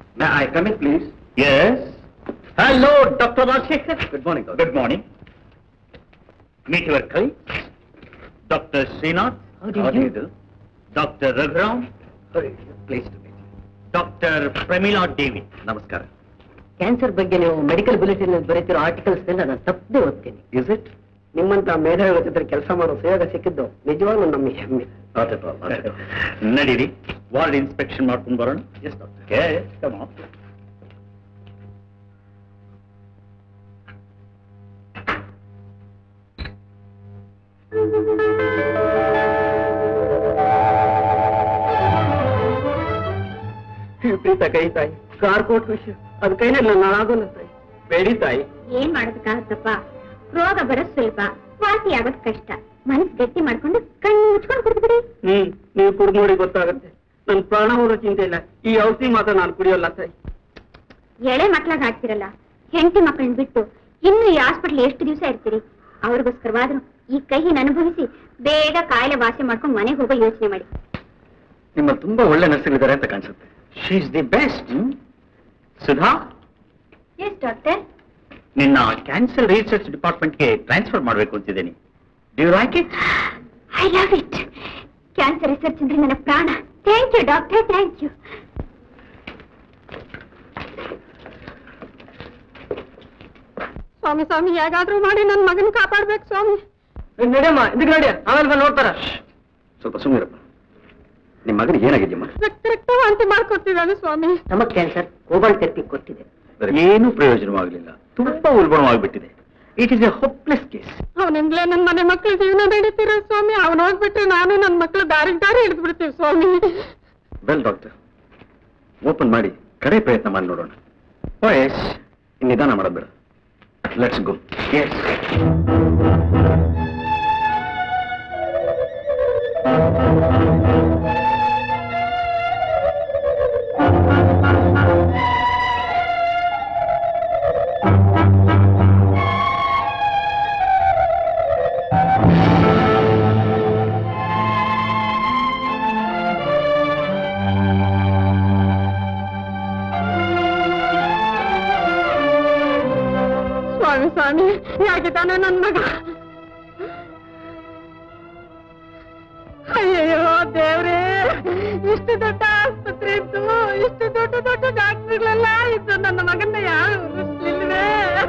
May I come in please yes hello doctor Rajashekar good morning good morning meet your ಕೈ doctor Srinath doctor Raghuram please to meet doctor Pramila Devi ನಮಸ್ಕಾರ cancer ಬಗ್ಗೆ ನೀವು medical bulletin ಬರೀತಿರೋ articles ಎಲ್ಲ ನಾನು ತಪ್ಪದೆ ಓದ್ತೀನಿ ಇಸ್ ಇಟ್ ನಿಮ್ಮಂತ ಮೇಧಾವಿಗಳ ಜೊತೆ ಕೆಲಸ ಮಾಡೋ ಸುಯೋಗ ಸಿಕ್ಕಿದ್ದು ನಿಜವಾಗ್ಲೂ ನಮ್ಮ ಹೆಮ್ಮೆ ನಾಟ್ ಅಟ್ ಆಲ್ ನಡೀರಿ ವಾರ್ಡ್ ಇನ್ಸ್ಪೆಕ್ಷನ್ ಮಾಡ್ಕೊಂಡು ಬರೋಣ ಎಸ್ ಡಾಕ್ಟರ್ ಕಮ್ ವಿಪರೀತ ಕೈ ತಾಯಿ ಕಾರ್ ಕೋಟ್ ವಿಷಯ ಅದ್ ಕೈನಲ್ಲಿ ನಾನು ಆಗೋಲ್ಲ ತಾಯಿ ಬೇಡಿ ತಾಯಿ ಏನ್ ಮಾಡೋದಕ್ಕಾಗತ್ತಪ್ಪ ರೋಗ ಬರೋದ್ ಸುಲಭ ವಾಸಿ ಆಗೋದ್ ಕಷ್ಟ ಮನಸ್ ಗಟ್ಟಿ ಮಾಡ್ಕೊಂಡು ಕಣ್ಣು ಮುಚ್ಕೊಂಡು ಕುಡಿದ್ಬಿಡಿ ಹ್ಮ್ ನೀವು ಕುಡ್ದು ನೋಡಿ ಗೊತ್ತಾಗುತ್ತೆ ನನ್ ಪ್ರಾಣ ಹೋಗೋ ಚಿಂತೆ ಇಲ್ಲ ಈ ಔಷಧಿ ಮಾತ್ರ ನಾನು ಕುಡಿಯೋಲ್ಲ ತಾಯಿ ಎಳೆ ಮಕ್ಳಾಗ ಆಡ್ತಿರಲ್ಲ ಹೆಂಡತಿ ಮಕ್ಕಳನ್ನ ಬಿಟ್ಟು ಇನ್ನು ಈ ಹಾಸ್ಪಿಟ್ಲ್ ಎಷ್ಟು ದಿವಸ ಇರ್ತೀರಿ ಅವ್ರಿಗೋಸ್ಕರವಾದ್ರೂ ಈ ಕೈನ ಅನುಭವಿಸಿ ಬೇಗ ಕಾಯಿಲೆ ವಾಸಿ ಮಾಡ್ಕೊಂಡು ಮನೆಗೆ ಹೋಗೋ ಯೋಚನೆ ಮಾಡಿ ನಿಮ್ಮಲ್ಲಿ ತುಂಬಾ ಒಳ್ಳೆ ನರ್ಸ್ಗಳಿದ್ದಾರೆ ಅಂತ ಕಾಣಿಸುತ್ತೆ she is the best Sudha yes doctor ನಿನ್ನ ಕ್ಯಾನ್ಸರ್ ರಿಸರ್ಚ್ ಡಿಪಾರ್ಟ್ಮೆಂಟ್ಗೆ ಟ್ರಾನ್ಸ್ಫರ್ ಮಾಡಬೇಕು ಅಂತಿದ್ದೀನಿ do you like it I love it cancer research ಅಂದ್ರೆ ನನ್ನ ಪ್ರಾಣ thank you doctor thank you ಸ್ವಾಮಿ ಸ್ವಾಮಿ ಹೇಗಾದ್ರೂ ಮಾಡಿ ನನ್ನ ಮಗನ ಕಾಪಾಡ್ಬೇಕು ಸ್ವಾಮಿ ನಡಿಯಮ್ಮ ಇದಕ್ಕೆ ನಡಿಯ ಆಮೇಲೆ ಬಂದು ನೋಡ್ತಾರ ಸ್ವಲ್ಪ ಸುಮ್ಮನಿರಪ್ಪ ನಿಮ್ಮ ಮಗನಿಗೆ ಏನಾಗಿದೆಯಮ್ಮ ರಕ್ತ ರಕ್ತ ವಾಂತಿ ಮಾಡ್ಕೊತಿದ್ದಾನೆ ಸ್ವಾಮಿ ನಮಗ್ ಕ್ಯಾನ್ಸರ್ ಕೋಬಾಲ್ ಥೆರಪಿ ಕೊಟ್ಟಿದೆ ಏನೂ ಪ್ರಯೋಜನವಾಗಲಿಲ್ಲ ತುಂಬಾ ಉಲ್ಬಣವಾಗಿಬಿಟ್ಟಿದೆ it is a hopeless case ಅವನಿಂದಲೇ ನನ್ನ ಮನೆ ಮಕ್ಕಳ ಜೀವನ ನಡೀತಿರೋ ಸ್ವಾಮಿ ಅವನ ಹೋಗ್ಬಿಟ್ರೆ ನಾನು ನನ್ನ ಮಕ್ಕಳು ದಾರಿಗೆ ದಾರಿ ಹಿಡಿದು ಬಿಡ್ತೀವಿ ಸ್ವಾಮಿ ವೆಲ್ ಡಾಕ್ಟರ್ ಓಪನ್ ಮಾಡಿ ಕಡೆ ಪ್ರಯತ್ನ ಮಾಡಿ ನೋಡೋಣ ವಯಸ್ ಇನ್ನು ನಿಧಾನ ಮಾಡೋದು ಬೇಡ ಲೆಟ್ಸ್ ಗೋ ಎಸ್ ಸ್ವಾಮಿ ಸ್ವಾಮಿ ಹೇಗಿದ್ದಾನೆ ನನ್ನ ಮಗ ಅಯ್ಯಯ್ಯೋ ದೇವ್ರೇ ಇಷ್ಟು ದೊಡ್ಡ ಆಸ್ಪತ್ರೆ ಇತ್ತು ಇಷ್ಟು ದೊಡ್ಡ ದೊಡ್ಡ ಡಾಕ್ಟರ್ಗಳೆಲ್ಲ ಇದ್ದು ನನ್ನ ಮಗನ್ನ ಯಾರು ಉಳಿಸ್ಲಿಲ್ವೇ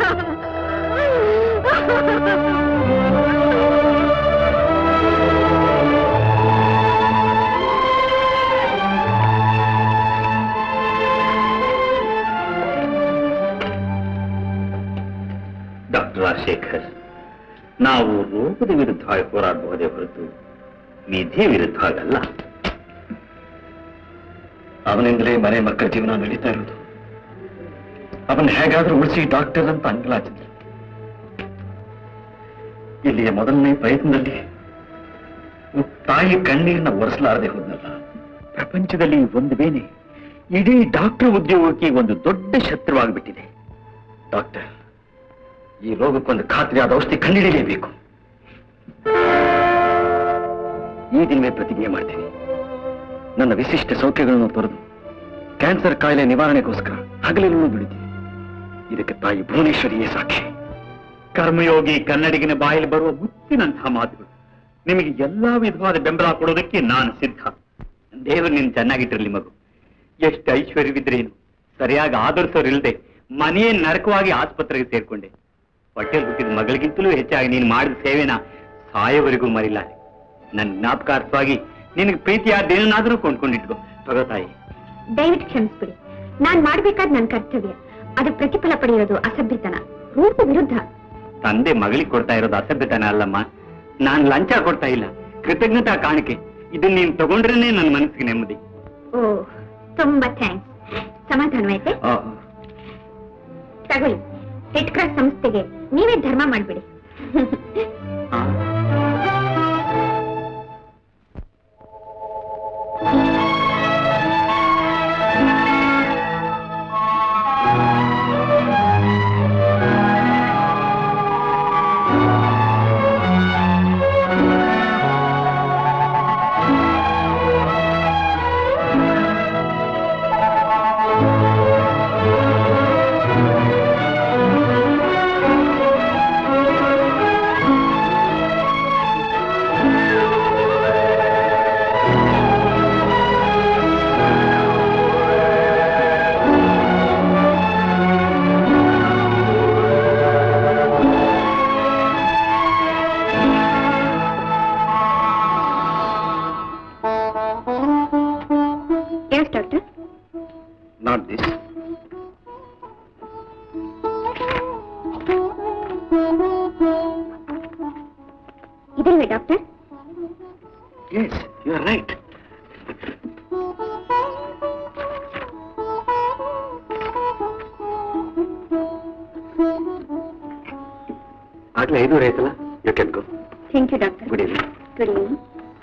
ಡಾಕ್ಟರ್ ರಾಜಶೇಖರ್ ನಾವು ರೋಗದ ವಿರುದ್ಧವಾಗಿ ಹೋರಾಡಬಹುದೇ ಹೊರತು ವಿಧಿ ವಿರುದ್ಧವಾಗಲ್ಲ ಅವನಿಂದಲೇ ಮನೆ ಮಕ್ಕಳ ಜೀವನ ನಡೀತಾ ಇರೋದು ಅವನ್ನ ಹೇಗಾದ್ರೂ ಉಳಿಸಿ ಡಾಕ್ಟರ್ ಅಂತ ಅಂಗಲಾಚಿದ್ರು ಇಲ್ಲಿಯ ಮೊದಲನೇ ಪ್ರಯತ್ನದಲ್ಲಿ ಒಬ್ಬ ತಾಯಿ ಕಣ್ಣೀರನ್ನ ಒರೆಸಲಾರದೆ ಹೋದ್ನಲ್ಲ ಪ್ರಪಂಚದಲ್ಲಿ ಒಂದು ಬೇನೆ ಇಡೀ ಡಾಕ್ಟರ್ ಉದ್ಯೋಗಕ್ಕೆ ಒಂದು ದೊಡ್ಡ ಶತ್ರುವಾಗಿಬಿಟ್ಟಿದೆ ಡಾಕ್ಟರ್ ಈ ರೋಗಕ್ಕೊಂದು ಖಾತ್ರಿಯಾದ ಔಷಧಿ ಕಂಡುಹಿಡಿಯಲೇಬೇಕು ಈ ದಿನವೇ ಪ್ರತಿಜ್ಞೆ ಮಾಡ್ತೀನಿ ನನ್ನ ವಿಶಿಷ್ಟ ಸೌಖ್ಯಗಳನ್ನು ತೊರೆದು ಕ್ಯಾನ್ಸರ್ ಕಾಯಿಲೆ ನಿವಾರಣೆಗೋಸ್ಕರ ಹಗಲಿರುಳು ದುಡಿತೀನಿ ಇದಕ್ಕೆ ತಾಯಿ ಭುವನೇಶ್ವರಿಯೇ ಸಾಕ್ಷಿ ಕರ್ಮಯೋಗಿ ಕನ್ನಡಿಗನ ಬಾಯಲ್ಲಿ ಬರುವ ಮುತ್ತಿನಂತಹ ಮಾತುಗಳು ನಿಮಗೆ ಎಲ್ಲಾ ವಿಧವಾದ ಬೆಂಬಲ ಕೊಡೋದಕ್ಕೆ ನಾನು ಸಿದ್ಧ ದೇವರು ನಿನ್ ಚೆನ್ನಾಗಿಟ್ಟಿರ್ಲಿ ಮಗು ಎಷ್ಟು ಐಶ್ವರ್ಯವಿದ್ರೇನು ಸರಿಯಾಗಿ ಆದರ್ಸೋರಿಲ್ಲದೆ ಮನೆಯೇ ನರಕವಾಗಿ ಆಸ್ಪತ್ರೆಗೆ ಸೇರ್ಕೊಂಡೆ ಹೊಟ್ಟೆಲ್ ಹುಟ್ಟಿದ ಮಗಳಿಗಿಂತಲೂ ಹೆಚ್ಚಾಗಿ ನೀನು ಮಾಡಿದ ಸೇವೆನ ಸಾಯೋವರೆಗೂ ಮರಿಲಾರೆ ನನ್ನ ಜ್ಞಾಪಕಾರ್ಥವಾಗಿ ನಿನಗೆ ಪ್ರೀತಿಯಾದೇನಾದ್ರೂ ಕೊಂಡ್ಕೊಂಡಿಟ್ಕೋ ತಗೋ ತಾಯಿ ದಯವಿಟ್ಟು ಕ್ಷಮಿಸ್ಬಿಡಿ ನಾನ್ ಮಾಡ್ಬೇಕಾದ್ ನನ್ ಕರ್ತವ್ಯ ಅದು ಪ್ರತಿಫಲ ಪಡೆಯೋದು ಅಸಭ್ಯತನ ರೂಪ ವಿರುದ್ಧ ತಂದೆ ಮಗಳಿಗೆ ಕೊಡ್ತಾ ಇರೋದು ಅಸಭ್ಯತನ ಅಲ್ಲಮ್ಮ ನಾನ್ ಲಂಚ ಕೊಡ್ತಾ ಇಲ್ಲ ಕೃತಜ್ಞತಾ ಕಾಣಿಕೆ ಇದನ್ನ ನೀನ್ ತಗೊಂಡ್ರೇನೆ ನನ್ನ ಮನಸ್ಸಿಗೆ ನೆಮ್ಮದಿ ಓ ತುಂಬಾ ಥ್ಯಾಂಕ್ಸ್ ಸಮಾಧಾನವಾಯ್ತೆ ಆ, ತಗೊಳ್ಳಿ ರೆಡ್ ಕ್ರಾಸ್ ಸಂಸ್ಥೆಗೆ ನೀವೇ ಧರ್ಮ ಮಾಡ್ಬಿಡಿ ಆ ಎಸ್ ಡಾಕ್ಟರ್ ನಾಟ್ ದಿಸ್ ಇದಲ್ವೇ doctor yes you are right ಆಗ್ಲೇ ಐದೂವರೆ ಆಯ್ತಲ್ಲ you can go thank you doctor good evening good evening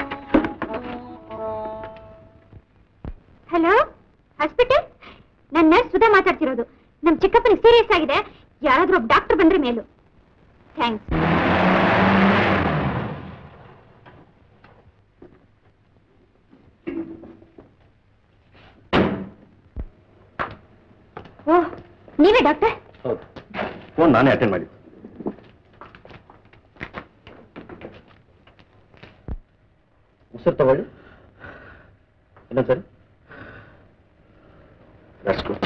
hello hospital ನನ್ನ ನರ್ಸ್ ಸುಧಾ ಮಾತಾಡ್ತಿರೋದು ನಮ್ ಚಿಕ್ಕಪ್ಪನಿಗೆ ಸೀರಿಯಸ್ ಆಗಿದೆ ಯಾರಾದ್ರೂ ಒಬ್ಬ ಡಾಕ್ಟರ್ ಬಂದ್ರೆ ಮೇಲು ಥ್ಯಾಂಕ್ಸ್ ಓಹ್ ನೀವೇ ಡಾಕ್ಟರ್ ಹೌದು ಫೋನ್ ನಾನೇ ಅಟೆಂಡ್ ಮಾಡಿದ್ದು ಉಸಿರು ತಗೊಳ್ಳಿ ಇನ್ನೊಂದು ಸರಿ that's good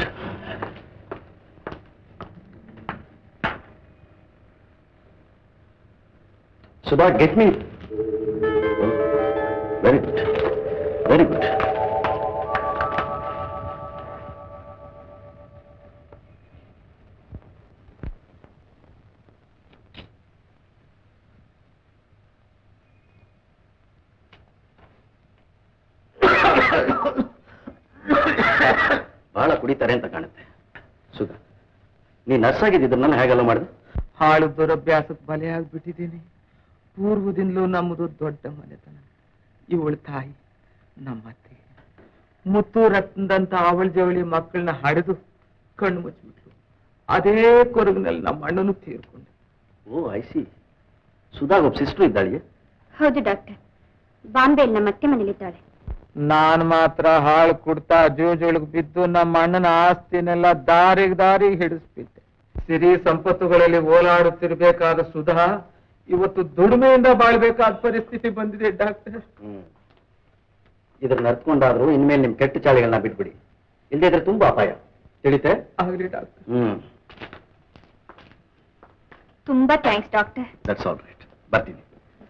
Sudha get me very good very good ಬಹಳ ಕುಡಿತಾರೆ ಅಂತ ಕಾಣುತ್ತೆ ಸುಧಾ ನೀ ನರ್ಸ್ ಆಗಿದ್ದಿದ್ರನ್ನ ಹೇಗೆಲ್ಲ ಮಾಡಿದೆ ಹಾಳು ದುರಭ್ಯಾಸಕ್ಕೆ ಬಲಿಯಾಗ್ಬಿಟ್ಟಿದ್ದೀನಿ ಪೂರ್ವದಿಂದಲೂ ನಮ್ಮದು ದೊಡ್ಡ ಮನೆತನ ಇವಳ ತಾಯಿ ನಮ್ಮತ್ತೆ ಮುತ್ತು ರತ್ನದಂತ ಅವಳ ಜವಳಿ ಮಕ್ಕಳನ್ನ ಹಡೆದು ಕಣ್ಣು ಮುಚ್ಚಿಬಿಟ್ಲು ಅದೇ ಕೊರಗಿನಲ್ಲಿ ನಮ್ಮ ಅಣ್ಣನು ತೀರ್ಕೊಂಡ ಓ ಐ ಸಿ ಸುಧಾಗ್ ಒಬ್ಬ ಸಿಸ್ಟರ್ ಇದ್ದಾಳಿಗೆ ಹೌದು ಡಾಕ್ಟರ್ ಬಾಂಬೆಯಲ್ಲಿ ನಮ್ಮ ಅತ್ತೆ ಮನೇಲಿದ್ದಾಳೆ ನಾನ್ ಮಾತ್ರ ಹಾಳು ಕುಡ್ತಾ ಜೂಜೊಳಗ್ ಬಿದ್ದು ನಮ್ಮ ಅಣ್ಣನ ಆಸ್ತಿನೆಲ್ಲ ದಾರಿಗೆ ದಾರಿಗೆ ಹಿಡಿಸ್ಬಿಟ್ಟೆ ಸಿರಿ ಸಂಪತ್ತುಗಳಲ್ಲಿ ಓಲಾಡುತ್ತಿರ್ಬೇಕಾದ ಸುಧಾ ಇವತ್ತು ದುಡಿಮೆಯಿಂದ ಬಾಳ್ಬೇಕಾದ ಪರಿಸ್ಥಿತಿ ಬಂದಿದೆ ಡಾಕ್ಟರ್ ಹ್ಮ್ ಇದ್ರ ನಡ್ಕೊಂಡಾದ್ರೂ ಇನ್ಮೇಲೆ ನಿಮ್ ಕೆಟ್ಟ ಚಾಳಿಗಳನ್ನ ಬಿಟ್ಬಿಡಿ ಇಲ್ಲದೆ ಇದ್ರೆ ತುಂಬಾ ಅಪಾಯ ತಿಳಿತೆ ಆಗ್ಲಿ ಡಾಕ್ಟರ್ ಹ್ಮ್ ತುಂಬಾ thanks doctor that's all right ಬರ್ತೀನಿ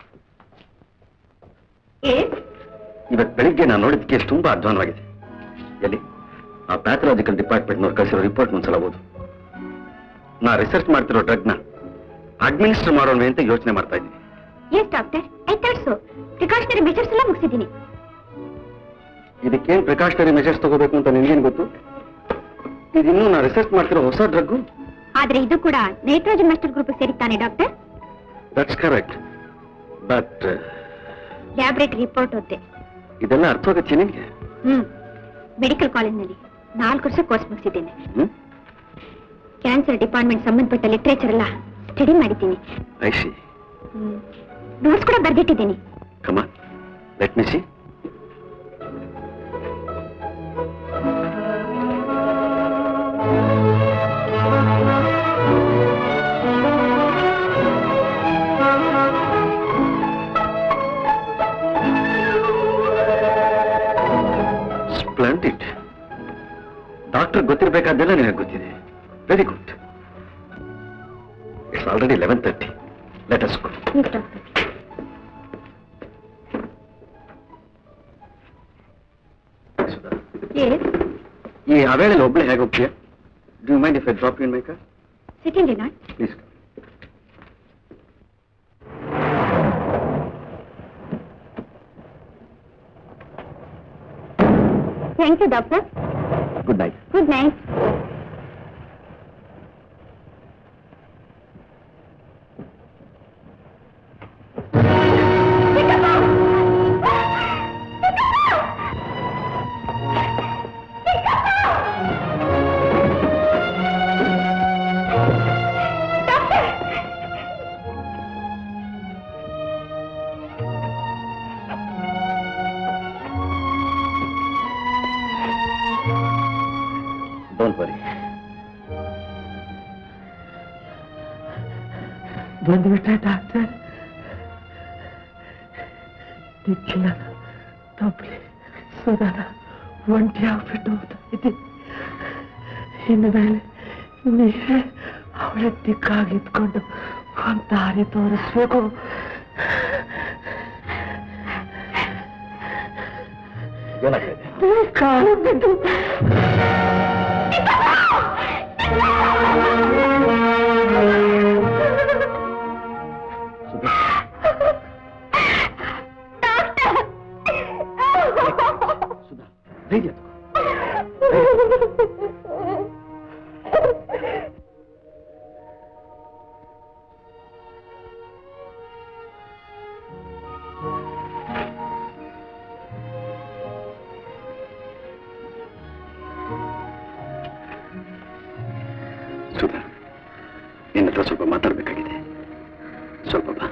ಏ ಇವತ್ತು ಬೆಳಿಗ್ಗೆ ನಾನು ನೋಡಿದ ಕೇಸ್ ತುಂಬಾ ಅಧ್ವಾನವಾಗಿದೆ ಎಲ್ಲಿ ಆ ಪ್ಯಾಥಲಾಜಿಕಲ್ ಡಿಪಾರ್ಟ್ಮೆಂಟ್ನವ್ರು ಕಳಿಸಿರೋ ರಿಪೋರ್ಟ್ ಒಂದ್ಸಲ ಓದು ನಾ ರಿಸರ್ಚ್ ಮಾಡ್ತಿರೋ ಡ್ರಗ್ನ ಅಡ್ಮಿನಿಸ್ಟರ್ ಮಾಡೋಣ ಅಂತ ಯೋಚನೆ ಮಾಡ್ತಾ ಇದ್ದೀನಿ yes doctor I thought so precautionary measures ಎಲ್ಲ ಮುಗಿಸಿದ್ದೀನಿ ಇದಕ್ಕೇನ್ ಪ್ರಿಕಾಷನರಿ ಮೆಜರ್ಸ್ ತಗೋಬೇಕು ಅಂತ ನಿನ್ಗೇನು ಗೊತ್ತು ಇದಿನ್ನೂ ನಾ ರಿಸರ್ಚ್ ಮಾಡ್ತಿರೋ ಹೊಸ ಡ್ರಗ್ಗು ಆದ್ರೆ ಇದು ಕೂಡ ನೈಟ್ರೋಜನ್ ಮಾಸ್ಟರ್ ಗ್ರೂಪ್ ಸೇರಿತಾನೆ doctor that's correct but laboratory report ಓದ್ದೆ ಇದೆಲ್ಲ ಅರ್ಥವಾಗತ್ತೆ ನಿನಗೆ ಹ್ಮ್ ಮೆಡಿಕಲ್ ಕಾಲೇಜ್ನಲ್ಲಿ ನಾಲ್ಕು ವರ್ಷ ಕೋರ್ಸ್ ಮುಗಿಸಿದ್ದೇನೆ ಹ್ಮ್ ಕ್ಯಾನ್ಸರ್ ಡಿಪಾರ್ಟ್ಮೆಂಟ್ ಸಂಬಂಧಪಟ್ಟ ಲಿಟ್ರೇಚರ್ ಎಲ್ಲ ಸ್ಟಡಿ ಮಾಡಿದ್ದೀನಿ ಐ ಸಿ ನೋಟ್ಸ್ ಕೂಡ ಬರ್ದಿಟ್ಟಿದ್ದೀನಿ come let me see splendid doctor ಗೊತ್ತಿರಬೇಕಾದ್ದೆಲ್ಲ ನಿನಗೆ ಗೊತ್ತಿದೆ very good it's already eleven thirty let us go yes doctor yes ಈ ಅವೇಳಲ್ಲಿ ಒಬ್ಳೆ ಹೇಗೆ ಹೋಗ್ತೀಯ do mind if I drop in my car second not please thank you doctor good night good night don't worry ಬಂದ್ಬಿಟ್ರೆ doctor ದಿಕ್ಕಿಲ್ಲ ತಪ್ಪಲಿ ಸುಧಾನ ಒಂಟಿ ಆಗ್ಬಿಟ್ಟು ಹೋಗ್ತಾ ಇದ್ದೆ ಇನ್ನು ಮೇಲೆ ನೀವೇ ಅವಳ ದಿಕ್ಕಾಗಿದ್ಕೊಂಡು ಒಂದು ದಾರಿ ತೋರಿಸ್ಬೇಕು ಏನಾಗ್ತದೆ ಕಾಲು ಬಿದ್ದು ಸುಧಾ ಧೈರ್ಯ ತಗೋ. ಸುಧಾ ನಿನ್ನ ಹತ್ರ ಸ್ವಲ್ಪ ಮಾತಾಡಬೇಕಾಗಿದೆ ಸ್ವಲ್ಪ ಬಾ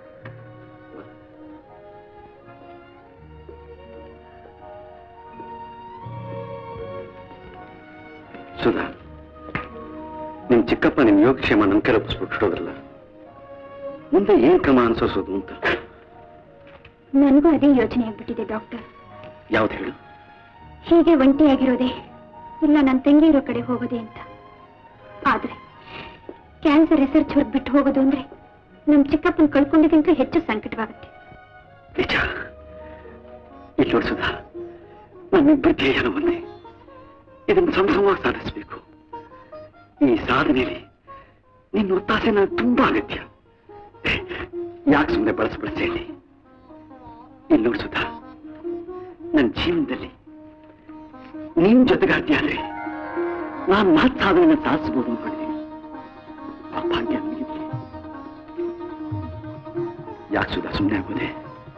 ಸುಧಾ ನಿಮ್ ಚಿಕ್ಕಪ್ಪ ನಿಮ್ ಯೋಗಕ್ಷೇಮ ನನ್ನ ಕೈ ಒಪ್ಪಿಸ್ಬಿಟ್ಬಿಡೋದ್ರಲ್ಲ ಮುಂದೆ ಏನ್ ಕ್ರಮ ಅನ್ಸೋಸೋದು ಅಂತ ನನಗೂ ಅದೇ ಯೋಚನೆ ಆಗ್ಬಿಟ್ಟಿದೆ ಡಾಕ್ಟರ್ ಯಾವ್ದು ಹೇಳು ಹೀಗೆ ಒಂಟಿಯಾಗಿರೋದೇ ಇಲ್ಲ ನನ್ನ ತಂಗಿ ಇರೋ ಕಡೆ ಹೋಗೋದೇ ಅಂತ ಆದ್ರೆ ಕ್ಯಾನ್ಸರ್ ರಿಸರ್ಚ್ ಹೊರಗೆ ಬಿಟ್ಟು ಹೋಗೋದು ಅಂದ್ರೆ ನಮ್ ಚಿಕ್ಕಪ್ಪನ ಕಳ್ಕೊಂಡಿದ್ದಕ್ಕಿಂತ ಹೆಚ್ಚು ಸಂಕಟವಾಗುತ್ತೆ ನಿಜ ಇಲ್ಲಿ ನೋಡು ಸುಧಾ ನಮ್ಮಿಬ್ಬರ ಧ್ಯೇಯನ ಒಂದೇ ಇದನ್ನು ಸಂಭ್ರಮವಾಗಿ ಸಾಧಿಸಬೇಕು ಈ ಸಾಧನೆಯಲ್ಲಿ ನಿನ್ನ ಒತ್ತಾಸೆ ನನಗೆ ತುಂಬಾ ಅಗತ್ಯ ಯಾಕೆ ಸುಮ್ಮನೆ ಬಳಸಿ ಬಳಸಿ ಹೇಳಿ ಇಲ್ಲಿ ನೋಡು ಸುಧಾ ನನ್ನ ಜೀವನದಲ್ಲಿ ನಿನ್ ಜೊತೆಗಾರ್ತಿ ಆದ್ರೆ ನಾನು ಮಹತ್ ಸಾಧನೆಯನ್ನು ಸಾಧಿಸಬಹುದು ಅನ್ಕೊಂಡಿದ್ದೀನಿ ಆ ಭಾಗ್ಯ ನನಗಿರ್ಲಿ. ಯಾಕೆ ಸುಧಾ ಸುಮ್ಮನೆ ಆಗೋದೆ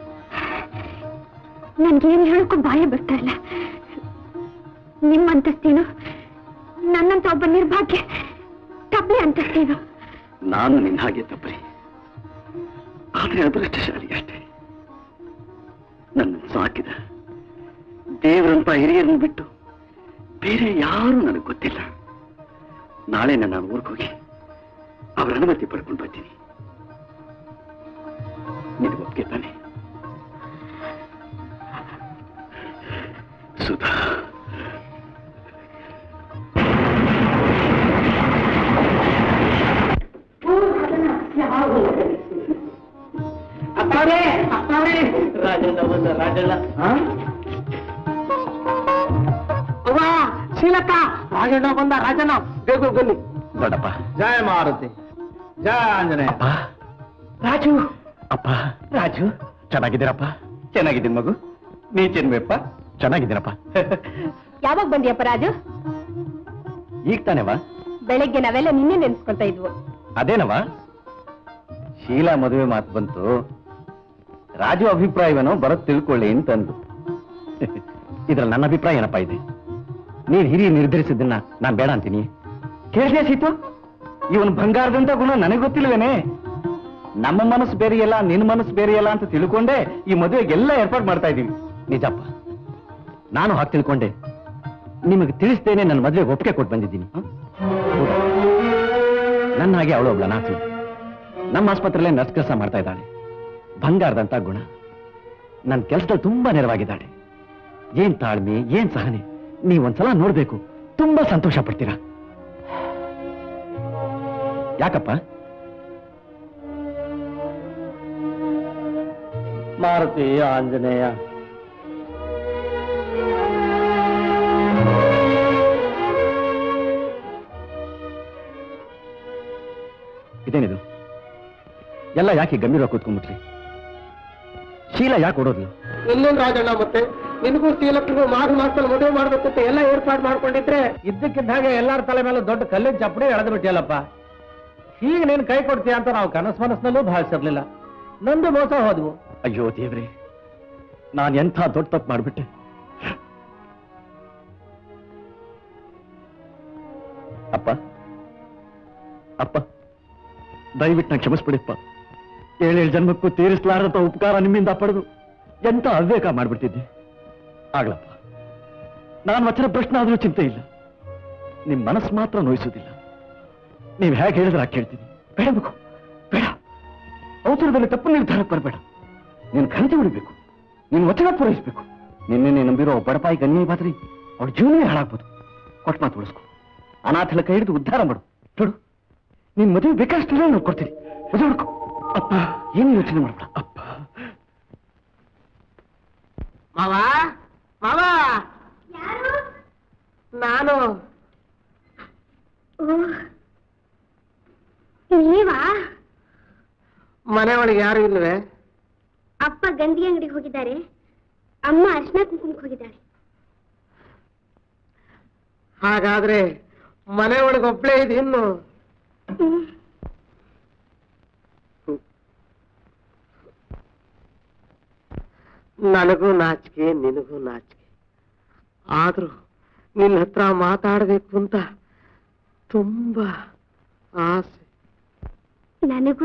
ನನ್ಗೇನು ಹೇಳಕ್ಕೂ ಬಾಯ ಬರ್ತಾ ಇಲ್ಲ ನಿಮ್ಮ ಅಂತಸ್ತೇನು ನನ್ನಂತ ಒಬ್ಬ ನಿರ್ಭಾಗ್ಯ ತಪ್ಪಲೆ ಅಂತಸ್ತೇನು ನಾನು ನಿನ್ನ ಹಾಗೆ ತಪ್ಪರಿ ಆದ್ರೆ ಅದೃಷ್ಟಶಾಲಿ ಅಷ್ಟೇ ನನ್ನ ಸಾಕಿದ ದೇವರಂತ ಹಿರಿಯರನ್ನು ಬಿಟ್ಟು ಬೇರೆ ಯಾರು ನನಗೆ ಗೊತ್ತಿಲ್ಲ ನಾಳೆ ನಾನು ಊರಿಗೆ ಹೋಗಿ ಅವರ ಅನುಮತಿ ಪಡ್ಕೊಂಡು ಬರ್ತೀನಿ ನಿನಗೆ ಒಪ್ಪಿಗೆ ತಾನೆ ಸುಧಾ ಅಪ್ಪಾರೇ ಅಪ್ಪಾರೇ ರಾಜಣ್ಣ ಬಂದ ರಾಜಣ್ಣ ಅವ್ವ ಶೀಲಕ್ಕ ರಾಜಣ್ಣ ಬಂದ ರಾಜಣ್ಣ ಬೇಗ ಬನ್ನಿ ದೊಡ್ಡಪ್ಪ ಜಯ ಮಾರುತಿ ಜಯ ಆಂಜನೇಯ ಅಪ್ಪ ರಾಜು ಅಪ್ಪ ರಾಜು ಚೆನ್ನಾಗಿದ್ದೀರಪ್ಪ ಚೆನ್ನಾಗಿದ್ದೀನಿ ಮಗು ನೀ ಚೆನ್ಬೇಪ್ಪ ಚೆನ್ನಾಗಿದ್ದೀನಪ್ಪ ಯಾವಾಗ ಬಂದಿಯಪ್ಪ ರಾಜು ಈಗ ತಾನೇವಾ ಬೆಳಗ್ಗೆ ನಾವೆಲ್ಲ ನಿನ್ನೆ ನೆನ್ಸ್ಕೊಂತ ಇದ್ವು ಅದೇನವ ಶೀಲಾ ಮದುವೆ ಮಾತು ಬಂತು ರಾಜು ಅಭಿಪ್ರಾಯವೇನೋ ಬರೋದ್ ತಿಳ್ಕೊಳ್ಳಿ ಅಂತಂದು ಇದ್ರಲ್ಲಿ ನನ್ನ ಅಭಿಪ್ರಾಯ ಏನಪ್ಪ ಇದೆ ನೀನ್ ಹಿರಿಯ ನಿರ್ಧರಿಸಿದ್ದನ್ನ ನಾನ್ ಬೇಡ ಅಂತೀನಿ ಕೇಳಿದೆ ಸೀತು ಇವನ್ ಬಂಗಾರದಂತ ಗುಣ ನನಗೆ ಗೊತ್ತಿಲ್ವೇನೆ ನಮ್ಮ ಮನಸ್ಸು ಬೇರೆಯಲ್ಲ ನಿನ್ನ ಮನಸ್ಸು ಬೇರೆಯಲ್ಲ ಅಂತ ತಿಳ್ಕೊಂಡೆ ಈ ಮದುವೆಗೆಲ್ಲ ಏರ್ಪಾಡು ಮಾಡ್ತಾ ಇದೀವಿ ನಿಜಪ್ಪ ನಾನು ಹಾಗೆ ತಿಳ್ಕೊಂಡೆ ನಿಮಗೆ ತಿಳಿಸ್ತೇನೆ ನನ್ನ ಮದುವೆಗೆ ಒಪ್ಪಿಗೆ ಕೊಟ್ಟು ಬಂದಿದ್ದೀನಿ ಹ? ಹೌದಾ? ನನ್ನ ಹಾಗೆ ಅವಳು ಒಬ್ಳ ನಾಚು ನಮ್ಮ ಆಸ್ಪತ್ರೆಯಲ್ಲೇ ನರ್ಸ್ ಕೆಲಸ ಮಾಡ್ತಾ ಇದ್ದಾಳೆ ಬಂಗಾರದಂತ ಗುಣ ನನ್ನ ಕೆಲಸದಲ್ಲಿ ತುಂಬಾ ನೆರವಾಗಿದ್ದಾಳೆ ಏನ್ ತಾಳ್ಮೆ ಏನ್ ಸಹನೆ ನೀವೊಂದ್ಸಲ ನೋಡ್ಬೇಕು ತುಂಬಾ ಸಂತೋಷ ಪಡ್ತೀರಾ ಯಾಕಪ್ಪ ಮಾರುತಿ ಆಂಜನೇಯ ಇದೇನಿದು ಎಲ್ಲ ಯಾಕೆ ಗಂಭೀರ ಕೂತ್ಕೊಂಡ್ಬಿಟ್ರಿ ಶೀಲ ಯಾಕೆ ಓಡೋದ್ಲು ಇನ್ನೇನ್ ರಾಜಣ್ಣ ಮತ್ತೆ ನಿನಗೂ ಶೀಲಕ್ಕೂ ಮಾಘ ಮಾಸದಲ್ಲಿ ಮದುವೆ ಮಾಡ್ಬೇಕು ಅಂತ ಎಲ್ಲ ಏರ್ಪಾಡು ಮಾಡ್ಕೊಂಡಿದ್ರೆ ಇದ್ದಕ್ಕಿದ್ದ ಹಾಗೆ ಎಲ್ಲಾರ ತಲೆ ಮೇಲೆ ದೊಡ್ಡ ಕಲ್ಲಿನ ಚಪ್ಪಡಿ ಎಳೆದು ಬಿಟ್ಟಿಯಲ್ಲಪ್ಪ ಈಗ ನೀನ್ ಕೈ ಕೊಡ್ತೀಯ ಅಂತ ನಾವು ಕನಸು ಮನಸ್ಸಿನಲ್ಲೂ ಭಾವಿಸಿರ್ಲಿಲ್ಲ ನಂದು ಮೋಸ ಹೋದ್ವು ಅಯ್ಯೋ ದೇವ್ರೆ ನಾನು ಎಂಥ ದೊಡ್ಡ ತಪ್ಪು ಮಾಡಿಬಿಟ್ಟೆ ಅಪ್ಪ ಅಪ್ಪ ದಯವಿಟ್ಟು ನಾನು ಕ್ಷಮಿಸ್ಬಿಡಿಪ್ಪ ಏಳೇಳು ಜನ್ಮಕ್ಕೂ ತೀರಿಸಲಾರದಂತ ಉಪಕಾರ ನಿಮ್ಮಿಂದ ಪಡೆದು ಎಂತ ಅವ್ಯಕ ಮಾಡ್ಬಿಡ್ತಿದ್ದೆ ಆಗ್ಲಪ್ಪ ನಾನು ವಚನ ಪ್ರಶ್ನೆ ಆದ್ರೂ ಚಿಂತೆ ಇಲ್ಲ ನಿಮ್ ಮನಸ್ಸು ಮಾತ್ರ ನೋಯಿಸೋದಿಲ್ಲ ನೀವು ಹೇಗೆ ಹೇಳಿದ್ರೆ ಹಾಗೆ ಕೇಳ್ತೀನಿ ಬೇಡ ಬೇಕು ಬೇಡ ಅವಸರದಲ್ಲಿ ತಪ್ಪು ನಿರ್ಧಾರಕ್ಕೆ ಬರಬೇಡ ನೀನು ಖಂಡಿತ ಉಳಿಬೇಕು ನೀನು ವಚನ ಪೂರೈಸಬೇಕು ನಿನ್ನೆ ನಂಬಿರೋ ಬಡಪಾಯಿ ಗಣ್ಯ ಬಾದ್ರಿ ಅವ್ರ ಜೀವನವೇ ಹಾಳಾಗ್ಬೋದು ಕೊಟ್ಟು ಮಾತು ಉಳಿಸ್ಕೊ ಅನಾಥಲ ಕೈ ಹಿಡಿದು ಉದ್ಧಾರ ಮಾಡು ನೋಡು ನೀನ್ ಮದುವೆ ಬೇಕಷ್ಟೆಲ್ಲ ನಾವು ಕೊಡ್ತೀನಿ ಮದುವೆ ಮಾಡ್ಕೊ ಅಪ್ಪ ಏನು ಯೋಚನೆ ಮಾಡ್ಬೇಡ ಅಪ್ಪ ಮಾವ ಮಾವ ನಾನು ನೀವಾ ಮನೆ ಒಳಗೆ ಯಾರು ಇಲ್ವೇ ಅಪ್ಪ ಗಂಧಿ ಅಂಗಡಿಗೆ ಹೋಗಿದ್ದಾರೆ ಅಮ್ಮ ಅರ್ಶನ ಕುಂಕುಮಕ್ಕೆ ಹೋಗಿದ್ದಾಳೆ ಹಾಗಾದ್ರೆ ಮನೆ ಒಳಗೆ ಒಬ್ಳೇ ಇದೆ ಇನ್ನು ಹ್ಮ್. ನನಗೂ ನಾಚಿಕೆ ನಿನಗೂ ನಾಚಿಕೆ ಆದ್ರೂ ನಿನ್ನ ಹತ್ರ ಮಾತಾಡಬೇಕು ಅಂತ ತುಂಬಾ ಆಸೆ ನನಗೂ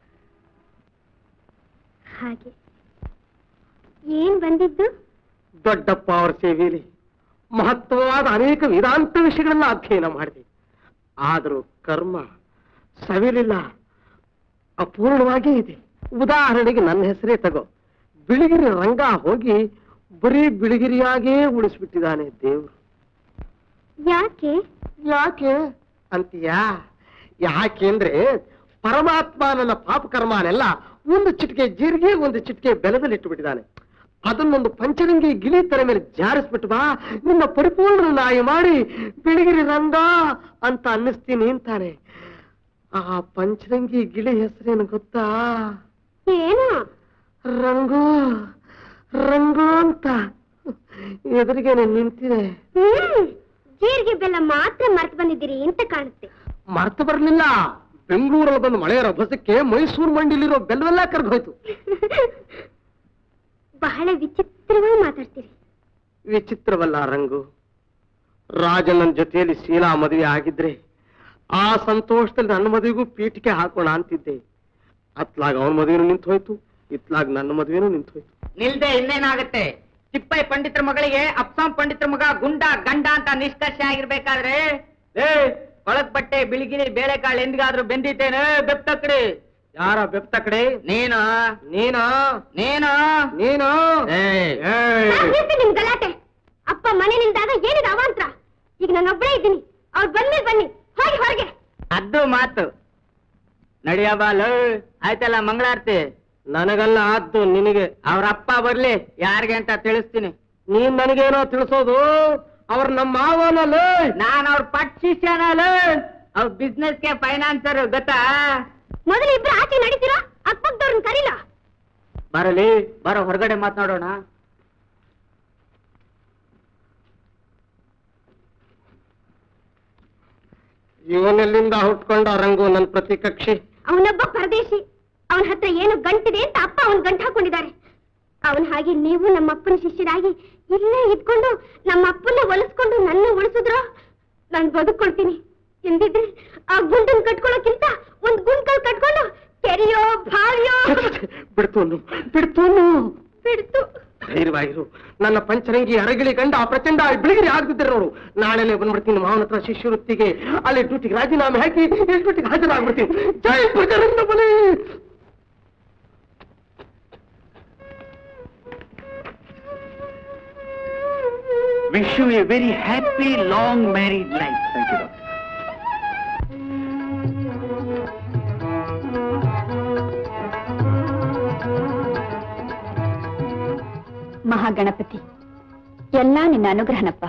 ಹಾಗೆ ಏನ್ ಬಂದಿದ್ದು ದೊಡ್ಡಪ್ಪ ಅವರ ಸೇವೆಯಲ್ಲಿ ಮಹತ್ವವಾದ ಅನೇಕ ವೇದಾಂತ ವಿಷಯಗಳನ್ನ ಅಧ್ಯಯನ ಮಾಡಿದೆ ಆದರೂ ಕರ್ಮ ಸವಿಲಿಲ್ಲ ಅಪೂರ್ಣವಾಗೇ ಇದೆ ಉದಾಹರಣೆಗೆ ನನ್ನ ಹೆಸರೇ ತಗೋ ಬಿಳಿಗಿರಿ ರಂಗ ಹೋಗಿ ಬರೀ ಬಿಳಿಗಿರಿಯಾಗೇ ಉಳಿಸ್ಬಿಟ್ಟಿದ್ದಾನೆ ದೇವ್ರು ಯಾಕೆ ಯಾಕೆ ಅಂತೀಯಾ ಯಾಕೆಂದ್ರೆ ಪರಮಾತ್ಮ ನನ್ನ ಪಾಪ ಕರ್ಮನೆಲ್ಲ ಒಂದು ಚಿಟಿಕೆ ಜೀರಿಗೆ ಒಂದು ಚಿಟಿಕೆ ಬೆಲದಲ್ಲಿ ಇಟ್ಟುಬಿಟ್ಟಿದ್ದಾನೆ ಅದನ್ನೊಂದು ಪಂಚರಂಗಿ ಗಿಳಿ ತರ ಮೇಲೆ ಜಾರಿಸ್ಬಿಟ್ಟು ಬಾ ನಿನ್ನ ಪರಿಪೂರ್ಣ ನಾಯಿ ಮಾಡಿ ಬಿಳಿಗಿರಿ ರಂಗ ಅಂತ ಅನ್ನಿಸ್ತೀನಿ ಅಂತಾನೆ ಆ ಪಂಚರಂಗಿ ಗಿಳಿ ಹೆಸರೇನು ಗೊತ್ತಾ ಏನು ರಂಗು ರಂಗು ಅಂತ ಎದುರಿಗೇನೆ ನಿಂತಿದೆ ಹ್ಮ್ ಜೀರಿಗೆ ಬೆಲ್ಲ ಮಾತ್ರ ಮರ್ತು ಬಂದಿದ್ದೀರಿ ಅಂತ ಕಾಣುತ್ತೆ ಮರ್ತು ಬರಲಿಲ್ಲ ಬೆಂಗಳೂರಲ್ಲಿ ಬಂದು ಮಳೆಯ ರಭಸಕ್ಕೆ ಮೈಸೂರು ಮಂಡಿಲಿರೋ ಬೆಲ್ಲವೆಲ್ಲ ಕರ್ಗೋಯ್ತು ಬಹಳ ವಿಚಿತ್ರವಾಗಿ ಮಾತಾಡ್ತೀರಿ ವಿಚಿತ್ರವಲ್ಲ ರಂಗು ರಾಜಣ್ಣನ ಜೊತೆಯಲ್ಲಿ ಶೀಲಾ ಮದುವೆ ಆಗಿದ್ರೆ ಆ ಸಂತೋಷದಲ್ಲಿ ನನ್ನ ಮದುವೆಗೂ ಪೀಠಿಕೆ ಹಾಕೋಣ ಅಂತಿದ್ದೆ ಅತ್ಲಾಗ ಅವನ ಮದುವೆನೂ ನಿಂತು ಹೋಯ್ತು ಇತ್ಲಾಗ ನನ್ನ ಮದುವೆನೂ ನಿಂತು ಹೋಯ್ತು ನಿಲ್ದೆ ಇನ್ನೇನಾಗುತ್ತೆ ಚಿಪ್ಪೈ ಪಂಡಿತರ ಮಗಳಿಗೆ ಅಪ್ಸಾಂ ಪಂಡಿತರ ಮಗ ಗುಂಡ ಗಂಡ ಅಂತ ನಿಷ್ಕರ್ಷೆ ಆಗಿರ್ಬೇಕಾದ್ರೆ ಏ ಒಳಗ್ ಬಟ್ಟೆ ಬಿಳಿಗಿರಿ ಬೇಳೆಕಾಳು ಎಂದಿಗಾದ್ರೂ ಬೆಂದಿದ್ದೇನೆ ಬೆಪ್ತಕ್ಡಿ ಯಾರ ಬೆಪ್ತ ಕಡೆ ನೀನು ನೀನಾ ನೀನು ನೀನು ಏಯ್. ಏಯ್. ನಾನ್ ನಿಲ್ತೀನಿ ನಿಮ್ ಗಲಾಟೆ ಅಪ್ಪ ಮನೆ ನಿಲ್ದಾಗ ಏನಿದೆ ಅವಾಂತರ ಈಗ ನಾನು ಒಬ್ಬಳೇ ಇದ್ದೀನಿ ಅವ್ರು ಬಂದ್ಮೇಲೆ ಬನ್ನಿ ಹೋಗಿ ಹೊರಗೆ ಅದು ಮಾತು ನಡಿಯ ಬಾಲು ಆಯ್ತಲ್ಲ ಮಂಗಳಾರತಿ ನನಗಲ್ಲ ಆದ್ದು ನಿನಗೆ ಅವ್ರ ಅಪ್ಪ ಬರ್ಲಿ ಯಾರಿಗೆ ಅಂತ ತಿಳಿಸ್ತೀನಿ ನೀನ್ ನನಗೇನೋ ತಿಳಿಸೋದು ಅವ್ರ ನಮ್ಮ ಮಾವನಲ್ಲ ನಾನ್ ಅವ್ರ ಪಟ್ ಶಿಷ್ಯನಲ್ಲ ಅವ್ರ ಬಿಸ್ನೆಸ್ಗೆ ಫೈನಾನ್ಸರ್ ಗೊತ್ತಾ ಮೊದಲು ಇಬ್ರು ಆಚೆ ನಡೀತೀರಾ ಅಕ್ಕಪಕ್ಕದವ್ರನ್ನ ಕರೀಲ ಬರಲಿ ಬರೋ ಹೊರಗಡೆ ಮಾತನಾಡೋಣ ಇವನೆಲ್ಲಿಂದ ಹುಟ್ಕೊಂಡ ರಂಗು ನನ್ನ ಪ್ರತಿ ಕಕ್ಷಿ ಅವನೊಬ್ಬ ಪರದೇಶಿ ಅವನ ಹತ್ರ ಏನು ಗಂಟಿದೆ ಅಂತ ಅಪ್ಪ ಅವನ್ ಗಂಟು ಹಾಕೊಂಡಿದ್ದಾರೆ ಅವನ್ ಹಾಗೆ ನೀವು ನಮ್ಮ ಅಪ್ಪನ ಶಿಷ್ಯರಾಗಿ ಇಲ್ಲೇ ಇದ್ಕೊಂಡು ನಮ್ಮ ಅಪ್ಪನ ಒಲಿಸ್ಕೊಂಡು ನನ್ನ ಉಳಿಸಿದ್ರು ನಾನ್ ಬದುಕೊಳ್ತೀನಿ ಎಂದಿದ್ರೆ ಆ ಗುಂಡನ್ ಕಟ್ಕೊಳ್ಳೋಕ್ಕಿಂತ ಒಂದ್ ಗುಂಡ್ಕಲ್ ಕಟ್ಕೊಂಡು ಕೆರೆಯೋ ಬಾವಿಯೋ ಬಿಡ್ತು ಅನ್ನು, ಬಿಡ್ತು ಅನ್ನು. ಬಿಡ್ತು ಧೈರ್ಯವಾಗಿರು ನನ್ನ ಪಂಚರಂಗಿ ಅರಗಿಳಿ ಗಂಡ ಪ್ರಚಂಡ ಬಿಳಿಗಿರಿ ಆಗ್ತಿದ್ದಾರೆ ನೋಡು ನಾಳೆನೆ ಬಂದ್ಬಿಡ್ತೀನಿ ಮಾವನ ಹತ್ರ ಶಿಷ್ಯ ವೃತ್ತಿಗೆ ಅಲ್ಲಿ ಡ್ಯೂಟಿಗೆ ರಾಜೀನಾಮೆ ಹಾಕಿ ಡ್ಯೂಟಿಗೆ ಹಾಜರಾಗ್ಬಿಡ್ತೀನಿ Jai Bajrangbali wish you a very happy long married life thank you Mahaganapati ಎಲ್ಲಾ ನಿನ್ನ ಅನುಗ್ರಹನಪ್ಪ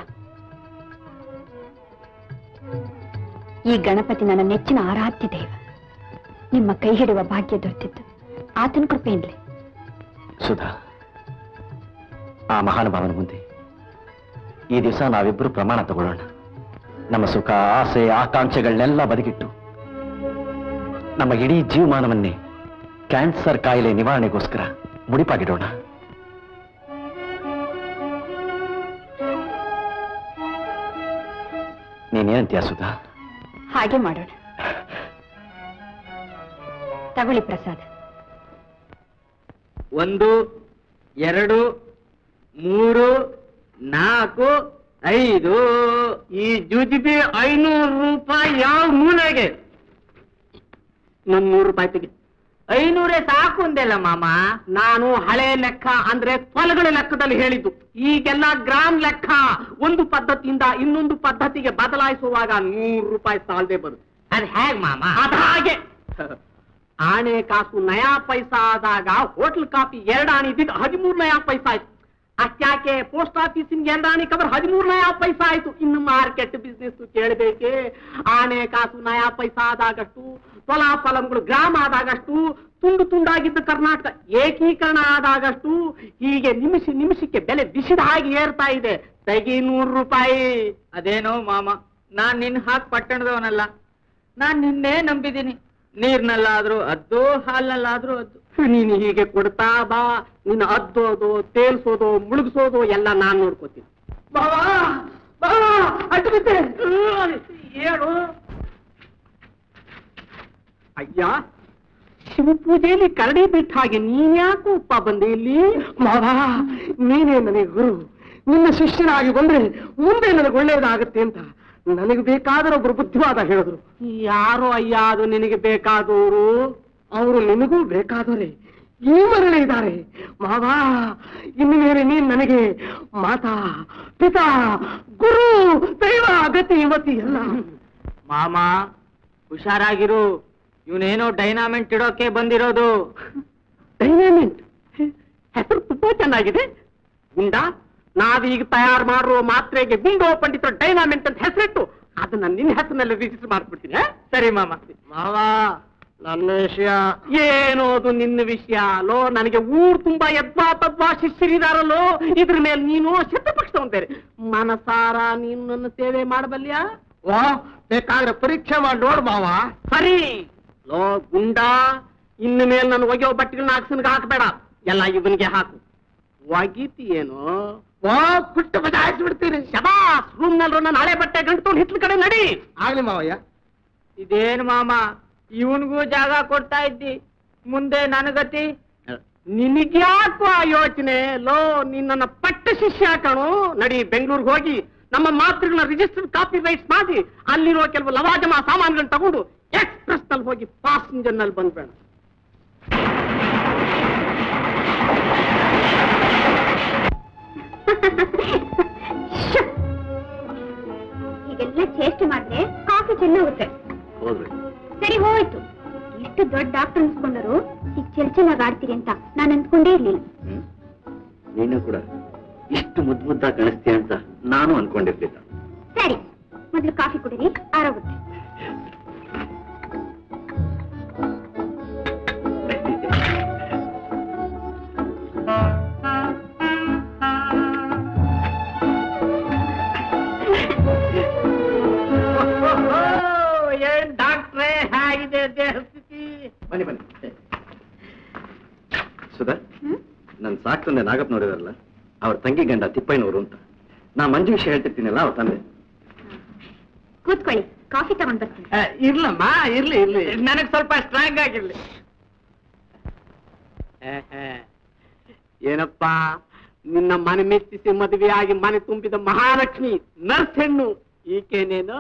ಈ ಗಣಪತಿ ನನ್ನ ನೆಚ್ಚಿನ ಆರಾಧ್ಯ ದೇವ ನಿಮ್ಮ ಕೈ ಹಿಡುವ ಭಾಗ್ಯ ದೊರೆತಿತ್ತು ಆತನ ಕೃಪೆಯಿಂದಲೇ ಸುಧಾ ಆ ಮಹಾನುಭಾವನ ಮುಂದೆ ಈ ದಿವಸ ನಾವಿಬ್ಬರು ಪ್ರಮಾಣ ತಗೊಳ್ಳೋಣ ನಮ್ಮ ಸುಖ ಆಸೆ ಆಕಾಂಕ್ಷೆಗಳನ್ನೆಲ್ಲ ಬದಿಗಿಟ್ಟು ನಮ್ಮ ಇಡೀ ಜೀವಮಾನವನ್ನೇ ಕ್ಯಾನ್ಸರ್ ಕಾಯಿಲೆ ನಿವಾರಣೆಗೋಸ್ಕರ ಮುಡಿಪಾಗಿಡೋಣ ನೀನೇನಂತೀಯ ಸುಧಾ ಹಾಗೆ ಮಾಡೋಣ ತಗೊಳ್ಳಿ ಪ್ರಸಾದ ಒಂದು ಎರಡು ಮೂರು ನಾಲ್ಕು ಐದು ಈ ಜುಜಿಬಿ ಐನೂರು ರೂಪಾಯಿ ಯಾವ ಮೂಲೆಗೆ ನನ್ ನೂರು ರೂಪಾಯಿ ತೆಗಿ ಐನೂರೇ ಸಾಕು ಅಂದೆಲ್ಲ ಮಾಮ ನಾನು ಹಳೆ ಲೆಕ್ಕ ಅಂದ್ರೆ ಫಲಗಳ ಲೆಕ್ಕದಲ್ಲಿ ಹೇಳಿದ್ದು ಈಗೆಲ್ಲ ಗ್ರಾಮ್ ಲೆಕ್ಕ ಒಂದು ಪದ್ಧತಿಯಿಂದ ಇನ್ನೊಂದು ಪದ್ಧತಿಗೆ ಬದಲಾಯಿಸುವಾಗ ನೂರು ರೂಪಾಯಿ ಸಾಲದೆ ಬರುತ್ತೆ ಅದ್ ಹೇಗ್ ಮಾಮ ಅದ ಹಾಗೆ ಆಣೆ ಕಾಸು ನಯಾ ಪೈಸಾ ಆದಾಗ ಹೋಟ್ಲ್ ಕಾಫಿ ಎರಡು ಆಣೆ ಇದ್ದಿದ್ದು ಹದಿಮೂರು ನಯಾ ಪೈಸಾ ಆಯ್ತು ಅಷ್ಟ್ಯಾಕೆ ಪೋಸ್ಟ್ ಆಫೀಸಿನ ಗೆಲ್ರಾಣಿ ಕವರ್ ಹದಿಮೂರು ನಯಾ ಪೈಸಾ ಆಯ್ತು ಇನ್ನು ಮಾರ್ಕೆಟ್ ಬಿಸ್ನೆಸ್ ಕೇಳಬೇಕೆ ಆನೆ ಕಾಸು ನಯಾ ಪೈಸಾ ಆದಾಗಷ್ಟು ಫಲಾಫಲಗಳು ಗ್ರಾಮ ಆದಾಗಷ್ಟು ತುಂಡು ತುಂಡಾಗಿದ್ದ ಕರ್ನಾಟಕ ಏಕೀಕರಣ ಆದಾಗಷ್ಟು ಹೀಗೆ ನಿಮಿಷ ನಿಮಿಷಕ್ಕೆ ಬೆಲೆ ಬಿಸಿದ ಹಾಗೆ ಏರ್ತಾ ಇದೆ ತೆಗಿ ನೂರು ರೂಪಾಯಿ ಅದೇನೋ ಮಾಮ ನಾನ್ ನಿನ್ ಹಾಕ್ ಪಟ್ಟಣದವನಲ್ಲ ನಾನ್ ನಿನ್ನೆ ನಂಬಿದೀನಿ ನೀರ್ನಲ್ಲಾದ್ರೂ ಅದ್ದು ಹಾಲ್ನಲ್ಲಾದ್ರೂ ಅದ್ದು ನೀನು ಹೀಗೆ ಕೊಡ್ತಾ ಬಾ ನಿನ್ನ ಅದ್ದೋದು ತೇಲ್ಸೋದು ಮುಳುಗಿಸೋದು ಎಲ್ಲ ನಾನ್ ನೋಡ್ಕೋತೀನಿ ಬಾವಾ ಬಾ ಅಡ್ಡು ಬಿದ್ದೆ ಹೇಳು ಅಯ್ಯ ಶಿವಪೂಜೆಯಲ್ಲಿ ಕರಡಿ ಬಿಟ್ಟ ಹಾಗೆ ನೀನ್ ಯಾಕೆ ಉಪ್ಪ ಬಂದೆ ಇಲ್ಲಿ ಮಾವಾ ನೀನೇ ನನಗೆ ಗುರು ನಿನ್ನ ಶಿಷ್ಯನಾಗಿ ಬಂದ್ರೆ ಮುಂದೆ ನನಗೆ ಒಳ್ಳೆಯದಾಗತ್ತೆ ಅಂತ ನನಗೆ ಬೇಕಾದ್ರೆ ಒಬ್ರು ಬುದ್ಧಿವಾದ ಹೇಳಿದ್ರು ಯಾರೋ ಅಯ್ಯ ಅದು ನಿನಗೆ ಬೇಕಾದವರು ಅವರು ನಿನಗೂ ಬೇಕಾದವರೇ ಈ ಮರಳಿ ಇದ್ದಾರೆ ಮಾವಾ ಇನ್ನು ಮೇಲೆ ನೀನ್ ನನಗೆ ಮಾತಾ ಪಿತಾ ಗುರು ದೈವ ಗತಿ ಮತಿ ಎಲ್ಲ ಮಾಮ ಹುಷಾರಾಗಿರು ಇವನೇನೋ ಡೈನಾಮೆಂಟ್ ಇಡೋಕೆ ಬಂದಿರೋದು ಡೈನಾಮಿಂಟ್ ಹೆಸರು ತುಂಬಾ ಚೆನ್ನಾಗಿದೆ ಗುಂಡ ನಾವೀಗ ತಯಾರು ಮಾಡುವ ಮಾತ್ರೆಗೆ ಗುಂಡೋ ಪಂಡಿತ ಡೈನಾಮಿಂಟ್ ಅಂತ ಹೆಸರಿಟ್ಟು ಅದನ್ನ ನಿನ್ನ ಹೆಸರಿನಲ್ಲಿ ರಿಜಿಸ್ಟರ್ ಮಾಡ್ಬಿಡ್ತೀನಿ ಆ? ಸರಿ ಮಾಮ ಮಾವ ನನ್ನ ವಿಷಯ ಏನೋದು ನಿನ್ನ ವಿಷಯ ಲೋ ನನಗೆ ಊರ್ ತುಂಬಾ ಯದ್ವಾ ತದ್ವಾ ಶಿಷ್ಯರಿದಾರಲ್ಲೋ ಇದ್ರ ಮೇಲೆ ನೀನು ಶತಪಕ್ಷ ಬೇರೆ ಮನಸಾರ ನೀನು ನನ್ನ ಸೇವೆ ಮಾಡಬಲ್ಯಾ ವಾ ಬೇಕಾದ್ರೆ ಪರೀಕ್ಷೆ ಮಾಡಿ ನೋಡ್ ಮಾವ ಸರಿ ಲೋ ಗುಂಡ ಇನ್ನು ಮೇಲೆ ನಾನು ಒಗೆಯೋ ಬಟ್ಟೆಗಳನ್ನ ಹಾಕ್ಸನ್ಗೆ ಹಾಕ್ಬೇಡ ಎಲ್ಲ ಇವನ್ಗೆ ಹಾಕು ಒಗೀತಿ ಏನು ವಾ ಕುಟ್ಟು ಬಜಾಯಿಸ್ಬಿಡ್ತೀನಿ ಶಬಾಸ್ ರೂಮ್ ನಲ್ಲಿ ನನ್ನ ಹಳೆ ಬಟ್ಟೆ ಗಂಟು ಹಿತ್ಲ ಕಡೆ ನಡಿ ಆಗ್ಲಿ ಮಾವಯ್ಯ ಇದೇನು ಮಾಮ ಇವನ್ಗೂ ಜಾಗ ಕೊಡ್ತಾ ಇದ್ದಿ ಮುಂದೆ ನನಗತಿ ನಿನಗ್ಯಾಕೋ ಆ ಯೋಚನೆ ಲೋ ನಿನ್ನ ಪಟ್ಟ ಶಿಷ್ಯ ಕಣು ನಡಿ ಬೆಂಗಳೂರಿಗೆ ಹೋಗಿ ನಮ್ಮ ಮಾತೃಗಳನ್ನ ರಿಜಿಸ್ಟರ್ ಕಾಪಿ ರೈಟ್ಸ್ ಮಾಡಿ ಅಲ್ಲಿರೋ ಕೆಲವು ಲವಾಜಮಾ ಸಾಮಾನುಗಳನ್ನ ತಗೊಂಡು ಎಕ್ಸ್ಪ್ರೆಸ್ ನಲ್ಲಿ ಹೋಗಿ ಪ್ಯಾಸೆಂಜರ್ ನಲ್ಲಿ ಬಂದ್ಬೇಡ ಶ್ಶ್! ಹೀಗೆಲ್ಲ ಚೇಷ್ಟೆ ಮಾಡಿದ್ರೆ ಕಾಫಿ ಚೆನ್ನಾಗುತ್ತೆ ಹೋದ್ರಿ ಸರಿ ಹೋಯ್ತು ಎಷ್ಟು ದೊಡ್ಡ ಡಾಕ್ಟರ್ ಅನ್ಸ್ಕೊಂಡರು ಈಗ ಚೆಲ್ ಚೆನ್ನಾಗಿ ಆಡ್ತೀರಿ ಅಂತ ನಾನು ಅಂದ್ಕೊಂಡೇ ಇರ್ಲಿಲ್ಲ ನೀನು ಕೂಡ ಇಷ್ಟು ಮುದ್ದು ಮುದ್ದಾಗಿ ಕಾಣಿಸ್ತೀಯ ಅಂತ ನಾನು ಅನ್ಕೊಂಡಿರ್ಲಿಲ್ಲ ಸರಿ ಮೊದಲು ಕಾಫಿ ಕುಡೀರಿ ಆರೋಗುತ್ತೆ ಏನ್ ಡಾಕ್ಟ್ರೇ ಹೇಗಿದೆ ದೇಹ ಸ್ಥಿತಿ ಬನ್ನಿ ಬನ್ನಿ ಸುಧಾ ಹ್ಮ್ ನನ್ನ ಸಾಕ್ ತಂದೆ ನಾಗಪ್ಪ ನೋಡಿದಾರಲ್ಲ ಅವ್ರ ತಂಗಿ ಗಂಡ ತಿಪ್ಪಯ್ಯನವರು ಅಂತ ನಾ ಮಂಜು ವಿಷಯ ಹೇಳ್ತಿರ್ತೀನಲ್ಲ ಅವ್ರ ತಂದೆ ಕೂತ್ಕೊಳ್ಳಿ ಕಾಫಿ ತಗೊಂಡ್ ಬರ್ತೀನಿ ಇರ್ಲಮ್ಮ ಇರ್ಲಿ ಇರ್ಲಿ ನನಗ್ ಸ್ವಲ್ಪ ಸ್ಟ್ರಾಂಗ್ ಆಗಿರ್ಲಿ ಏನಪ್ಪ ನಿನ್ನ ಮನೆ ಮೆಚ್ಚಿಸಿ ಮದುವೆಯಾಗಿ ಮನೆ ತುಂಬಿದ ಮಹಾಲಕ್ಷ್ಮಿ ನರ್ಸ್ ಹೆಣ್ಣು ಈಕೆನೇನು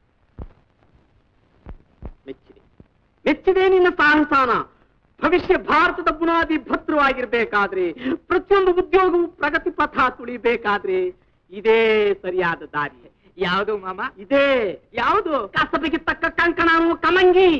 ಮೆಚ್ಚಿದೆ ಮೆಚ್ಚಿದೆ ನಿನ್ನ ಸಾಹಸಾನ ಭವಿಷ್ಯ ಭಾರತದ ಬುನಾದಿ ಭದ್ರವಾಗಿರ್ಬೇಕಾದ್ರೆ ಪ್ರತಿಯೊಂದು ಉದ್ಯೋಗವು ಪ್ರಗತಿ ಪಥ ತುಳಿಬೇಕಾದ್ರೆ ಇದೇ ಸರಿಯಾದ ದಾರಿ ಯಾವುದು ಮಾಮ ಇದೇ ಯಾವುದು ಕಸಬಿಗೆ ತಕ್ಕ ಕಂಕಣನು ಕಮಂಗಿ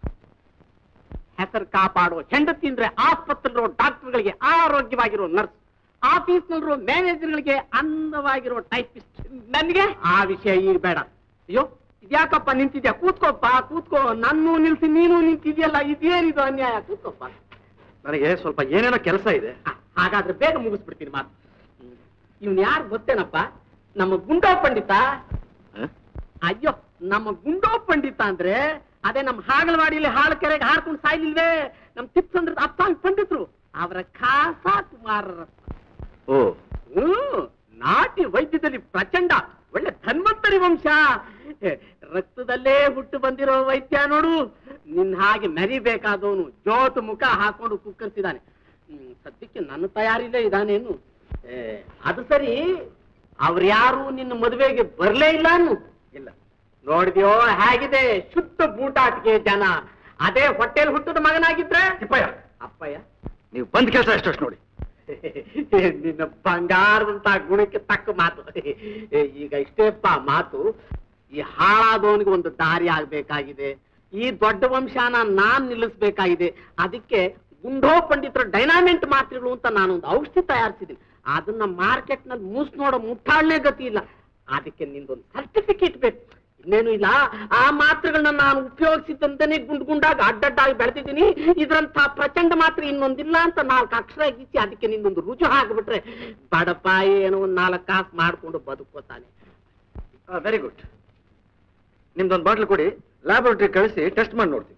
ಹೆಸರು ಕಾಪಾಡೋ ಹೆಂಡತಿ ಅಂದ್ರೆ ಆಸ್ಪತ್ರೆಲಿರೋ ಡಾಕ್ಟರ್ಗಳಿಗೆ ಆರೋಗ್ಯವಾಗಿರೋ ನರ್ಸ್ ಆಫೀಸ್ನಲ್ಲಿರೋ ಮ್ಯಾನೇಜರ್ಗಳಿಗೆ ಅಂದವಾಗಿರೋ ಟೈಪಿಸ್ಟ್ ನನಗೆ ಆ ವಿಷಯ ಈಗ ಬೇಡ ಅಯ್ಯೋ ಇದ್ಯಾಕಪ್ಪ ನಿಂತಿದ್ಯಾ ಕೂತ್ಕೋಪ್ಪ ಕೂತ್ಕೋ ನನ್ನೂ ನಿಲ್ಸಿ ನೀನು ನಿಂತಿದ್ಯಲ್ಲ ಇದೇನಿದು ಅನ್ಯಾಯ ಕೂತ್ಕೋಪ್ಪ ನನಗೆ ಸ್ವಲ್ಪ ಏನೇನೋ ಕೆಲಸ ಇದೆ ಆ, ಹಾಗಾದ್ರೆ ಬೇಗ ಮುಗಿಸ್ಬಿಡ್ತೀನಿ ಮಾತು ಇವ್ನು ಯಾರು ಗೊತ್ತೇನಪ್ಪ ನಮ್ಮ ಗುಂಡೋ ಪಂಡಿತ ಹ? ಅಯ್ಯೋ ನಮ್ಮ ಗುಂಡೋ ಪಂಡಿತ ಅಂದ್ರೆ ಅದೇ ನಮ್ಮ ಹಾಗಲವಾಡಿಯಲ್ಲಿ ಹಾಳು ಕೆರೆಗೆ ಹಾರ್ಕೊಂಡು ಸಾಯ್ಲಿಲ್ವೇ ನಮ್ಮ ತಿಪ್ಪಂದ್ರದ ಅಪ್ಪ ಪಂಡಿತರು ಅವರ ಖಾಸ ಕುಮಾರರಪ್ಪ ಓ ಹ್ಮ್ ನಾಟಿ ವೈದ್ಯದಲ್ಲಿ ಪ್ರಚಂಡ ಒಳ್ಳೆ ಧನ್ವಂತರಿ ವಂಶ ಹೆ, ರಕ್ತದಲ್ಲೇ ಹುಟ್ಟು ಬಂದಿರೋ ವೈದ್ಯ ನೋಡು ನಿನ್ ಹಾಗೆ ಮೆರಿಬೇಕಾದವನು ಜೋತು ಮುಖ ಹಾಕೊಂಡು ಕುಕ್ಕರ್ಸಿದ್ದಾನೆ ಹ್ಮ್, ಸದ್ಯಕ್ಕೆ ನನ್ನ ತಯಾರಿಲೇ ಇದಾನೇನು ಏ, ಅದು ಸರಿ ಅವ್ರ್ಯಾರು ನಿನ್ನ ಮದುವೆಗೆ ಬರ್ಲೇ ಇಲ್ಲ ಅನ್ನು ಇಲ್ಲ ನೋಡಿದ್ಯೋ ಹೇಗಿದೆ ಶುದ್ಧ ಬೂಟಾಟಿಗೆ ಜನ ಅದೇ ಹೊಟ್ಟೆಲ್ ಹುಟ್ಟದ ಮಗನಾಗಿದ್ರೆ ತಿಪ್ಪಯ್ಯ ಅಪ್ಪಯ್ಯ ನೀವು ಬಂದ್ ಕೆಲಸ ಎಷ್ಟಷ್ಟು ನೋಡಿ ನಿನ್ನ ಬಂಗಾರದಂತ ಗುಣಕ್ಕೆ ತಕ್ಕ ಮಾತು ಈಗ ಇಷ್ಟೇಪ್ಪ ಮಾತು ಈ ಹಾಳಾದವನಿಗೆ ಒಂದು ದಾರಿ ಆಗ್ಬೇಕಾಗಿದೆ ಈ ದೊಡ್ಡ ವಂಶನ ನಾನ್ ನಿಲ್ಲಿಸ್ಬೇಕಾಗಿದೆ ಅದಕ್ಕೆ ಗುಂಡೋ ಪಂಡಿತರ ಡೈನಾಮೆಂಟ್ ಮಾತ್ರೆಗಳು ಅಂತ ನಾನೊಂದು ಔಷಧಿ ತಯಾರಿಸಿದ್ದೀನಿ ಅದನ್ನ ಮಾರ್ಕೆಟ್ ನಲ್ಲಿ ಮೂಸ್ ನೋಡೋ ಮುಟ್ಟಾಳ್ನೇ ಗತಿ ಇಲ್ಲ ಅದಕ್ಕೆ ನಿಂದೊಂದು ಸರ್ಟಿಫಿಕೇಟ್ ಬೇಕು ಇನ್ನೇನು ಇಲ್ಲ ಆ ಮಾತ್ರೆಗಳನ್ನ ನಾನು ಉಪಯೋಗಿಸಿದ್ದಂತಾನೆ ಗುಂಡ್ ಗುಂಡಾಗಿ ಅಡ್ಡಡ್ಡಾಗಿ ಬೆಳೆದಿದ್ದೀನಿ ಇದ್ರಂತ ಪ್ರಚಂಡ ಮಾತ್ರ ಇನ್ನೊಂದಿಲ್ಲ ಅಂತ ನಾಲ್ಕು ಅಕ್ಷರ ಗೀಚಿ ಅದಕ್ಕೆ ನಿಂದೊಂದು ರುಜು ಹಾಕ್ಬಿಟ್ರೆ ಬಡಪ ಏನೋ ಒಂದ್ ನಾಲ್ಕು ಕಾಸು ಮಾಡ್ಕೊಂಡು ಬದುಕೋತಾನೆ ವೆರಿ ಗುಡ್ ನಿಮ್ದೊಂದು ಬಾಟ್ಲು ಕೊಡಿ ಲ್ಯಾಬೊರೇಟರಿ ಕಳಿಸಿ ಟೆಸ್ಟ್ ಮಾಡಿ ನೋಡ್ತೀನಿ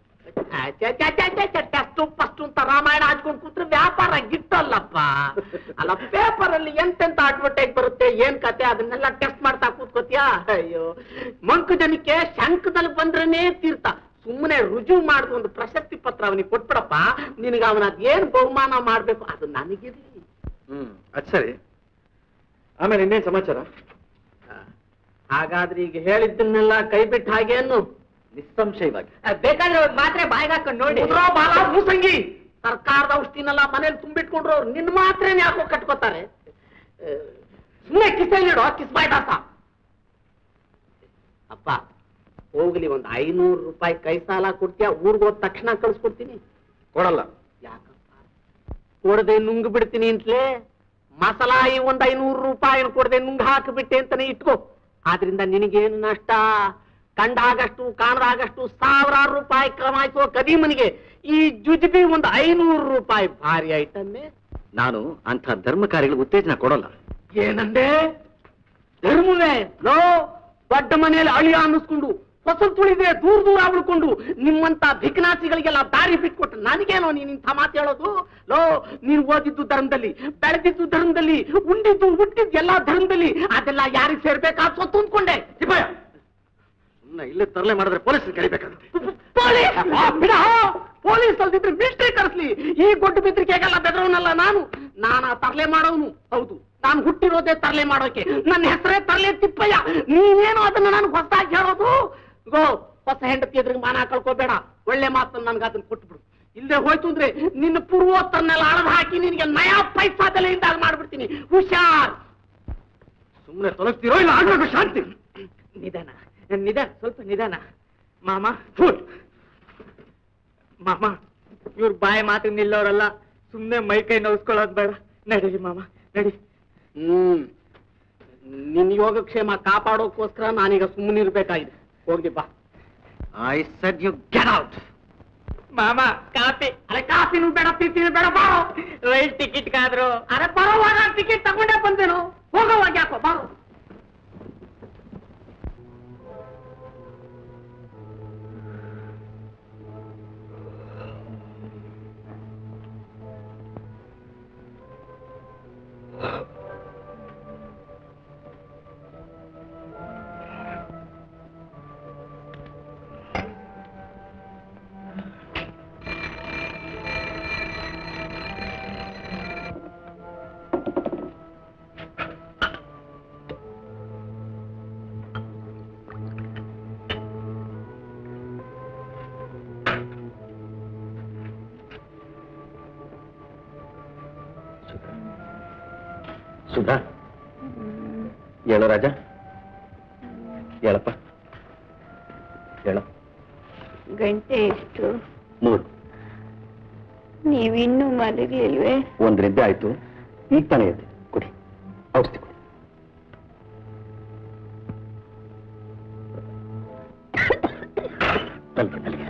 ಟೆಸ್ಟು ಫಸ್ಟ್ ಅಂತ ರಾಮಾಯಣ ಹಚ್ಕೊಂಡು ಕೂತ್ರೆ ವ್ಯಾಪಾರ ಗಿಟ್ಟಲ್ಲಪ್ಪ ಅಲ್ಲ ಪೇಪರ್ ಅಲ್ಲಿ ಎಂತೆಂತ ಅಡ್ವರ್ಟೈಸ್ ಬರುತ್ತೆ ಏನ್ ಕತೆ ಅದನ್ನೆಲ್ಲ ಟೆಸ್ಟ್ ಮಾಡ್ತಾ ಕೂತ್ಕೋತಿಯಾ ಅಯ್ಯೋ ಮಂಕು ಜನಕ್ಕೆ ಶಂಕದಲ್ಲಿ ಬಂದ್ರೇನೆ ತೀರ್ಥ ಸುಮ್ಮನೆ ರುಜು ಮಾಡಿದ ಒಂದು ಪ್ರಶಸ್ತಿ ಪತ್ರ ಅವನಿಗೆ ಕೊಟ್ಬಿಡಪ್ಪ ನಿನಗೆ ಅವನ ಏನ್ ಬಹುಮಾನ ಮಾಡ್ಬೇಕು ಅದು ನನಗಿರ್ಲಿ ಹ್ಮ್ ಅದ್ ಸರಿ ಆಮೇಲೆ ಇನ್ನೇನ್ ಸಮಾಚಾರ ಹಾಗಾದ್ರೆ ಈಗ ಹೇಳಿದ್ದನ್ನೆಲ್ಲ ಕೈ ಬಿಟ್ಟು ಹಾಗೇನು ನಿಸ್ಸಂಶಯವಾಗಿ ಬೇಕಾದ್ರೆ ಒಂದ್ ಮಾತ್ರೆ ಬಾಯಿಗೆ ಹಾಕೊಂಡು ನೋಡಿ ಉದ್ರೋ ಬಾಲ ಮೂಸಂಗಿ ಸರ್ಕಾರದ ಔಷಧಿನೆಲ್ಲ ಮನೇಲಿ ತುಂಬಿಟ್ಕೊಂಡ್ರು ಅವ್ರು ನಿನ್ ಮಾತ್ರೇನೆ ಯಾಕೋ ಕಟ್ಕೋತಾರೆ ಸುಮ್ಮನೆ ಕಿಸೇಲಿಡೋ ಕಿಸ್ಬಾಯ್ ದಾಸ ಅಪ್ಪ ಹೋಗ್ಲಿ ಒಂದ್ ಐನೂರು ರೂಪಾಯಿ ಕೈ ಸಾಲ ಕೊಡ್ತೀಯಾ ಊರ್ಗ್ ಹೋದ ತಕ್ಷಣ ಕಳ್ಸ್ಕೊಡ್ತೀನಿ ಕೊಡಲ್ಲ ಯಾಕಪ್ಪ ಕೊಡದೆ ನುಂಗ್ ಬಿಡ್ತೀನಿ ಅಂತಲೇ ಮಸಲಾಯಿ ಒಂದ್ ಐನೂರು ರೂಪಾಯಿ ಕೊಡದೆ ನುಂಗ್ ಹಾಕಿಬಿಟ್ಟೆ ಅಂತಾನೆ ಇಟ್ಕೋ ಆದ್ರಿಂದ ನಿನಗೇನು ನಷ್ಟ ಕಂಡಾಗಷ್ಟು ಕಾಣದಾಗಷ್ಟು ಸಾವಿರಾರು ರೂಪಾಯಿ ಕಮಾಯಿಸುವ ಕದೀಮನಿಗೆ ಈ ಜುಜುಬಿ ಒಂದು ಐನೂರು ರೂಪಾಯಿ ಭಾರಿ ಐಟಮ್ಮೆ ನಾನು ಅಂಥ ಧರ್ಮ ಕಾರ್ಯಗಳಿಗೆ ಉತ್ತೇಜನ ಕೊಡಲ್ಲ ಏನಂದೆ ಧರ್ಮವೇ ಲೋ ದೊಡ್ಡ ಮನೆಯಲ್ಲಿ ಅಳಿಯ ಅನ್ನಿಸ್ಕೊಂಡು ಫಸಲು ತುಳಿದೆ ದೂರ ದೂರ ಉಳ್ಕೊಂಡು ನಿಮ್ಮಂತ ಭಿಕನಾಸಿಗಳಿಗೆಲ್ಲ ದಾರಿ ಬಿಟ್ಕೊಟ್ಟು ನನಗೇನೋ ನೀನ್ ಇಂಥ ಮಾತು ಹೇಳೋದು ಲೋ ನೀನು ಓದಿದ್ದು ಧರ್ಮದಲ್ಲಿ ಬೆಳೆದಿದ್ದು ಧರ್ಮದಲ್ಲಿ ಉಂಡಿದ್ದು ಹುಟ್ಟಿದ್ದು ಎಲ್ಲಾ ಧರ್ಮದಲ್ಲಿ ಅದೆಲ್ಲ ಯಾರಿಗೆ ಸೇರ್ಬೇಕಾ ಸ್ವತ್ತು ಅಂದ್ಕೊಂಡೆ ಸಿಪಾಯ ಸುಮ್ಮನೆ ಇಲ್ಲೇ ತರಲೆ ಮಾಡಿದ್ರೆ ಪೊಲೀಸ್ ಕರಿಬೇಕಾಗುತ್ತೆ ಪೊಲೀಸ್ ಬಿಡ ಪೊಲೀಸ್ ಅಲ್ದಿದ್ರೆ ಮಿಲಿಟರಿ ಕರೆಸ್ಲಿ ಈ ಗೊಡ್ಡು ಬೆದರಿಕೆಗೆಲ್ಲ ಬೆದರವನಲ್ಲ ನಾನು ನಾನ ತರ್ಲೆ ಮಾಡೋನು ಹೌದು ನಾನು ಹುಟ್ಟಿರೋದೇ ತರ್ಲೆ ಮಾಡೋಕೆ ನನ್ನ ಹೆಸರೇ ತರ್ಲೆ ತಿಪ್ಪಯ್ಯ ನೀನೇನು ಅದನ್ನ ನಾನು ಹೊಸದಾಗಿ ಹೇಳೋದು ಗೋ ಹೊಸ ಹೆಂಡತಿ ಎದುರಿಗೆ ಮಾನ ಕಳ್ಕೋಬೇಡ ಒಳ್ಳೆ ಮಾತನ್ನ ನನ್ಗೆ ಅದನ್ನ ಕೊಟ್ಬಿಡು ಇಲ್ಲದೆ ಹೋಯ್ತು ಅಂದ್ರೆ ನಿನ್ನ ಪೂರ್ವೋತ್ತರನ್ನೆಲ್ಲ ಅಳದ್ ಹಾಕಿ ನಿನಗೆ ನಯಾ ಪೈಸಾ ಬೆಲೆಯಿಂದ ಮಾಡ್ಬಿಡ್ತೀನಿ ಹುಷಾರ್ ಸುಮ್ಮನೆ ತೊಲಗ್ತಿರೋ ಇಲ್ಲ ಆಗ್ಬೇಕು ಶಾಂತಿ ನಿಧಾನ ನಿಧಾನ ಸ್ವಲ್ಪ ನಿಧಾನ ಮಾಮ ಫುಲ್ ಮಾಮ ಇವ್ರ ಬಾಯಿ ಮಾತು ನಿಲ್ಲೋರಲ್ಲ ಸುಮ್ನೆ ಮೈ ಕೈ ನೋವಿಸ್ಕೊಳ್ಳೋದು ಬೇಡ ನಡೀರಿ ಮಾಮ ನಡಿ ಹ್ಮ್ ನಿನ್ ಯೋಗಕ್ಷೇಮ ಕಾಪಾಡೋಕ್ಕೋಸ್ಕರ ನಾನೀಗ ಸುಮ್ಮನಿರ್ಬೇಕಾಗಿದೆ ಹೋಗಿ ಬಾ I said you get out ಮಾಮ ಕಾಪಿ ಅರೆ ಕಾಫಿನೂ ಬೇಡ ತಿಂತೀನಿ ಬೇಡ ಬಾರೋ ರೈಲ್ ಟಿಕೆಟ್ ಕಾದ್ರು ಅರೆ ಬರೋವಾಗ ಟಿಕೆಟ್ ತಗೊಂಡೇ ಬಂದೇನು ಹೋಗೋವಾಗ ಯಾಕೋ ಬಾರೋ ಸುಧಾ ಹೇಳು ರಾಜ ಹೇಳಪ್ಪ ಹೇಳ ಗಂಟೆ ಎಷ್ಟು ಮೂರು ನೀವಿನ್ನೂ ಮಲಗಲಿಲ್ವೇ ಒಂದು ನಿದ್ದೆ ಆಯ್ತು ಈಗ ತಾನೇ ಎದ್ದೆ ಕೊಡಿ ಔಷಧಿ ಕೊಡಿ ತಲೆಗೆ ತಲೆಗೆ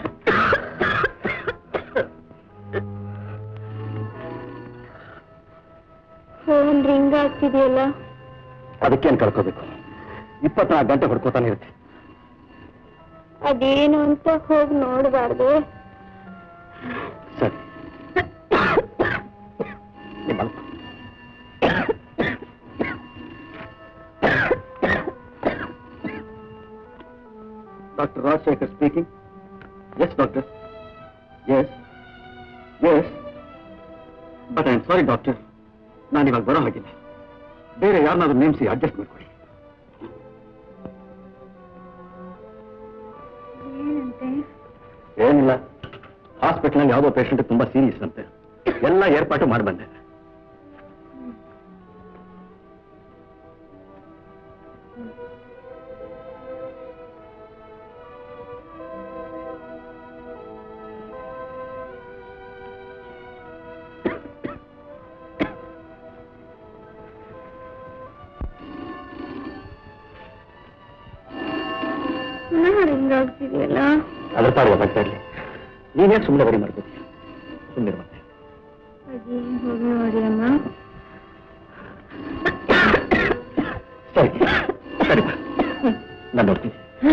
ಫೋನ್ ರಿಂಗ್ ಆಗ್ತಿದೆಯಲ್ಲ ಅದಕ್ಕೇನು ಕಳ್ಕೋಬೇಕು ಇಪ್ಪತ್ನಾಲ್ಕು ಗಂಟೆ ಹೊಡ್ಕೋತಾನೆ ಇರುತ್ತೆ ಅದೇನು ಅಂತ ಹೋಗಿ ನೋಡಬಾರ್ದು ಸರಿ ನಿಮ್ಮ ಅಲ್ಪ. Doctor Rajashekar speaking yes doctor yes yes but I am sorry doctor ನಾನು ಇವಾಗ ಬರೋ ಹಾಗಿಲ್ಲ ಬೇರೆ ಯಾರನ್ನಾದ್ರೂ ನೇಮಿಸಿ ಅಡ್ಜಸ್ಟ್ ಮಾಡ್ಕೊಡಿ ಏನಂತೆ ಏನಿಲ್ಲ ಹಾಸ್ಪಿಟಲ್ ಯಾವುದೋ ಪೇಷಂಟ್ ತುಂಬಾ ಸೀರಿಯಸ್ ಅಂತೆ ಎಲ್ಲ ಏರ್ಪಾಟು ಮಾಡಿ ಬಂದೆ ಪುನಃ ಹಿಂಗಾಗ್ತಿದೆಯಲ್ಲ ಅದ್ರ ಪಾಡಿಗೆ ಬರ್ತಾ ಇರ್ಲಿ ನೀನೇ ಸುಮ್ಮನೆ ಬರಿ ಮಾಡ್ಕೋತೀಯ ಸುಮ್ಮನೆ ಮತ್ತೆ ಅದೇ ಹೋಗಿ ನೋಡಿ ಅಮ್ಮ ಸರಿ ಸರಿ ಬಾ. ನಾನು ನೋಡ್ತೀನಿ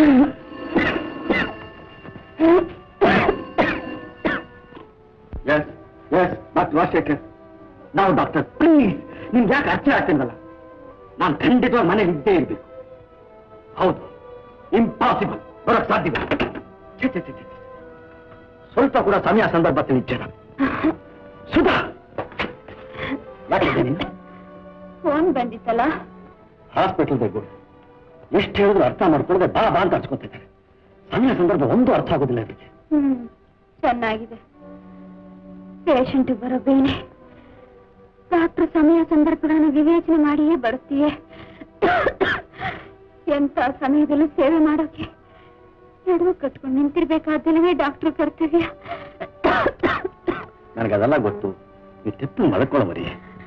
ಎಸ್ ಎಸ್ ಡಾಕ್ಟರ್ ರಾಜಶೇಖರ್ ನಾವು ಡಾಕ್ಟರ್ ಪ್ಲೀಸ್ ನಿಮ್ಗೆ ಯಾಕೆ ಅರ್ಥ ಆಗ್ತಿಲ್ವಲ್ಲ ನಾನು ಖಂಡಿತವಾಗಿ ಮನೇಲಿ ಇದ್ದೇ ಇರ್ಬೇಕು ಹೌದು ಇಂಪಾಸಿಬಲ್ ಬರೋಕ್ ಸಾಧ್ಯವಿಲ್ಲ ಛೆ, ಛೆ, ಛೆ, ಛೆ. ಸ್ವಲ್ಪ ಕೂಡ ಸಮಯ ಸಂದರ್ಭ ತಿಳಿಜನ ಸುಧಾ ಯಾಕೆ ನೀನು ಫೋನ್ ಬಂದಿತ್ತಲ್ಲ ಹಾಸ್ಪಿಟಲ್ ಬೇಕು ಎಷ್ಟು ಹೇಳಿದ್ರು ಅರ್ಥ ಮಾಡ್ಕೊಳ್ಳದೆ ಬಾ ಬಾ ಅಂತ ಹಚ್ಕೊತಿದ್ದಾರೆ ಸಮಯ ಸಂದರ್ಭ ಒಂದು ಅರ್ಥ ಆಗೋದಿಲ್ಲ ಇದಕ್ಕೆ ಹ್ಮ್ ಚೆನ್ನಾಗಿದೆ ಪೇಷಂಟ್ ಬರೋ ಬೇನೆ ಡಾಕ್ಟರ್ ಸಮಯ ಸಂದರ್ಭಗಳನ್ನು ವಿವೇಚನೆ ಮಾಡಿಯೇ ಬರುತ್ತೀಯೇ ಎಂತ ಸಮಯದಲ್ಲೂ ಸೇವೆ ಮಾಡೋಕೆ ನಡುವು ಕಟ್ಕೊಂಡು ನಿಂತಿರ್ಬೇಕಾದ್ದಲ್ಲವೇ ಡಾಕ್ಟರ್ ಕರ್ತವ್ಯ ನನಗದೆಲ್ಲ ಗೊತ್ತು ನೀವು ತಿತ್ತು ಮಲ್ಕೊಳ್ಳೋ ಮರಿ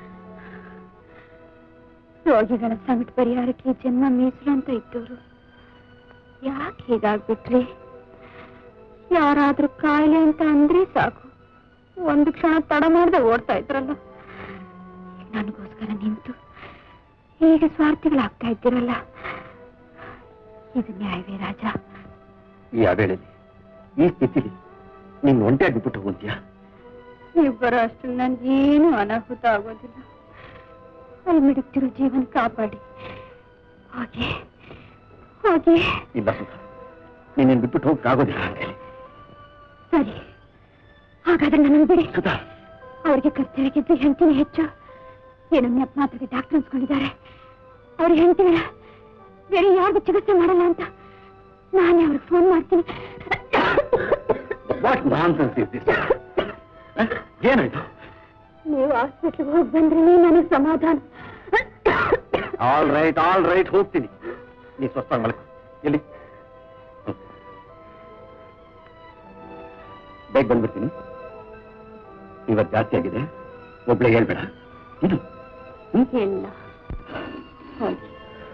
ರೋಗಿಗಳ ಸಂಕಟ ಪರಿಹಾರಕ್ಕೆ ಜನ್ಮ ಮೀಸಲು ಅಂತ ಇದ್ದವರು ಯಾಕೆ ಹೀಗಾಗ್ಬಿಟ್ರಿ ಯಾರಾದ್ರೂ ಕಾಯಿಲೆ ಅಂತ ಅಂದ್ರೆ ಸಾಕು ಒಂದು ಕ್ಷಣ ತಡ ಮಾಡದೆ ಓಡ್ತಾ ಇದ್ರಲ್ಲ ನನಗೋಸ್ಕರ ನಿಂತು ಹೀಗೆ ಸ್ವಾರ್ಥಿಗಳಾಗ್ತಾ ಇದ್ದೀರಲ್ಲ ಇದು ನ್ಯಾಯವೇ ರಾಜ ಈ ಅವೇಳೆಯಲ್ಲಿ ಈ ಸ್ಥಿತಿಲಿ ನೀನು ಒಂಟಿಯಾಗಿ ಬಿಟ್ಬಿಟ್ಟು ಹೋಗ್ತೀಯಾ ನೀವು ಬರೋ ಅಷ್ಟು ನನ್ಗೇನು ಅನಾಹುತ ಆಗೋದಿಲ್ಲ ಅಲ್ಲಿ ಮಿಡುಕ್ತಿರೋ ಜೀವನ ಕಾಪಾಡಿ ಹೋಗಿ ಹೋಗಿ ಇಲ್ಲ ಸುಧಾ ನೀನೇನು ಬಿಟ್ಬಿಟ್ಟು ಹೋಗಕ್ಕಾಗೋದಿಲ್ಲ ಅಂತ ಹೇಳಿ ಸರಿ ಹಾಗಾದ್ರೆ ನನ್ನ ಬಿಡಿ ಸುಧಾ ಅವ್ರಿಗೆ ಕರ್ತವ್ಯಕ್ಕಿಂತ ಹೆಂಡತಿನ ಹೆಚ್ಚು ಏನೋ ನೆಪ ಮಾತ್ರಕ್ಕೆ ಡಾಕ್ಟರ್ ಅನ್ಸ್ಕೊಂಡಿದ್ದಾರೆ ಅವ್ರ ಹೆಂಡತಿಗಳ ಬೇರೆ ಯಾರಿಗೂ ಚಿಕಿತ್ಸೆ ಮಾಡಲ್ಲ ಅಂತ ನಾನೇ ಅವ್ರಿಗೆ ಫೋನ್ ಮಾಡ್ತೀನಿ ವಾಟ್ ನಾನ್ಸೆನ್ಸ್ ಇಸ್ ದಿಸ್ ಏನಾಯ್ತು ನೀವು ಹಾಸ್ಪಿಟ್ಲಿಗೆ ಹೋಗಿ ಬಂದ್ರೆ ನನಗೆ ಸಮಾಧಾನ ಆಲ್ ರೈಟ್ ಆಲ್ ರೈಟ್ ಹೋಗ್ತೀನಿ ನೀ ಸ್ವಸ್ಥ ಮಲ್ಕೊ ಎಲ್ಲಿ ಹ್ಮ್. ಬೇಗ ಬಂದ್ಬಿಡ್ತೀನಿ ಇವತ್ತು ಜಾಸ್ತಿ ಆಗಿದೆ ಒಬ್ಳೆ ಹೇಳ್ಬೇಡ ಇದು ಇಲ್ಲ ಹೋಗಿ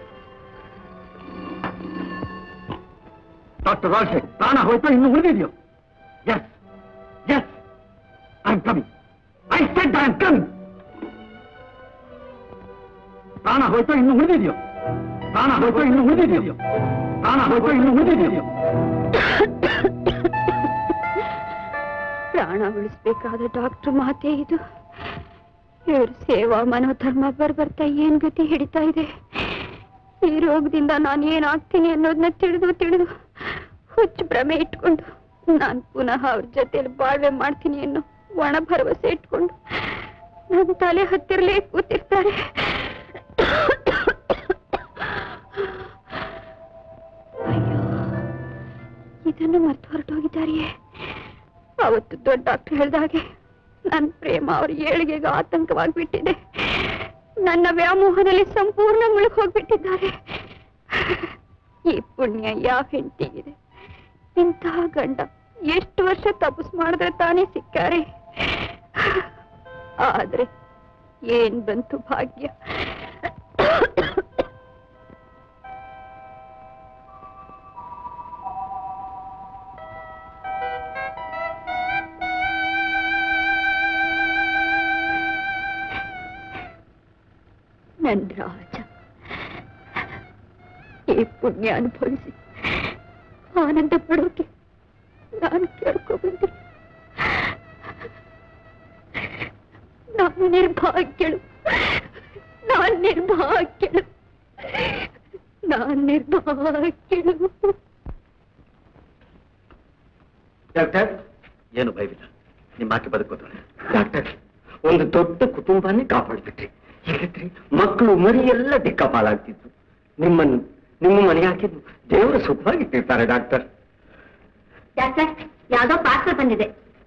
ಡಾಕ್ಟರ್ ರಾಜಶೇಖರ್ ಪ್ರಾಣ ಹೋಯ್ತು ಇನ್ನು ಉಳಿದಿದೆಯೋ yes yes I am coming I said I am coming ಪ್ರಾಣ ಹೋಯ್ತು ಇನ್ನು ಉಳಿದಿದೆಯೋ ಪ್ರಾಣ ಹೋಯ್ತು ಇನ್ನು ಉಳಿದಿದೆಯೋ ಪ್ರಾಣ ಹೋಯ್ತು ಇನ್ನು ಉಳಿದಿದೆಯೋ ಪ್ರಾಣ ಉಳಿಸ್ಬೇಕಾದ ಡಾಕ್ಟರ್ ಮಾತೇ ಇದು ಇವ್ರ ಸೇವಾ ಮನೋಧರ್ಮ ಬರ್ಬರ್ತಾ ಏನ್ ಗತಿ ಹಿಡಿತಾ ಇದೆ ಈ ರೋಗದಿಂದ ನಾನು ಏನಾಗ್ತೀನಿ ಅನ್ನೋದನ್ನ ತಿಳಿದು ತಿಳಿದು ಹುಚ್ಚು ಭ್ರಮೆ ಇಟ್ಕೊಂಡು ನಾನು ಪುನಃ ಅವ್ರ ಜೊತೆಲಿ ಬಾಳ್ವೆ ಮಾಡ್ತೀನಿ ಅನ್ನೋ ಒಣ ಭರವಸೆ ಇಟ್ಕೊಂಡು ನನ್ನ ತಲೆ ಹತ್ತಿರಲೇ ಕೂತಿರ್ತಾರೆ ಅಯ್ಯೋ ಇದನ್ನು ಮರ್ತು ಹೊರಟೋಗಿದ್ದಾರೆಯೇ ಅವತ್ತು ದೊಡ್ಡ ಡಾಕ್ಟರ್ ಹೇಳ್ದಾಗೆ ನನ್ನ ಪ್ರೇಮ ಅವ್ರ ಏಳಿಗೆಗೆ ಆತಂಕವಾಗಿಬಿಟ್ಟಿದೆ ನನ್ನ ವ್ಯಾಮೋಹದಲ್ಲಿ ಸಂಪೂರ್ಣ ಮುಳುಗಿ ಹೋಗ್ಬಿಟ್ಟಿದ್ದಾರೆ ಈ ಪುಣ್ಯ ಯಾವ ಹೆಂಡತಿಗಿದೆ ಇಂತಹ ಗಂಡ ಎಷ್ಟು ವರ್ಷ ತಪಸ್ ಮಾಡಿದ್ರೆ ತಾನೇ ಸಿಕ್ಕಾರೆ ಆದ್ರೆ ಏನ್ ಬಂತು ಭಾಗ್ಯ ನನ್ ರಾಜ ಈ ಪುಣ್ಯ ಅನುಭವಿಸಿ ಆನಂದ ಪಡೋಕೆ ನಾನು ಕೇಳ್ಕೊ ಬಂದೆ ನಾನು ನಿರ್ಭಾಗ್ಯಳು ನಾನ್ ನಿರ್ಭಾಗ್ಯಳು ನಾನ್ ನಿರ್ಭಾಗ್ಯಳು ಡಾಕ್ಟರ್ ಏನು ಭಯವಿಲ್ಲ ನಿಮ್ಮ ಆಕೆ ಬದುಕೋತಾನೆ ಡಾಕ್ಟರ್ ಒಂದು ದೊಡ್ಡ ಕುಟುಂಬನೇ ಕಾಪಾಡ್ಬಿಟ್ರಿ ಹೇಳಿದ್ರಿ ಮಕ್ಕಳು ಮರಿ ಎಲ್ಲ ದಿಕ್ಕಾಪಾಲಾಗ್ತಿದ್ರು ನಿಮ್ಮನ್ನು ನಿಮ್ಮ ಮನೆಗೆ ಹಾಕಿದ್ದು ದೇವರು ಸುಖವಾಗಿಟ್ಟಿರ್ತಾರೆ ಡಾಕ್ಟರ್ ಡಾಕ್ಟರ್ ಯಾವ್ದೋ ಪಾರ್ಸಲ್ ಬಂದಿದೆ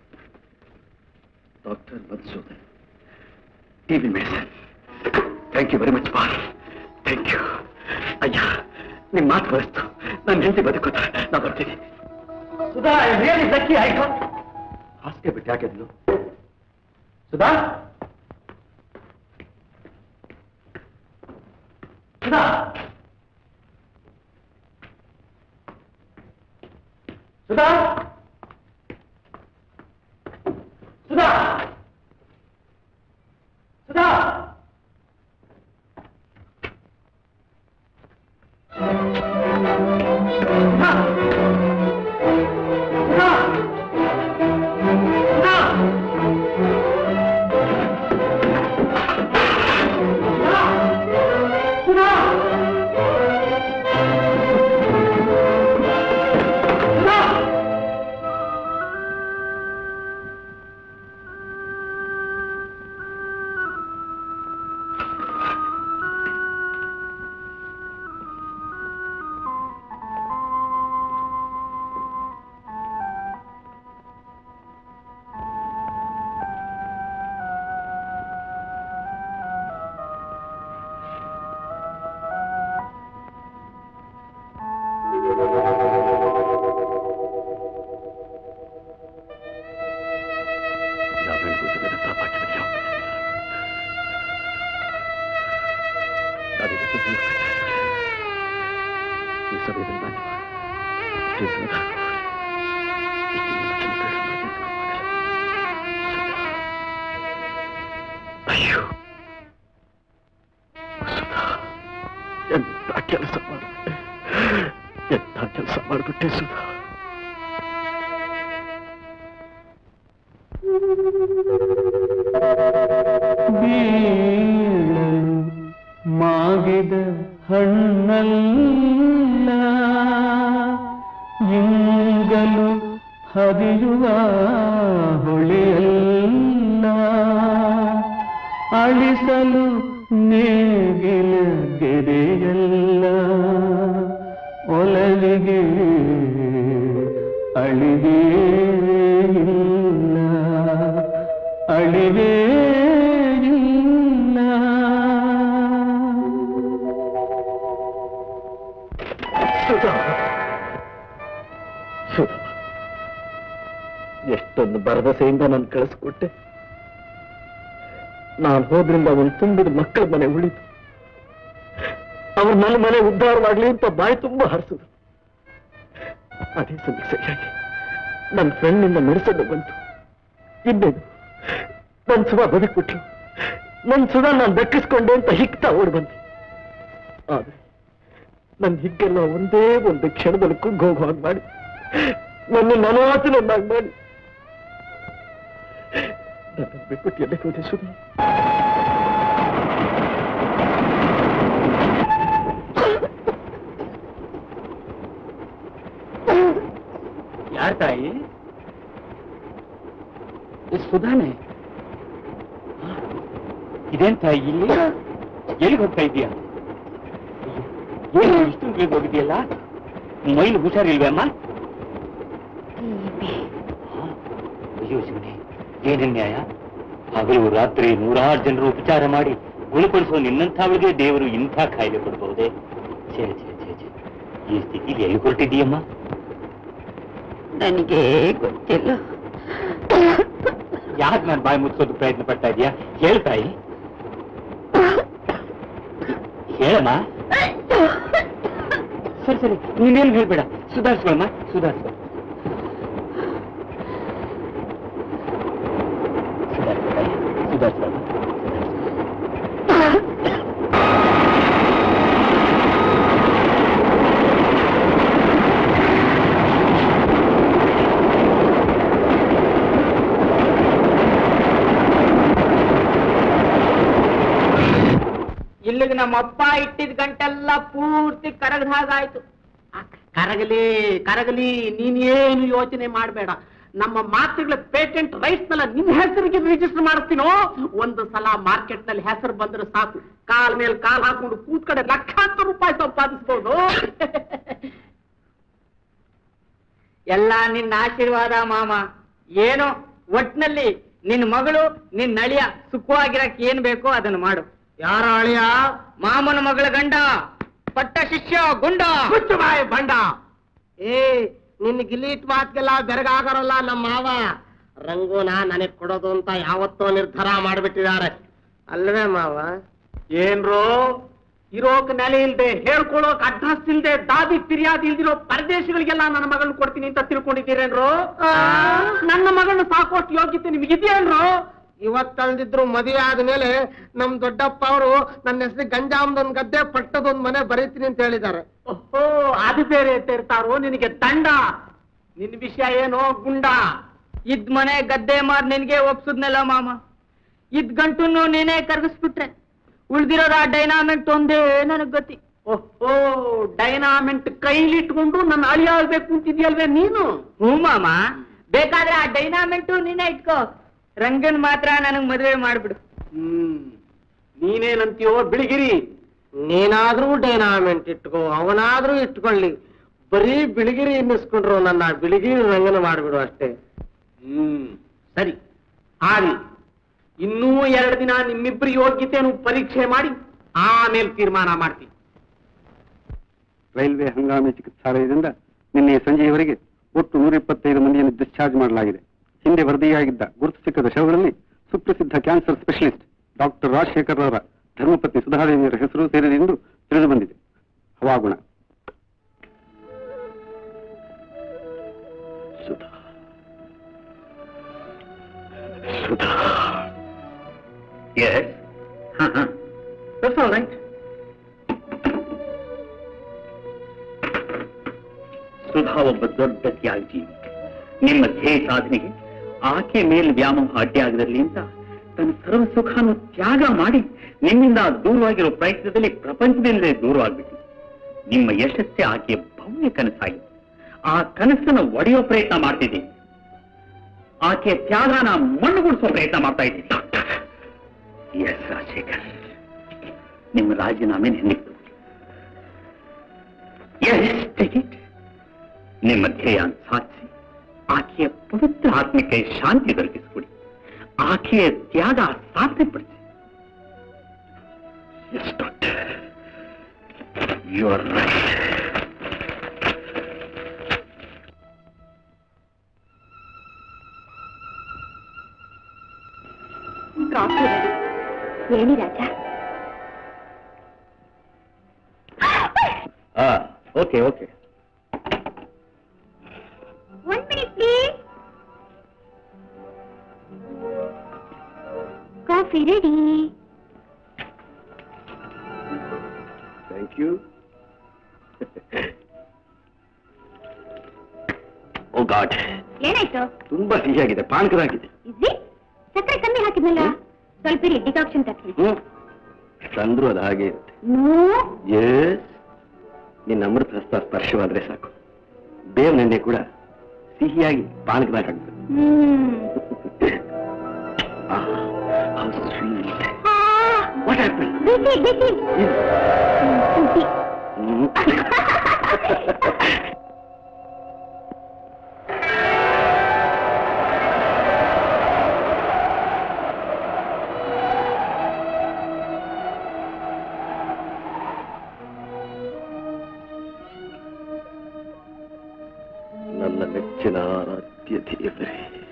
doctor Madhusudan TV medicine thank you very much ಬಾರ್ ಥ್ಯಾಂಕ್ ಯು ಅಯ್ಯ ನಿಮ್ಮ ಮಾತು ಬರೆಸ್ತು ನನ್ನ ಹೆಂಡತಿ ಬದುಕೋತ ನಾ ಬರ್ತೀನಿ ಸುಧಾ ರಿಯಲಿ ಲಕ್ಕಿ ಆಯ್ತು ಹಾಸಿಗೆ ಬಿಟ್ಟು ಯಾಕೆ ಸುಧಾ ಸುಧಾ ಯಾವ ಹೆಣ್ಗೂ ಸಿಗದ ಪ್ರಾಪಾಠ್ಯವಿದೆಯೋ ನಾವಿದಕ್ಕೆ ಜೀವ ಕಟ್ತಾ ಇದ್ದೀವಿ. ಈ ಸಮಯದಲ್ಲಿ ನಾನು ಜೀವನದ ಇಷ್ಟು ನಿಮಿಷ ನಿಗ್ರಹ ಮಾಡೋದಕ್ಕೆ ಆಗಲ್ಲ. ಅಯ್ಯೋ ಸುಧಾ ಎಂತ ಕೆಲಸ ಮಾಡಿಬಿಟ್ಟೆ ಎಂತ ಕೆಲಸ ಮಾಡಿಬಿಟ್ಟೆ ಸುಧಾ ಬೀಳಲು ಮಾಗಿದ ಹಣ್ಣಲ್ಲ ಇಂಗಲು ಹರಿಯುವ ಹೊಳೆಯಲ್ಲ ಅಳಿಸಲು ನೇಗಿಲ ಗೆರೆಯಲ್ಲ ಒಲವಿಗೆ ಅಳಿವೇ ಇಲ್ಲ ಅಳಿವೇ ಇಲ್ಲ ಸುಧಾ ಸುಧಾ ಎಷ್ಟೊಂದು ಭರವಸೆಯಿಂದ ನಾನು ಕಳಿಸ್ಕೊಟ್ಟೆ ನಾನು ಹೋದ್ರಿಂದ ಅವನು ತುಂಬಿದ ಮಕ್ಕಳ ಮನೆ ಉಳಿತು ಅವ್ರು ನನ್ನ ಮನೆ ಉದ್ಧಾರವಾಗ್ಲಿ ಅಂತ ಬಾಯಿ ತುಂಬ ಹರಿಸಿದ್ರು ಅದೇ ಸಮಯ ಸರಿಯಾಗಿ ನನ್ನ ಫ್ರೆಂಡ್ನಿಂದ ಮೆಡಿಸಲು ಬಂತು ಇನ್ನೇನು ನನ್ನ ಸುಮ ಬದುಕ್ಬಿಟ್ರು ನನ್ನ ಸುಧಾ ನಾನು ದಕ್ಕಿಸ್ಕೊಂಡೆ ಅಂತ ಹಿಗ್ತಾ ಓಡ್ ಬಂದೆ ಆದ್ರೆ ನನ್ನ ಹಿಗ್ಗೆಲ್ಲ ಒಂದೇ ಒಂದು ಕ್ಷಣದಲ್ಲಿ ಕುಗ್ಗ್ ಹೋಗೋ ಹಾಗೆ ಮಾಡಿ ನನ್ನ ನನಾತನನ್ನಾಗಿ ಮಾಡಿ ನನ್ನ ಬಿಟ್ಬಿಟ್ಟು ಎಲ್ಲಿ ಹೋದೆ ಸುಮ್ಮನೆ ಯಾರ್ ತಾಯಿ ಸುಧಾನೆ ಇದೇನ್ ತಾಯಿ ಇಲ್ಲಿ ಎಲ್ಲಿಗೆ ಹೋಗ್ತಾ ಇದೀಯಾ ಏನು ಇಷ್ಟೊಂದು ಬೇಗ ಹೋಗಿದೆಯಲ್ಲ ಮೈಲು ಹುಷಾರಿಲ್ವೇ ಅಮ್ಮ ಅಯ್ಯೋ ಶಿವನೇ ಏನೇನ್ ನ್ಯಾಯ ಹಗಲು ರಾತ್ರಿ ನೂರಾರು ಜನರು ಉಪಚಾರ ಮಾಡಿ ಗುಣಪಡಿಸೋ ನಿನ್ನಂಥವಳಿಗೆ ದೇವರು ಇಂಥ ಕಾಯಿಲೆ ಕೊಡಬಹುದೇ ಛೇ ಛೇ ಛೇ ಛೇ ಈ ಸ್ಥಿತಿಲಿ ಎಲ್ಲಿ ಹೊರಟಿದ್ದೀಯಮ್ಮ ನನಗೆ ಗೊತ್ತಿಲ್ಲ ಯಾಕೆ ನಾನು ಬಾಯಿ ಮುಚ್ಚೋದು ಪ್ರಯತ್ನ ಪಡ್ತಾ ಇದೀಯಾ ಹೇಳ್ತಾಯಿ ಹೇಳಮ್ಮ ಸರಿ ಸರಿ ನೀನೇನು ಹೇಳ್ಬೇಡ ಸುಧಾರಿಸ್ಕೊಳಮ್ಮ ಸುಧಾರಿಸ್ಕೊ ಸುಧಾರಿಸ್ಕೊಳ ಸುಧಾರಿಸ್ಕೊಳಮ್ಮ ಇಲ್ಲಿಗೆ ನಮ್ಮಪ್ಪ ಇಟ್ಟಿದ ಗಂಟೆಲ್ಲ ಪೂರ್ತಿ ಕರಗದ ಹಾಗಾಯ್ತು ಕರಗಲಿ ಕರಗಲಿ ನೀನೇನು ಯೋಚನೆ ಮಾಡಬೇಡ ನಮ್ಮ ಮಾತುಗಳ ಪೇಟೆಂಟ್ ರೈಟ್ಸ್ ನೆಲ್ಲ ನಿನ್ನ ಹೆಸರಿಗೆ ರಿಜಿಸ್ಟರ್ ಮಾಡ್ತೀನೋ ಒಂದು ಸಲ ಮಾರ್ಕೆಟ್ ನಲ್ಲಿ ಹೆಸರು ಬಂದ್ರೆ ಸಾಕು ಕಾಲ್ ಮೇಲೆ ಕಾಲ್ ಹಾಕೊಂಡು ಕೂತ್ ಕಡೆ ಲಕ್ಷಾಂತರ ರೂಪಾಯಿ ಸಂಪಾದಿಸಬಹುದು ಎಲ್ಲ ನಿನ್ನ ಆಶೀರ್ವಾದ ಮಾಮ ಏನೋ ಒಟ್ನಲ್ಲಿ ನಿನ್ ಮಗಳು ನಿನ್ ನಳಿಯ ಸುಖವಾಗಿರಕ್ ಏನ್ ಬೇಕೋ ಅದನ್ನು ಮಾಡು ಯಾರ ಅಳಿಯ ಮಾಮನ ಮಗಳ ಗಂಡ ಪಟ್ಟ ಶಿಷ್ಯ ಗುಂಡ ಹುಚ್ಚು ಬಾಯಿ ಬಂಡ ಏ ನಿನ್ನ ಗಿಲೀಟ್ ಮಾತ್ಗೆಲ್ಲ ಬೆರಗಾಗರಲ್ಲ ನಮ್ಮ ಮಾವ ರಂಗೋನ ನನಗ್ ಕೊಡೋದು ಅಂತ ಯಾವತ್ತೋ ನಿರ್ಧಾರ ಮಾಡ್ಬಿಟ್ಟಿದ್ದಾರೆ ಅಲ್ವೇ ಮಾವ ಏನ್ರೋ ಇರೋಕ್ ನೆಲೆ ಇಲ್ದೆ ಹೇಳ್ಕೊಳೋಕ್ ಅಡ್ರೆಸ್ ಇಲ್ದೆ ದಾದಿ ಫಿರ್ಯಾದಿ ಇಲ್ದಿರೋ ಪರದೇಶಗಳಿಗೆಲ್ಲ ನನ್ನ ಮಗಳನ್ನ ಕೊಡ್ತೀನಿ ಅಂತ ತಿಳ್ಕೊಂಡಿದ್ದೀರೇನ್ರೋ ನನ್ನ ಮಗಳನ್ನ ಸಾಕೋಷ್ಟು ಯೋಗ್ಯತೆ ನಿಮ್ಗಿದೆಯೇನ್ರೋ ಇವತ್ತಲ್ದಿದ್ರು ಮದುವೆ ಆದ್ಮೇಲೆ ನಮ್ ದೊಡ್ಡಪ್ಪ ಅವರು ನನ್ನ ಹೆಸರು ಗಂಜಾಮದೊಂದ್ ಗದ್ದೆ ಪಟ್ಟದೊಂದ್ ಮನೆ ಬರೀತೀನಿ ಅಂತ ಹೇಳಿದ್ದಾರೆ ಓಹೋ ಅದು ಬೇರೆ ಇರ್ತಾರೋ ನಿನಗೆ ದಂಡ ನಿನ್ ವಿಷಯ ಏನೋ ಗುಂಡ ಇದ್ ಮನೆ ಗದ್ದೆ ಮಾರ್ ನಿನ್ಗೆ ಒಪ್ಸುದ್ನಲ್ಲ ಮಾಮ ಇದ್ ಗಂಟನ್ನು ನೀನೇ ಕರ್ಗಿಸ್ಬಿಟ್ರೆ ಉಳ್ದಿರೋದ ಡೈನಾಮೆಂಟ್ ಒಂದೇ ನನಗ್ ಗತಿ ಓಹೋ ಡೈನಾಮೆಂಟ್ ಕೈಲಿಟ್ಕೊಂಡು ನನ್ನ ಅಳಿ ಆಗ್ಬೇಕು ಅಂತಿದ್ಯಲ್ವೇ ನೀನು ಹ್ಞೂ ಮಾಮ ಬೇಕಾದ್ರೆ ಆ ಡೈನಾಮೆಂಟು ನೀನೇ ಇಟ್ಕೋ ರಂಗನ್ ಮಾತ್ರ ನನಗ್ ಮದುವೆ ಮಾಡ್ಬಿಡು ಹ್ಮ್ ನೀನೇನಂತೀಯೋ ಬಿಳಿಗಿರಿ ನೀನಾದ್ರೂ ಡೈನಾಮೆಂಟ್ ಇಟ್ಕೋ ಅವನಾದ್ರೂ ಇಟ್ಕೊಳ್ಳಿ ಬರೀ ಬಿಳಿಗಿರಿ ಎನ್ನಿಸ್ಕೊಂಡ್ರು ನನ್ನ ಬಿಳಿಗಿರಿ ರಂಗನ ಮಾಡ್ಬಿಡು ಅಷ್ಟೇ ಹ್ಮ್ ಸರಿ ಆಗ್ಲಿ ಇನ್ನೂ ಎರಡು ದಿನ ನಿಮ್ಮಿಬ್ಬರ ಯೋಗ್ಯತೆಯನ್ನು ಪರೀಕ್ಷೆ ಮಾಡಿ ಆಮೇಲೆ ತೀರ್ಮಾನ ಮಾಡ್ತೀನಿ ರೈಲ್ವೆ ಹಂಗಾಮಿ ಚಿಕಿತ್ಸಾಲಯದಿಂದ ನಿನ್ನೆ ಸಂಜೆಯವರೆಗೆ ಒಟ್ಟು ನೂರ ಇಪ್ಪತ್ತೈದು ಮಂದಿಯನ್ನು ಡಿಸ್ಚಾರ್ಜ್ ಮಾಡಲಾಗಿದೆ ಹಿಂದೆ ವರದಿಯಾಗಿದ್ದ ಗುರುತು ಸಿಕ್ಕದ ಶವಗಳಲ್ಲಿ ಸುಪ್ರಸಿದ್ಧ ಕ್ಯಾನ್ಸರ್ ಸ್ಪೆಷಲಿಸ್ಟ್ ಡಾಕ್ಟರ್ ರಾಜಶೇಖರ್ ಅವರ ಧರ್ಮಪತ್ನಿ ಸುಧಾದೇವಿಯರ ಹೆಸರು ಸೇರಿದೆ ಎಂದು ತಿಳಿದು ಬಂದಿದೆ ಹವಾಗುಣ Sudha Sudha Yes. Uh-huh. That's all right. Sudha ಒಬ್ಬ ದೊಡ್ಡ ತ್ಯಾಗ ಜೀವಿ ನಿಮ್ಮ ಧ್ಯೇಯ ಸಾಧನೆಗೆ ಆಕೆ ಮೇಲೆ ವ್ಯಾಮೋಹ ಅಡ್ಡಿಯಾಗದಿರಲಿ ಅಂತ ತನ್ನ ಸರ್ವ ಸುಖಾನು ತ್ಯಾಗ ಮಾಡಿ ನಿಮ್ಮಿಂದ ದೂರವಾಗಿರೋ ಪ್ರಯತ್ನದಲ್ಲಿ ಪ್ರಪಂಚದಿಂದಲೇ ದೂರವಾಗ್ಬಿಟ್ಟು ನಿಮ್ಮ ಯಶಸ್ಸೇ ಆಕೆಯ ಭವ್ಯ ಕನಸಾಗಿತ್ತು ಆ ಕನಸನ್ನು ಒಡೆಯೋ ಪ್ರಯತ್ನ ಮಾಡ್ತಿದ್ದೀನಿ ಆಕೆಯ ತ್ಯಾಗನ ಮಣ್ಣುಗೂಡಿಸೋ ಪ್ರಯತ್ನ ಮಾಡ್ತಾ ಇದ್ದೀನಿ ಎಸ್ ರಾಜಶೇಖರ್ ನಿಮ್ಮ ರಾಜೀನಾಮೆ ನಿನ್ನಿತ್ತು ಎಸ್ ಟಿಕೆಟ್ ನಿಮ್ಮ ಧ್ಯೇಯ ಸಾಧಿಸಿ ಆಕೆಯ ಪವಿತ್ರ ಆತ್ಮಕ್ಕೆ ಶಾಂತಿ ದೊರಕಿಸಿಕೊಡಿ ಆಕೆಯ ತ್ಯಾಗ ಸಾಧನೆ ಪಡಿಸಿ yes doctor you are right coffee ready. ಹೇಳಿ ರಾಜ ಓಕೆ ಓಕೆ ಒಂದ್ minute please coffee ready thank you oh God ಏನಾಯ್ತು ತುಂಬಾ ಸಿಹಿಯಾಗಿದೆ ಪಾನಕದಾಗಿದೆ ಇದ್ವಿ ಸಕ್ಕರೆ ಕಮ್ಮಿ ಹಾಕಿದ್ನಲ್ಲ ಸ್ವಲ್ಪ ಇರಿ ಡಿಕಾಕ್ಷನ್ ತರ್ತೀನಿ ಹ್ಮ್ ತಂದ್ರು ಅದು ಹಾಗೆ ಇರುತ್ತೆ ನೋ ಎಸ್ ನಿನ್ನ ಅಮೃತ ಹಸ್ತ ಸ್ಪರ್ಶವಾದ್ರೆ ಸಾಕು ಬೇವಿನೆಣ್ಣೆ ಕೂಡ ಸಿಹಿಯಾಗಿ ಪಾನಕದಾಗ ಆಗ್ತದೆ ಹ್ಮ್ Ah, how sweet. ಆ, What happened? ಬಿಸಿ ಬಿಸಿ ಬಿಸಿ. ಹ್ಮ್. ನನ್ನ ನೆಚ್ಚಿನ ಆರಾಧ್ಯ ದೇವರೇ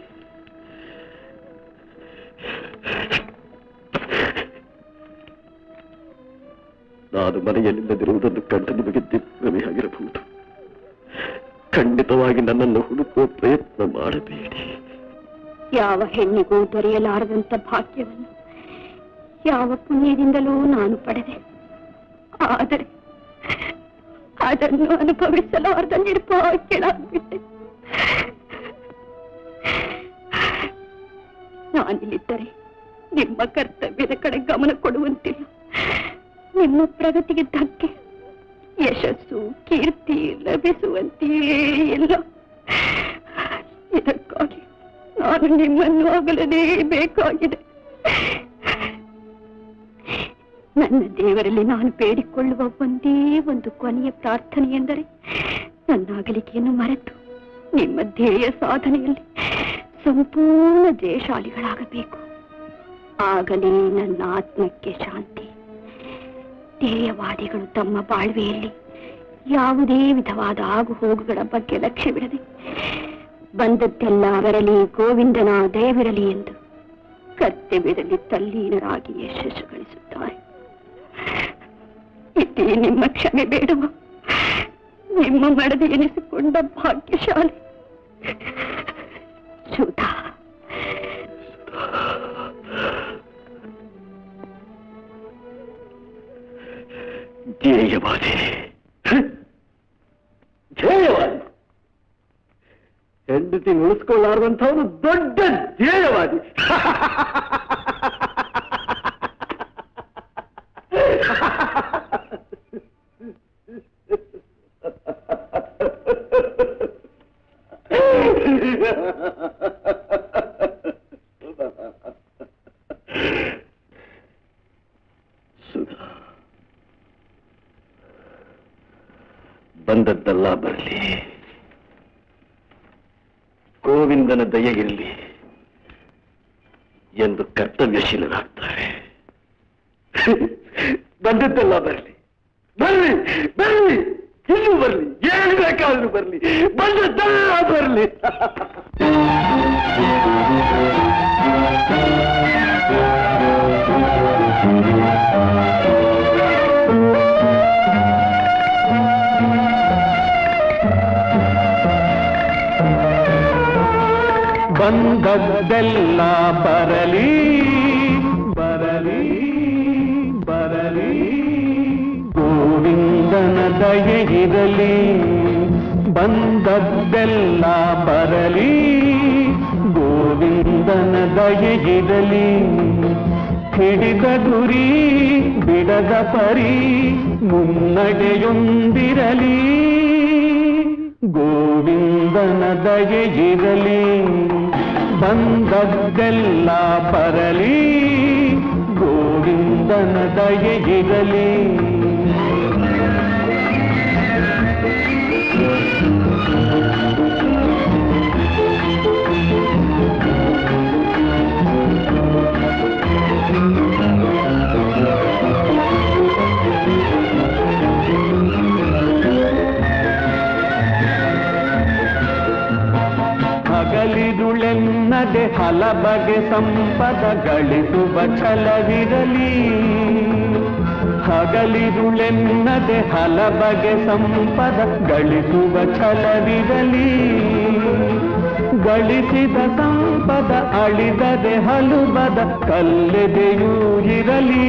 ನಾನು ಮನೆಯಲ್ಲಿಲ್ಲದಿರುವುದನ್ನು ಕಂಡು ನಿಮಗೆ ದಿಗ್ಭ್ರಮೆಯಾಗಿರಬಹುದು ಖಂಡಿತವಾಗಿ ನನ್ನನ್ನು ಹುಡುಕುವ ಪ್ರಯತ್ನ ಮಾಡಬೇಡಿ ಯಾವ ಹೆಣ್ಣಿಗೂ ದೊರೆಯಲಾರದಂತ ಭಾಗ್ಯವನ್ನು ಯಾವ ಪುಣ್ಯದಿಂದಲೂ ನಾನು ಪಡೆದೆ ಆದರೆ ಅದನ್ನು ಅನುಭವಿಸಲಾರದ ನಿರ್ಭಾಗ್ಯಳಾಗ್ಬಿಟ್ಟೆ ನಾನಿಲ್ಲಿದ್ದರೆ ನಿಮ್ಮ ಕರ್ತವ್ಯದ ಕಡೆ ಗಮನ ಕೊಡುವಂತಿಲ್ಲ ನಿಮ್ಮ ಪ್ರಗತಿಗೆ ಧಕ್ಕೆ ಯಶಸ್ಸು ಕೀರ್ತಿ ಲಭಿಸುವಂತೆಯೇ ಇಲ್ಲ ಇದಕ್ಕಾಗಿ ನಾನು ನಿಮ್ಮನ್ನು ಅಗಲದೇ ಬೇಕಾಗಿದೆ ನನ್ನ ದೇವರಲ್ಲಿ ನಾನು ಬೇಡಿಕೊಳ್ಳುವ ಒಂದೇ ಒಂದು ಕೊನೆಯ ಪ್ರಾರ್ಥನೆ ಎಂದರೆ ನನ್ನ ಅಗಲಿಕೆಯನ್ನು ಮರೆತು ನಿಮ್ಮ ಧ್ಯೇಯ ಸಾಧನೆಯಲ್ಲಿ ಸಂಪೂರ್ಣ ಜಯಶಾಲಿಗಳಾಗಬೇಕು ಆಗಲೇ ನನ್ನ ಆತ್ಮಕ್ಕೆ ಶಾಂತಿ ಧ್ಯೇಯವಾದಿಗಳು ತಮ್ಮ ಬಾಳ್ವೆಯಲ್ಲಿ ಯಾವುದೇ ವಿಧವಾದ ಆಗು ಹೋಗುಗಳ ಬಗ್ಗೆ ಲಕ್ಷ್ಯವಿಡದೆ ಬಂದದ್ದೆಲ್ಲ ಬರಲಿ ಗೋವಿಂದನ ದಯವಿರಲಿ ಎಂದು ಕರ್ತವ್ಯದಲ್ಲಿ ತಲ್ಲೀನರಾಗಿ ಯಶಸ್ಸು ಗಳಿಸುತ್ತಾರೆ ಇದೇ ನಿಮ್ಮ ಕ್ಷಮೆ ಬೇಡವ ನಿಮ್ಮ ಮಡದಿ ಎನಿಸಿಕೊಂಡ ಭಾಗ್ಯಶಾಲಿ ಸುಧಾ ಧ್ಯೇಯವಾದಿ ಹ? ಧ್ಯೇಯವಾದಿ ಹೆಂಡತಿ ಉಳಿಸ್ಕೊಳ್ಳಾರ್ದಂಥವನು ದೊಡ್ಡ ಧ್ಯೇಯವಾದಿ ಬಂದದ್ದೆಲ್ಲ ಬರಲಿ ಗೋವಿಂದನ ದಯೆಗಿರಲಿ ಎಂದು ಕರ್ತವ್ಯಶೀಲರಾಗ್ತಾರೆ ಬಂದದ್ದೆಲ್ಲ ಬರಲಿ ಬರ್ಲಿ ಬರ್ಲಿ ಇಲ್ಲೂ ಬರ್ಲಿ ಏನು ಬೇಕಾದ್ರೂ ಬರ್ಲಿ ಬಂದದ್ದೆಲ್ಲ ಬರ್ಲಿ ಬಂದದ್ದೆಲ್ಲ ಬರಲಿ ಬರಲಿ ಬರಲಿ ಗೋವಿಂದನ ದಯೆ ಇರಲಿ ಬಂದದ್ದೆಲ್ಲ ಬರಲಿ ಗೋವಿಂದನ ದಯೆ ಇರಲಿ ಹಿಡಿದ ಗುರಿ ಬಿಡದ ಪರಿ ಮುನ್ನಡೆಯೊಂದಿರಲಿ ಗೋವಿಂದನ ದಯೆ ಇರಲಿ ಬಂದದ್ದೆಲ್ಲ ಬರಲಿ ಗೋವಿಂದನ ದಯೆ ಇರಲಿ ಹಗಲಿರುಳೆನ್ನದೆ ಹಲ ಬಗೆ ಸಂಪದ ಗಳಿಸುವ ಛಲವಿರಲಿ ಹಗಲಿರುಳೆನ್ನದೆ ಹಲ ಬಗೆ ಸಂಪದ ಗಳಿಸುವ ಛಲವಿರಲಿ ಗಳಿಸಿದ ಸಂಪದ ಅಳಿದದೆ ಹಲುಬದ ಕಲ್ಲೆದೆಯೂ ಇರಲಿ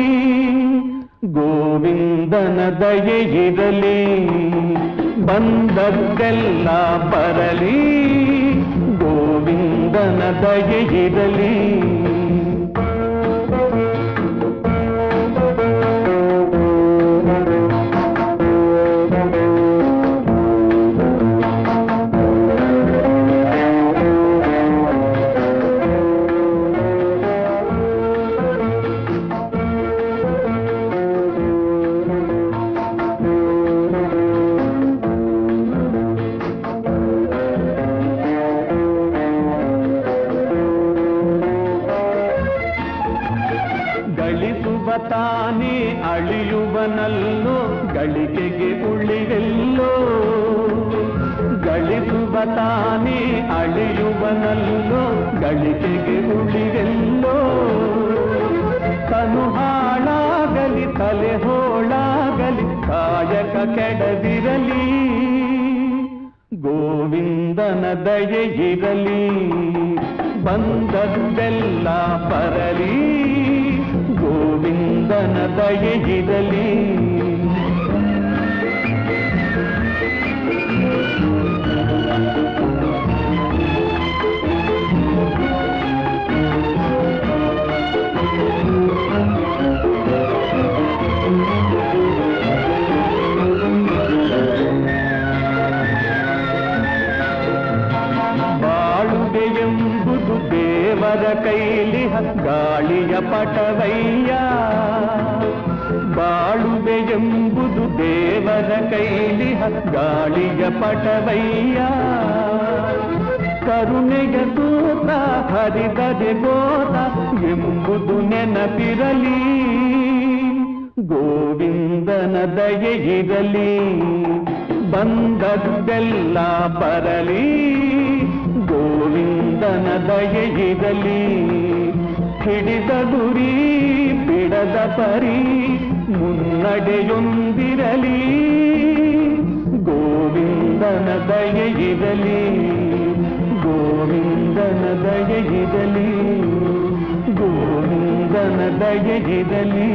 ಗೋವಿಂದನ ದಯೆ ಇರಲಿ ಬಂದದ್ದೆಲ್ಲ ಬರಲಿ ಗೋವಿಂದನ ದಯೆ ಇರಲಿ ಗಳಿಸುವ ತಾನೇ ಅಳಿಯುವನಲ್ಲೋ ಗಳಿಕೆಗೆ ಉಳಿವೆಲ್ಲೋ ಗಳಿಸುವ ತಾನೇ ಅಳಿಯುವನಲ್ಲೋ ಗಳಿಕೆಗೆ ಉಳಿವೆಲ್ಲೋ ತನು ಹಾಳಾಗಲಿ ತಲೆ ಹೋಳಾಗಲಿ ಕಾಯಕ ಕೆಡದಿರಲಿ ಗೋವಿಂದನ ದಯೆ ಇರಲಿ ಬಂದದ್ದೆಲ್ಲ ಬರಲಿ ಗೋವಿಂದನ ದಯೆ ಇರಲಿ ಬಾಳುವೆ ಎಂಬುದು ದೇವರ ಕೈಲಿ ಗಾಳಿಯ ಪಟವಯ್ಯ ಬಾಳುವೆ ಎಂಬುದು ದೇವರ ಕೈಲಿ ಗಾಳಿಯ ಪಟವಯ್ಯ ಕರುಣೆಯ ಸೂತ್ರ ಹರಿದರೆ ಗೋತ ಎಂಬುದು ನೆನಪಿರಲಿ ಗೋವಿಂದನ ದಯೆ ಇರಲಿ ಬಂದದ್ದೆಲ್ಲ ಬರಲಿ ಗೋವಿಂದನ ದಯೆ ಇರಲಿ ಹಿಡಿದ ಗುರಿ ಬಿಡದ ಪರಿ ಮುನ್ನಡೆಯೊಂದಿರಲಿ ಗೋವಿಂದನ ದಯೆ ಇರಲಿ ಗೋವಿಂದನ ದಯೆ ಇರಲಿ ಗೋವಿಂದನ ದಯೆ ಇರಲಿ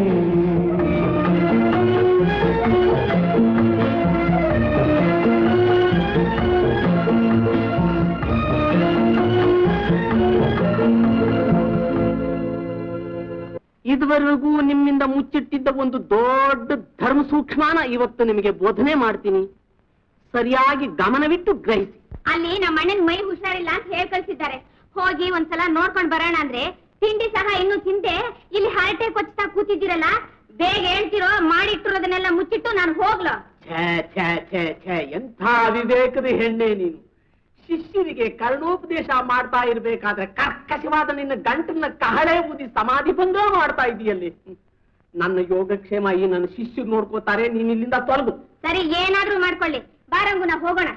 ಇದುವರೆಗೂ ನಿಮ್ಮಿಂದ ಮುಚ್ಚಿಟ್ಟಿದ್ದ ಒಂದು ದೊಡ್ಡ ಧರ್ಮ ಸೂಕ್ಷ್ಮಾನ ಇವತ್ತು ನಿಮಗೆ ಬೋಧನೆ ಮಾಡ್ತೀನಿ ಸರಿಯಾಗಿ ಗಮನವಿಟ್ಟು ಗ್ರಹಿಸಿ ಅಲ್ಲಿ ನಮ್ಮ ಅಣ್ಣನ್ ಮೈ ಹುಷಾರಿಲ್ಲ ಅಂತ ಹೇಳ್ ಕಳ್ಸಿದ್ದಾರೆ ಹೋಗಿ ಒಂದ್ಸಲ ನೋಡ್ಕೊಂಡ್ ಬರೋಣ ಅಂದ್ರೆ ತಿಂಡಿ ಸಹ ಇನ್ನು ತಿಂದೆ ಇಲ್ಲಿ ಹರಟೆ ಕೊಚ್ತಾ ಕೂತಿದ್ದೀರಲ್ಲ ಬೇಗ ಹೇಳ್ತಿರೋ ಮಾಡಿಟ್ಟಿರೋದನ್ನ ಇದನ್ನೆಲ್ಲ ಮುಚ್ಚಿಟ್ಟು ನಾನು ಹೋಗ್ಲ ಛೇ ಛೇ ಛೇ ಛೇ ಎಂಥ ವಿವೇಕದ ಹೆಣ್ಣೆ ನೀನು ಶಿಷ್ಯನಿಗೆ ಕರ್ಣೋಪದೇಶ ಮಾಡ್ತಾ ಇರ್ಬೇಕಾದ್ರೆ ಕರ್ಕಶವಾದ ನಿನ್ನ ಗಂಟನ್ನ ಕಹಳೆ ಊದಿ ಸಮಾಧಿ ಭಂಗ ಮಾಡ್ತಾ ಇದೆಯಲ್ಲಿ ನನ್ನ ಯೋಗಕ್ಷೇಮ ಈ ನನ್ನ ಶಿಷ್ಯರು ನೋಡ್ಕೋತಾರೆ ನೀನ್ ಇಲ್ಲಿಂದ ತೊಲಗು ಸರಿ ಏನಾದ್ರೂ ಮಾಡ್ಕೊಳ್ಳಿ ಬಾರಂಗು ನಾ ಹೋಗೋಣ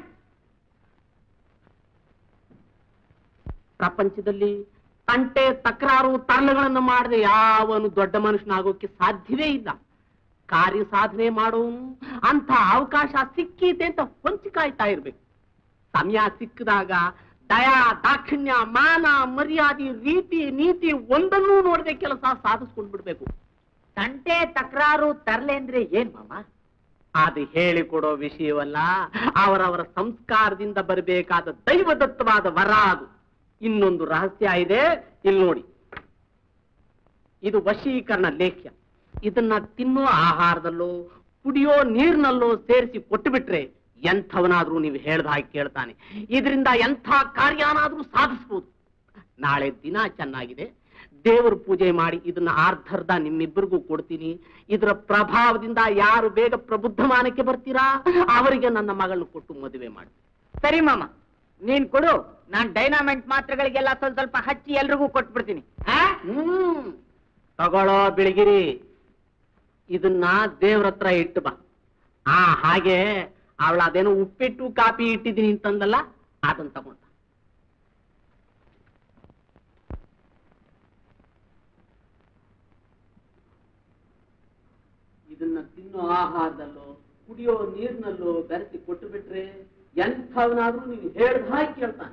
ಪ್ರಪಂಚದಲ್ಲಿ ತಂಟೆ ತಕರಾರು ತರಲೆಗಳನ್ನು ಮಾಡದೆ ಯಾವನು ದೊಡ್ಡ ಮನುಷ್ಯನಾಗೋಕೆ ಸಾಧ್ಯವೇ ಇಲ್ಲ ಕಾರ್ಯ ಸಾಧನೆ ಮಾಡೋನು ಅಂತ ಅವಕಾಶ ಸಿಕ್ಕಿದೆ ಅಂತ ಹೊಂಚಿ ಕಾಯ್ತಾ ಇರ್ಬೇಕು ಸಮಯ ಸಿಕ್ಕಿದಾಗ ದಯಾ ದಾಕ್ಷಿಣ್ಯ ಮಾನ ಮರ್ಯಾದೆ ರೀತಿ ನೀತಿ ಒಂದನ್ನೂ ನೋಡದೆ ಕೆಲಸ ಸಾಧಿಸ್ಕೊಂಡ್ ಬಿಡ್ಬೇಕು ತಂಟೆ ತಕರಾರು ತರಲೆ ಅಂದ್ರೆ ಏನ್ ಮಾಮ ಅದು ಹೇಳಿಕೊಡೋ ವಿಷಯವಲ್ಲ ಅವರವರ ಸಂಸ್ಕಾರದಿಂದ ಬರಬೇಕಾದ ದೈವದತ್ತವಾದ ವರ ಅದು ಇನ್ನೊಂದು ರಹಸ್ಯ ಇದೆ ಇಲ್ಲಿ ನೋಡಿ ಇದು ವಶೀಕರಣ ಲೇಖ್ಯ ಇದನ್ನ ತಿನ್ನೋ ಆಹಾರದಲ್ಲೋ ಕುಡಿಯೋ ನೀರಿನಲ್ಲೋ ಸೇರಿಸಿ ಕೊಟ್ಟು ಬಿಟ್ರೆ ಎಂಥವನಾದ್ರೂ ನೀವು ಹೇಳ್ದ ಹಾಗೆ ಕೇಳ್ತಾನೆ ಇದರಿಂದ ಎಂಥ ಕಾರ್ಯನಾದ್ರೂ ಸಾಧಿಸ್ಬೋದು ನಾಳೆ ದಿನ ಚೆನ್ನಾಗಿದೆ ದೇವರ ಪೂಜೆ ಮಾಡಿ ಇದನ್ನ ಆರ್ಧರ್ಧ ನಿಮ್ಮಿಬ್ಬರಿಗೂ ಕೊಡ್ತೀನಿ ಇದರ ಪ್ರಭಾವದಿಂದ ಯಾರು ಬೇಗ ಪ್ರಬುದ್ಧಮಾನಕ್ಕೆ ಬರ್ತೀರಾ ಅವರಿಗೆ ನನ್ನ ಮಗಳನ್ನ ಕೊಟ್ಟು ಮದುವೆ ಮಾಡಿ ಸರಿ ಮಾಮ ನೀನ್ ಕೊಡು ನಾನ್ ಡೈನಾಮೆಂಟ್ ಮಾತ್ರೆಗಳಿಗೆಲ್ಲ ಸ್ವಲ್ಪ ಸ್ವಲ್ಪ ಹಚ್ಚಿ ಎಲ್ರಿಗೂ ಕೊಟ್ಬಿಡ್ತೀನಿ ಆ? ಹ್ಮ್ ತಗೊಳ್ಳೋ ಬಿಳಿಗಿರಿ ಇದನ್ನ ದೇವ್ರ ಹತ್ರ ಇಟ್ಟು ಬಾ ಆ ಹಾಗೆ ಅವಳ ಅದೇನೋ ಉಪ್ಪಿಟ್ಟು ಕಾಪಿ ಇಟ್ಟಿದ್ದೀನಿ ಅಂತಂದಲ್ಲ ಅದನ್ನ ತಗೊಂಡ ಇದನ್ನ ತಿನ್ನೋ ಆಹಾರದಲ್ಲೋ ಕುಡಿಯೋ ನೀರಿನಲ್ಲೋ ಬೆರೆಸಿ ಕೊಟ್ಟು ಬಿಟ್ರೆ ಎಂಥವನಾದ್ರೂ ನೀನು ಹೇಳ್ದ ಹಾಗೆ ಕೇಳ್ತಾನೆ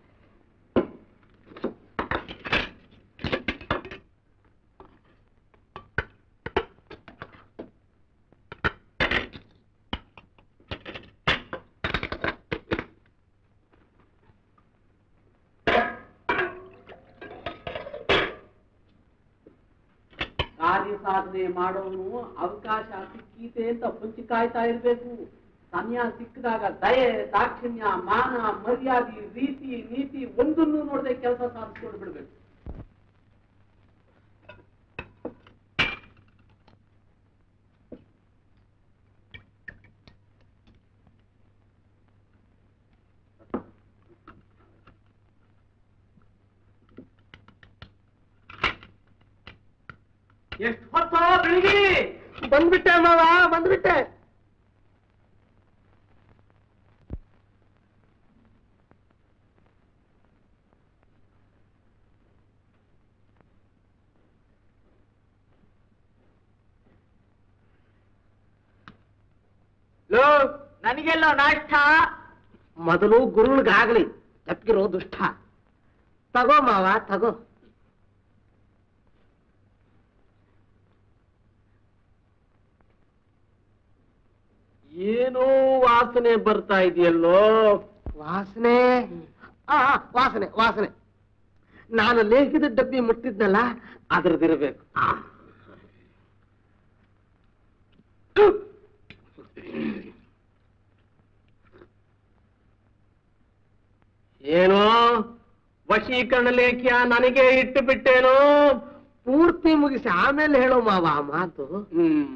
ಕಾರ್ಯ ಸಾಧನೆ ಮಾಡೋನು ಅವಕಾಶ ಸಿಕ್ಕೀತೆ ಅಂತ ಹೊಂಚಿ ಕಾಯ್ತಾ ಇರ್ಬೇಕು ಸಮಯ ಸಿಕ್ಕಿದಾಗ ದಯೆ ದಾಕ್ಷಿಣ್ಯ ಮಾನ ಮರ್ಯಾದೆ ರೀತಿ ನೀತಿ ಒಂದನ್ನು ನೋಡದೆ ಕೆಲಸ ಸಾಧಿಸ್ಕೊಂಡು ಬಿಡ್ಬೇಕು ಎಷ್ಟು ಹೊತ್ತು ಬೆಳಿಗ್ಗೆ ಬಂದ್ಬಿಟ್ಟೆ ಮಾವ ಬಂದ್ಬಿಟ್ಟೆ ಲೋ ನನಗೆಲ್ಲೋ ನಾಷ್ಟ ಮೊದಲು ಗುರುಳಿಗಾಗ್ಲಿ ತಪ್ಪಿರೋ ದುಷ್ಟ ತಗೋ ಮಾವ ತಗೋ ಏನೋ ವಾಸನೆ ಬರ್ತಾ ಇದೆಯಲ್ಲೋ ವಾಸನೆ ಆ ಆ, ವಾಸನೆ ವಾಸನೆ ನಾನು ಲೇಖಿದ ಡಬ್ಬಿ ಮುಟ್ಟಿದ್ನಲ್ಲ ಅದ್ರದಿರ್ಬೇಕು ಏನೋ ವಶೀಕರಣ ಲೇಖ್ಯ ನನಗೆ ಇಟ್ಟು ಬಿಟ್ಟೇನೋ ಪೂರ್ತಿ ಮುಗಿಸಿ ಆಮೇಲೆ ಹೇಳೋ ಮಾವ ಆ ಮಾತು ಹ್ಮ್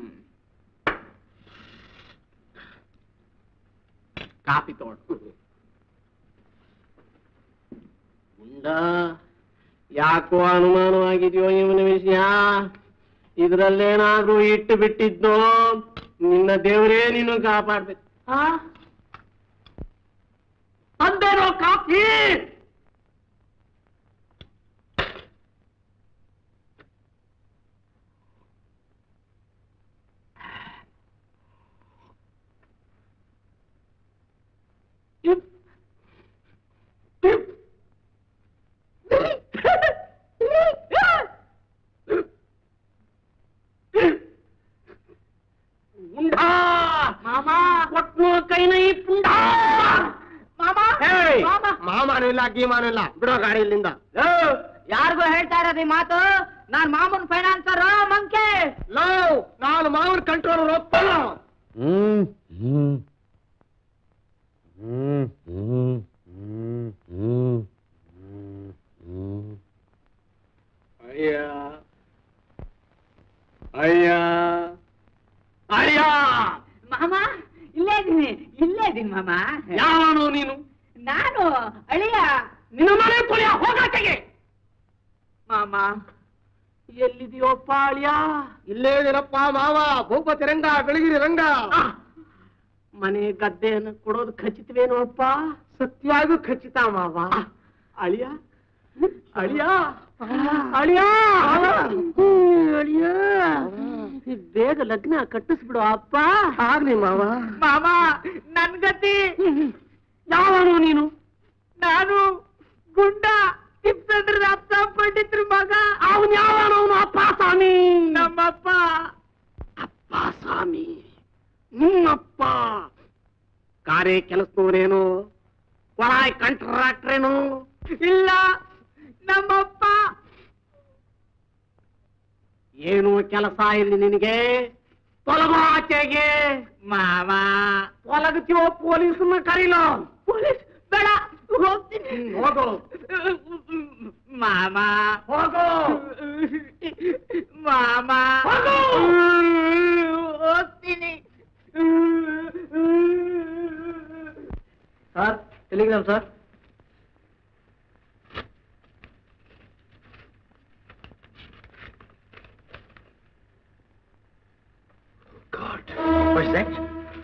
ಕಾಫಿ ತಗೊಂಡು ಗುಂಡ ಯಾಕೋ ಅನುಮಾನವಾಗಿದೆಯೋ ಇವನ ವಿಷಯ ಇದ್ರಲ್ಲೇನಾದ್ರೂ ಇಟ್ಟು ಬಿಟ್ಟಿದ್ನೋ ನಿನ್ನ ದೇವರೇ ನೀನು ಕಾಪಾಡ್ಬೇಕು ಆ? ತಂದೇನೋ ಕಾಫಿ ಉಂಡ ಮಾಮ ಕೊಟ್ನು ಕೈನ ಈ ಪುಂಡ ಮಾಮ ಹೇಯ್! ಮಾಮ ಮಾಮನೂ ಇಲ್ಲ ಗೀಮಾನೂ ಇಲ್ಲ ಬಿಡೋ ಗಾಡಿ ಇಲ್ಲಿಂದ ಯಾರಿಗೂ ಹೇಳ್ತಾ ಇರೋದು ಈ ಮಾತು ನಾನ್ ಮಾಮೂನ್ ಫೈನಾನ್ಸರ್ ಮಂಕೆ ಲೋ ನಾನು ಮಾವನ ಕಂಟ್ರೋಲರ್ ಒಪ್ಪಲ್ಲ ಹ್ಮ್ ಹ್ಮ್ ಹ್ಮ್ ಹ್ಮ್ ಹ್ಮ್ ಹ್ಮ್ ಹ್ಮ್ ಹ್ಮ್ ಅಯ್ಯ ಅಯ್ಯ ಅಯ್ಯ ಅಳಿಯ ಮಾಮ ಇಲ್ಲೇ ಇದೀನಿ ಇಲ್ಲೇ ಇದೀನಿ ಮಾಮ ಯಾವನು ನೀನು ನಾನು ಅಳಿಯ ನಿನ್ನ ಮನೆ ತೊಳೆಯ ಹೋಗಾಕೆಗೆ ಮಾಮ ಎಲ್ಲಿದೆಯೋಪ್ಪ ಅಳಿಯ ಇಲ್ಲೇ ಇದೀನಪ್ಪ ಮಾವ ಭೂಪತಿ ರಂಗ ಬೆಳಗಿರಿ ರಂಗ ಆ, ಮನೆ ಗದ್ದೆಯನ್ನು ಕೊಡೋದು ಖಚಿತವೇನೋ ಅಪ್ಪ ಸತ್ಯವಾಗೂ ಖಚಿತ ಮಾವ ಅಳಿಯ ಅಳಿಯ ಅಳಿಯ ಅಳಿಯ ಬೇಗ ಲಗ್ನ ಕಟ್ಟಿಸ್ಬಿಡು ಅಪ್ಪ ಆಗ್ಲಿ ಮಾವ ಮಾಮ ನನ್ ಗತಿ ಯಾವನು ನೀನು ನಾನು ಗುಂಡ ತಿಪ್ಪಂದ್ರದ ಅಪ್ಪ ಪಂಡಿತ್ರ ಮಗ ಅವನು ಯಾವನು ಅವನು ಅಪ್ಪ ಸ್ವಾಮಿ ನಮ್ಮಪ್ಪ ಅಪ್ಪ ಸ್ವಾಮಿ ನಿಮ್ಮಪ್ಪ ಕಾರೇ ಕೆಲಸದವರೇನು ಕೊಳಾಯ್ ಕಾಂಟ್ರಾಕ್ಟ್ರೇನು ಇಲ್ಲ ನಮ್ಮಪ್ಪ ಏನು ಕೆಲಸ ಇಲ್ಲಿ ನಿನಗೆ ತೊಲಗಾಚೆಗೆ ಮಾಮ ತೊಲಗತ್ಯೋ ಪೊಲೀಸನ್ನ ಕರೀಲೋ ಪೊಲೀಸ್ ಬೇಡ ಹೋಗ್ತೀನಿ ಹೋಗು ಮಾಮ ಹೋಗು ಮಾಮ ಹೋಗು. ಹೋಗ್ತೀನಿ sir telegram sir God, what's that?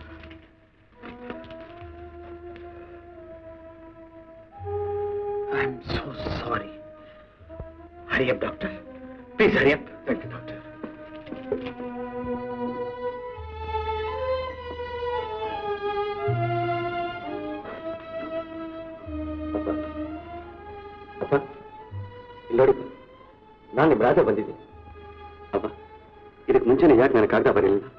I'm so sorry. Hurry up, doctor. Please hurry up. Thank you, doctor. ಅಪ್ಪ ಅಪ್ಪ ಇಲ್ಲಿ ನೋಡಿ ನಾನು ನಿಮ್ಮ ರಾಜ ಬಂದಿದ್ದೀನಿ ಅಪ್ಪ ಇದಕ್ಕೆ ಮುಂಚೆನೆ ಯಾಕೆ ನನಗೆ ಕಾಗದ ಬರಲಿಲ್ಲ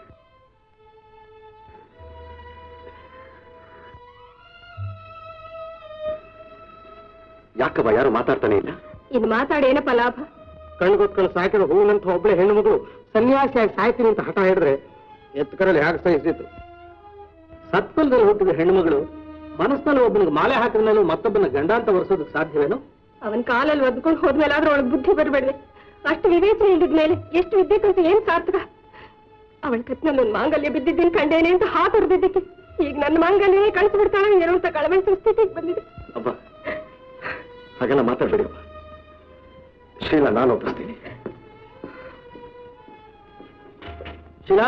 ಯಾಕವ್ವ ಯಾರು ಮಾತಾಡ್ತಾನೆ ಇಲ್ಲ ಇನ್ನು ಮಾತಾಡಿ ಏನಪ್ಪ ಲಾಭ ಕಣ್ಗೊತ್ಕೊಂಡು ಸಾಕಿದ ಹೂವಿನಂತ ಒಬ್ಬಳೆ ಹೆಣ್ಣು ಮಗಳು ಸನ್ಯಾಸಿಯಾಗಿ ಸಾಯ್ತೀನಿ ಅಂತ ಹಠ ಹಿಡಿದ್ರೆ ಎತ್ತಕರಲ್ಲಿ ಹೇಗೆ ಸಹಿಸಿತ್ತು ಸತ್ಪಲ್ದಲ್ಲಿ ಹುಟ್ಟಿದ ಹೆಣ್ಣುಮಗಳು ಮನಸ್ಸಿನಲ್ಲಿ ಒಬ್ಬನಿಗೆ ಮಾಲೆ ಹಾಕಿದ ಮೇಲೂ ಮತ್ತೊಬ್ಬನ ಗಂಡ ಅಂತ ಒರೆಸೋದಕ್ಕೆ ಸಾಧ್ಯವೇನು ಅವನ್ ಕಾಲಲ್ಲಿ ಒದ್ಕೊಂಡು ಹೋದ್ಮೇಲಾದ್ರೂ ಅವಳಿಗೆ ಬುದ್ಧಿ ಬರಬೇಡ್ವೆ ಅಷ್ಟು ವಿವೇಚನೆ ಇಲ್ಲದ ಮೇಲೆ ಎಷ್ಟು ವಿದ್ಯೆಕಂತ ಏನ್ ಸಾರ್ಥಕ ಅವಳ ಕತ್ನಲ್ಲಿ ಒಂದು ಮಾಂಗಲ್ಯ ಬಿದ್ದಿದ್ದೀನಿ ಕಂಡೇನೆ ಅಂತ ಹಾತೊರ್ದಿದ್ದಕ್ಕೆ ಈಗ ನನ್ನ ಮಾಂಗಲ್ಯನೇ ಕಳಿಸ್ಬಿಡ್ತಾಳೆ ಏನೋ ಅಂತ ಕಳವಳಿಸುವ ಸ್ಥಿತಿಗೆ ಬಂದಿದೆ ಅಬ್ಬ ಹಾಗೆಲ್ಲ ಮಾತಾಡ್ಬೇಡಿ ಅಪ್ಪ ಶೀಲಾ ನಾನು ಒಪ್ಪಿಸ್ತೀನಿ ಶೀಲಾ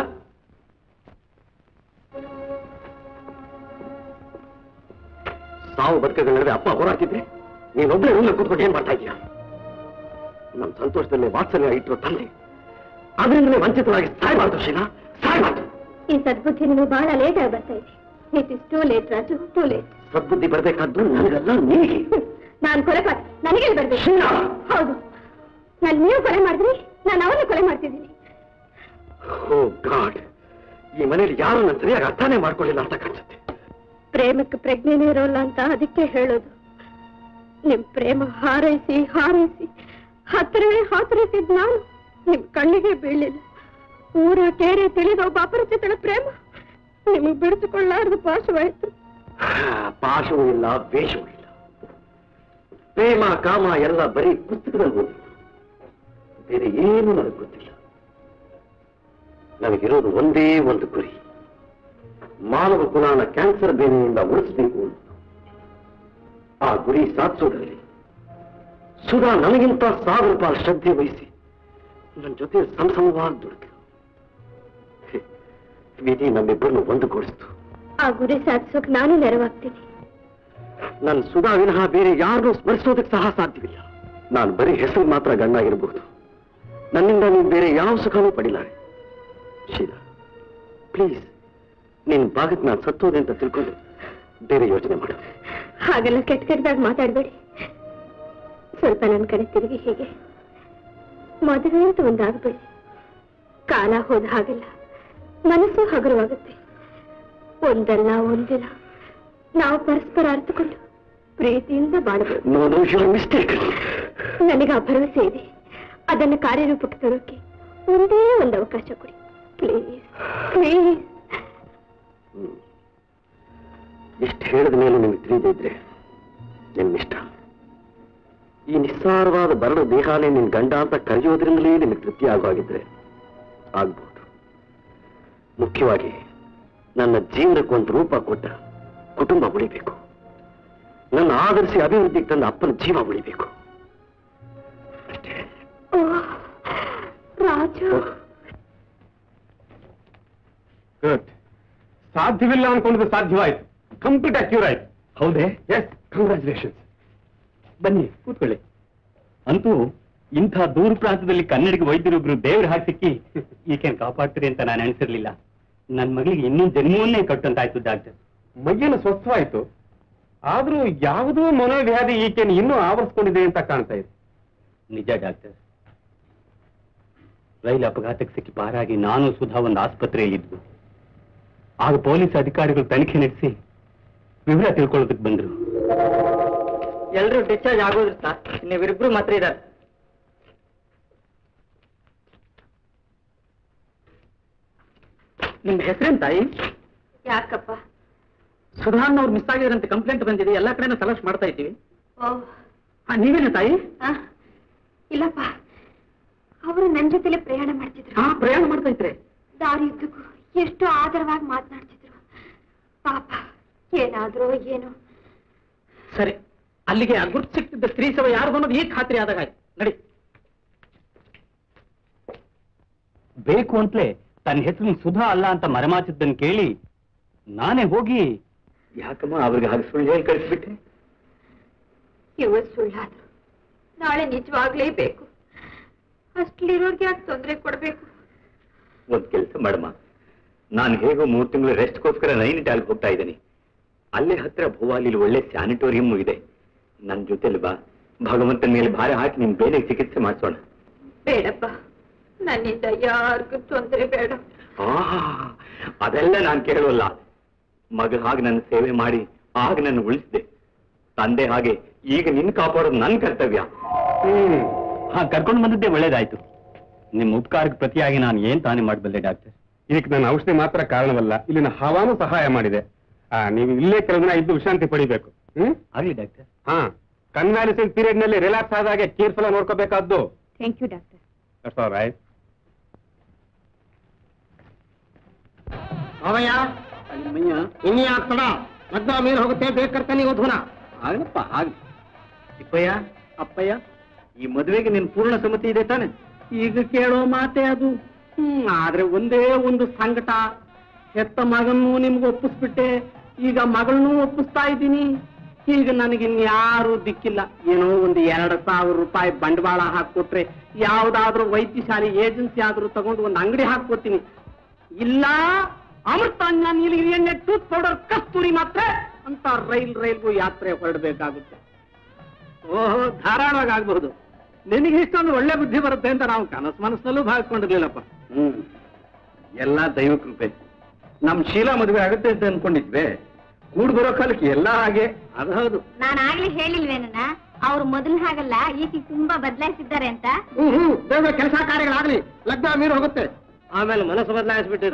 ಸಾವು ಬದುಕಗಳ ನಡುವೆ ಅಪ್ಪ ಹೋರಾಡ್ತಿದ್ರೆ ನೀನೊಬ್ಬಳೇ ರೂಮಲ್ಲಿ ಕೂತ್ಕೊಂಡು ಏನ್ ಮಾಡ್ತಾ ಇದೀಯ ನಮ್ಮ ಸಂತೋಷದಲ್ಲಿ ವಾತ್ಸಲ್ಯ ಇಟ್ಟಿರೋ ತಂದೆ ಅದರಿಂದಲೇ ವಂಚಿತರಾಗಿ ಸಾಯ್ಬಾರ್ದು ಶೀಲಾ ಸಾಯ್ಬಾರ್ದು ಈ ಸದ್ಬುದ್ಧಿ ನಿಮಗೆ ಬಹಳ ಲೇಟ್ ಆಗಿ ಬರ್ತಾ ಇದೆ it is too late Raju too late ಸದ್ಬುದ್ಧಿ ಬರಬೇಕಾದ್ದು ನನಗಲ್ಲ ನಿನಗೆ ನಾನು ಕೊಲೆ ಪಾತ್ರ ನನಗೆ ಬರ್ಬೇಕು ಶೀಲಾ! ಹೌದು ನಾನು ನೀವು ಕೊಲೆ ಮಾಡಿದ್ರಿ ನಾನು ಅವನ್ನ ಕೊಲೆ ಮಾಡ್ತಿದ್ದೀನಿ ಓ ಗಾಡ್ ಈ ಮನೇಲಿ ಯಾರು ನಾನು ಸರಿಯಾಗಿ ಅರ್ಥನೇ ಮಾಡ್ಕೊಳ್ಳಿಲ್ಲ ಅಂತ ಕಾಣಿಸುತ್ತೆ ಪ್ರೇಮಕ್ಕೆ ಪ್ರಜ್ಞೆನೇ ಇರೋಲ್ಲ ಅಂತ ಅದಕ್ಕೆ ಹೇಳೋದು ನಿಮ್ ಪ್ರೇಮ ಹಾರೈಸಿ ಹಾರೈಸಿ ಹತ್ತಿರವೇ ಹಾತೊರೆಸಿದ್ ನಾನು ನಿಮ್ ಕಣ್ಣಿಗೆ ಬೀಳಿಲ್ಲ ಊರ ಕೇರೆ ತಿಳಿದ ಒಬ್ಬ ಅಪರಿಚಿತಳ ಪ್ರೇಮ ನಿಮಗ್ ಬಿಡಿಸಿಕೊಳ್ಳಾರ್ದು ಪಾಶವಾಯ್ತು ಪಾಶವೂ ಇಲ್ಲ ವೇಷವೂ ಇಲ್ಲ ಪ್ರೇಮ ಕಾಮ ಎಲ್ಲ ಬರೀ ಪುಸ್ತಕದಲ್ಲಿ ಓದಿ ಬೇರೆ ಏನು ನನಗೆ ಗೊತ್ತಿಲ್ಲ ನನಗಿರೋದು ಒಂದೇ ಒಂದು ಗುರಿ ಮಾನವ ಕುಲಾನ ಕ್ಯಾನ್ಸರ್ ಬೇನೆಯಿಂದ ಉಳಿಸಬೇಕು ಅಂತ ಆ ಗುರಿ ಸಾಧಿಸೋದ್ರಲ್ಲಿ ಸುಧಾ ನನಗಿಂತ ಸಾವಿರ ರೂಪಾಯಿ ಶ್ರದ್ಧೆ ವಹಿಸಿ ನನ್ನ ಜೊತೆ ಸಮಸಮವಾಗಿ ದುಡಿತು ವಿಧಿ ನಮ್ಮಿಬ್ಬರನ್ನು ಒಂದುಗೂಡಿಸ್ತು ಆ ಗುರಿ ಸಾಧಿಸೋಕ್ ನಾನು ನೆರವಾಗ್ತೀನಿ ನನ್ನ ಸುಧಾ ವಿನಃ ಬೇರೆ ಯಾರನ್ನೂ ಸ್ಮರಿಸೋದಕ್ಕೆ ಸಹ ಸಾಧ್ಯವಿಲ್ಲ ನಾನು ಬರೀ ಹೆಸರು ಮಾತ್ರ ಗಂಡಾಗಿರಬಹುದು ನನ್ನಿಂದ ನೀವು ಬೇರೆ ಯಾವ ಸುಖನೂ ಪಡಿಲಾರೆ ಶೀಲಾ ಪ್ಲೀಸ್ ನಿನ್ ಭಾಗಕ್ಕೆ ನಾನು ಸತ್ತೋದೆ ಅಂತ ತಿಳ್ಕೊಂಡು ಬೇರೆ ಯೋಚನೆ ಮಾಡು ಹಾಗೆಲ್ಲ ಕೆಟ್ಟ ಕೆಟ್ಟದಾಗ ಮಾತಾಡಬೇಡಿ ಸ್ವಲ್ಪ ನನ್ನ ಕಡೆ ತಿರುಗಿ ಹೀಗೆ ಮದುವೆ ಅಂತ ಒಂದಾಗಬೇಡಿ ಕಾಲ ಹೋದ ಹಾಗೆಲ್ಲ ಮನಸ್ಸು ಹಗುರವಾಗುತ್ತೆ ಒಂದಲ್ಲ ಒಂದಿನ ನಾವು ಪರಸ್ಪರ ಅರ್ಥಕೊಂಡು ಪ್ರೀತಿಯಿಂದ ಬಾಳಬೇಕು ನೋ ನೋ ಯು ಮಿಸ್ಟೇಕ್ ನನಗೆ ಆ ಭರವಸೆ ಇದೆ ಅದನ್ನು ಕಾರ್ಯರೂಪಕ್ಕೆ ತರೋಕೆ ಒಂದೇ ಒಂದು ಅವಕಾಶ ಕೊಡಿ ಪ್ಲೀಸ್ ಪ್ಲೀಸ್ ಇಷ್ಟು ಹೇಳಿದ ಮೇಲೆ ನಿಮ್ಗೆ ತಿಳಿದಿದ್ರೆ ನಿಮ್ಮಿಷ್ಟ ಈ ನಿಸ್ಸಾರವಾದ ಬರಡು ದೇಹಾನೇ ನಿನ್ ಗಂಡ ಅಂತ ಕರೆಯೋದ್ರಿಂದಲೇ ನಿಮಗೆ ತೃಪ್ತಿ ಆಗೋಗಿದ್ರೆ ಆಗ್ಬೋದು ಮುಖ್ಯವಾಗಿ ನನ್ನ ಜೀವನಕ್ಕೆ ಒಂದು ರೂಪ ಕೊಟ್ಟ ಕುಟುಂಬ ಉಳಿಬೇಕು ನನ್ನ ಆದರ್ಶಿ ಅಭಿವೃದ್ಧಿಗೆ ತಂದ ಅಪ್ಪನ ಜೀವ ಉಳಿಬೇಕು ಅಷ್ಟೇ ರಾಜು ಗುಡ್ ಸಾಧ್ಯವಿಲ್ಲ ಅನ್ಕೊಂಡಿದ್ದು ಸಾಧ್ಯವಾಯ್ತು ಕಂಪ್ಲೀಟ್ ಅಕ್ಯೂರ್ ಆಯ್ತು ಹೌದೇ ಎಸ್ ಕಂಗ್ರ್ಯಾಚುಲೇಷನ್ಸ್ ಬನ್ನಿ ಕೂತ್ಕೊಳ್ಳಿ ಅಂತೂ ಇಂಥ ದೂರ ಪ್ರಾಂತದಲ್ಲಿ ಕನ್ನಡಿಗ ವೈದ್ಯರೊಬ್ರು ದೇವ್ರ ಹಾಗೆ ಸಿಕ್ಕಿ ಈಕೆನ್ ಕಾಪಾಡ್ತೀರಿ ಅಂತ ನಾನು ಅನಿಸಿರ್ಲಿಲ್ಲ ನನ್ನ ಮಗಳಿಗೆ ಇನ್ನೂ ಜನ್ಮವನ್ನೇ ಕಟ್ಟಂತಾಯ್ತು ಡಾಕ್ಟರ್ ಮೈಯನ್ನು ಸ್ವಸ್ಥವಾಯ್ತು ಆದ್ರೂ ಯಾವುದೋ ಮನೋವ್ಯಾಧಿ ಈಕೆಯನ್ನು ಇನ್ನೂ ಆವರಿಸ್ಕೊಂಡಿದೆ ಅಂತ ಕಾಣ್ತಾ ಇದೆ ನಿಜ ಡಾಕ್ಟರ್ ರೈಲು ಅಪಘಾತಕ್ಕೆ ಸಿಕ್ಕಿ ಪಾರಾಗಿ ನಾನು ಸುಧಾ ಒಂದು ಆಸ್ಪತ್ರೆಯಲ್ಲಿದ್ವು ಆಗ ಪೊಲೀಸ್ ಅಧಿಕಾರಿಗಳು ತನಿಖೆ ನಡೆಸಿ ವಿವರ ತಿಳ್ಕೊಳ್ಳೋದಕ್ಕೆ ಬಂದ್ರು ಎಲ್ರು ಡಿಸ್ಚಾರ್ಜ್ ಆಗೋದ್ರಿ ಸರ್ ನೀವಿಬ್ರು ಮಾತ್ರ ಇದ್ದಾರೆ ನಿಮ್ ಹೆಸರೇನ್ ತಾಯಿ ಯಾಕಪ್ಪ ಸುಧಾನ್ ಅವ್ರು ಮಿಸ್ ಆಗಿದ್ರಂತೆ ಕಂಪ್ಲೇಂಟ್ ಬಂದಿದೆ ಎಲ್ಲಾ ಕಡೆನೂ ತಲಾಶ್ ಮಾಡ್ತಾ ಇದ್ದೀವಿ ಓ ಆ, ನೀವೇನ ತಾಯಿ ಆ, ಇಲ್ಲಪ್ಪ ಅವರು ನನ್ನ ಜೊತೆಲೆ ಪ್ರಯಾಣ ಮಾಡ್ತಿದ್ರು ಹಾ ಪ್ರಯಾಣ ಮಾಡ್ತಾ ಇದ್ರೆ ದಾರಿಯುದ್ದಕ್ಕೂ ಎಷ್ಟು ಆದರವಾಗಿ ಮಾತನಾಡ್ತಿದ್ರು ಪಾಪ ಏನಾದ್ರೂ ಏನೋ ಸರಿ ಅಲ್ಲಿಗೆ ಆ ಗುರ್ತು ಸಿಕ್ತಿದ್ದ ಸ್ತ್ರೀ ಸಭೆ ಯಾರು ಅನ್ನೋದು ಈಗ ಖಾತ್ರಿ ಆದಾಗ ಆಯ್ತು ನಡಿ ಬೇಕು ಅಂತಲೇ ತನ್ನ ಹೆಸರು ಸುಧಾ ಅಲ್ಲ ಅಂತ ಮರೆಮಾಚಿದ್ದನ್ನು ಕೇಳಿ ನಾನೇ ಹೋಗಿ ಯಾಕಮ್ಮ ಅವ್ರಿಗೆ ಹಾಗೆ ಸುಳ್ಳು ಹೇಳಿ ಕಳಿಸ್ಬಿಟ್ಟೆ ಇವತ್ತು ಸುಳ್ಳಾದ್ರು ನಾಳೆ ನಿಜವಾಗ್ಲೇಬೇಕು ಅಷ್ಟ್ಲಿರೋರ್ಗೆ ಯಾಕೆ ತೊಂದರೆ ಕೊಡ್ಬೇಕು ಒಂದ್ ಕೆಲಸ ಮಾಡಮ್ಮ ನಾನು ಹೇಗೋ ಮೂರು ತಿಂಗಳು ರೆಸ್ಟ್ಗೋಸ್ಕರ ನೈನಿಟಾಲ್ಗೆ ಹೋಗ್ತಾ ಇದ್ದೀನಿ ಅಲ್ಲೇ ಹತ್ರ ಭೋವಾಲಿಲಿ ಒಳ್ಳೆ ಸ್ಯಾನಿಟೋರಿಯಂ ಇದೆ ನನ್ನ ಜೊತೆಲಿ ಬಾ ಭಗವಂತನ ಮೇಲೆ ಭಾರ ಹಾಕಿ ನಿನ್ ಬೇರೆ ಚಿಕಿತ್ಸೆ ಮಾಡಿಸೋಣ ಬೇಡಪ್ಪ ನನ್ನಿಂದ ಯಾರಿಗೂ ತೊಂದರೆ ಬೇಡ ಆಹಾ ಅದೆಲ್ಲ ನಾನು ಕೇಳೋಲ್ಲ ಮಗ ಹಾಗೆ ನನ್ನ ಸೇವೆ ಮಾಡಿ ಆಗ ನನ್ನ ಉಳಿಸಿದೆ ತಂದೆ ಹಾಗೆ ಈಗ ನಿನ್ ಕಾಪಾಡೋದು ನನ್ನ ಕರ್ತವ್ಯ ಹಾ ಕರ್ಕೊಂಡು ಬಂದದ್ದೇ ಒಳ್ಳೇದಾಯ್ತು ನಿಮ್ಮ ಉಪಕಾರಕ್ಕೆ ಪ್ರತಿಯಾಗಿ ನಾನು ಏನ್ ತಾನೇ ಮಾಡಬಲ್ಲೆ ಡಾಕ್ಟರ್ ಇದಕ್ಕೆ ನನ್ನ ಔಷಧಿ ಮಾತ್ರ ಕಾರಣವಲ್ಲ ಇಲ್ಲಿನ ಹವಾನು ಸಹಾಯ ಮಾಡಿದೆ ಆ, ನೀವು ಇಲ್ಲೇ ಕೆಲವು ದಿನ ಇದ್ದು ವಿಶ್ರಾಂತಿ ಪಡಿಬೇಕು ಹ್ಮ್ ಆಗ್ಲಿ ಡಾಕ್ಟರ್ ಹಾ ಕನ್ವ್ಯಾಲಿಸೆಂಟ್ ಪೀರಿಯಡ್ ನಲ್ಲಿ ರಿಲ್ಯಾಕ್ಸ್ ಆದಾಗೆ ಕೇರ್ಫುಲ್ ನೋಡ್ಕೋಬೇಕಾದ್ದು thank you doctor that's all right ಅವಯ್ಯ ಇನ್ನೀ ಆಗ್ತಡ ಲಗ್ನ ಮೇಲೆ ಹೋಗುತ್ತೆ ಬೇಕರ್ತ ನೀವು ಧುನ ಆಗಲಪ್ಪ ಆಗ್ಲಿ ಚಿಕ್ಕಯ್ಯ ಅಪ್ಪಯ್ಯ ಈ ಮದುವೆಗೆ ನಿನ್ ಪೂರ್ಣ ಸಮ್ಮತಿ ಇದೆ ತಾನೆ ಈಗ ಕೇಳೋ ಮಾತೆ ಅದು ಹ್ಮ್ ಆದ್ರೆ ಒಂದೇ ಒಂದು ಸಂಕಟ ಹೆತ್ತ ಮಗನ್ನೂ ನಿಮ್ಗೆ ಒಪ್ಪಿಸ್ಬಿಟ್ಟೆ ಈಗ ಮಗಳನ್ನೂ ಒಪ್ಪಿಸ್ತಾ ಇದ್ದೀನಿ ಈಗ ನನಗಿನ್ಯಾರೂ ದಿಕ್ಕಿಲ್ಲ ಏನೋ ಒಂದು ಎರಡು ಸಾವಿರ ರೂಪಾಯಿ ಬಂಡವಾಳ ಹಾಕೊಟ್ರೆ ಯಾವ್ದಾದ್ರೂ ವೈದ್ಯಶಾಲೆ ಏಜೆನ್ಸಿ ಆದ್ರೂ ತಗೊಂಡು ಒಂದು ಅಂಗಡಿ ಹಾಕ್ಕೋತೀನಿ ಇಲ್ಲ ಅಮೃತಾಂಜ ನೀಲಗಿರಿ ಎಣ್ಣೆ ಟೂತ್ ಪೌಡರ್ ಕಸ್ತೂರಿ ಮಾತ್ರ ಅಂತ ರೈಲ್ ರೈಲ್ಗೂ ಯಾತ್ರೆ ಹೊರಡಬೇಕಾಗುತ್ತೆ ಓಹೋ ಧಾರಾಳವಾಗಿ ಆಗ್ಬಹುದು ನಿನಗೆ ಇಷ್ಟೊಂದು ಒಳ್ಳೆ ಬುದ್ಧಿ ಬರುತ್ತೆ ಅಂತ ನಾವು ಕನಸು ಮನಸ್ಸಿನಲ್ಲೂ ಭಾವಿಸ್ಕೊಂಡಿರ್ಲಿಲ್ಲಪ್ಪ ಹ್ಮ್ ಎಲ್ಲ ದೈವ ಕೃಪೆ ನಮ್ ಶೀಲಾ ಮದುವೆ ಆಗುತ್ತೆ ಅಂತ ಅನ್ಕೊಂಡಿದ್ವಿ ಕೂಡ್ ಬರೋ ಕಾಲಕ್ಕೆ ಎಲ್ಲ ಹಾಗೆ ಅದು ಹೌದು ನಾನು ಆಗ್ಲೇ ಹೇಳಿಲ್ವೇನನ್ನ ಅವ್ರು ಮೊದಲು ಹಾಗಲ್ಲ ಈಗ ತುಂಬಾ ಬದಲಾಯಿಸಿದ್ದಾರೆ ಅಂತ ಹ್ಮ್ ಹ್ಮ್ ಬೇಗ ಕೆಲಸ ಕಾರ್ಯಗಳಾಗ್ಲಿ ಲಗ್ನ ಮೀರಿ ಹೋಗುತ್ತೆ ಆಮೇಲೆ ಮನಸ್ಸು ಬದಲಾಯಿಸ್ಬಿಟ್ಟಿದೆ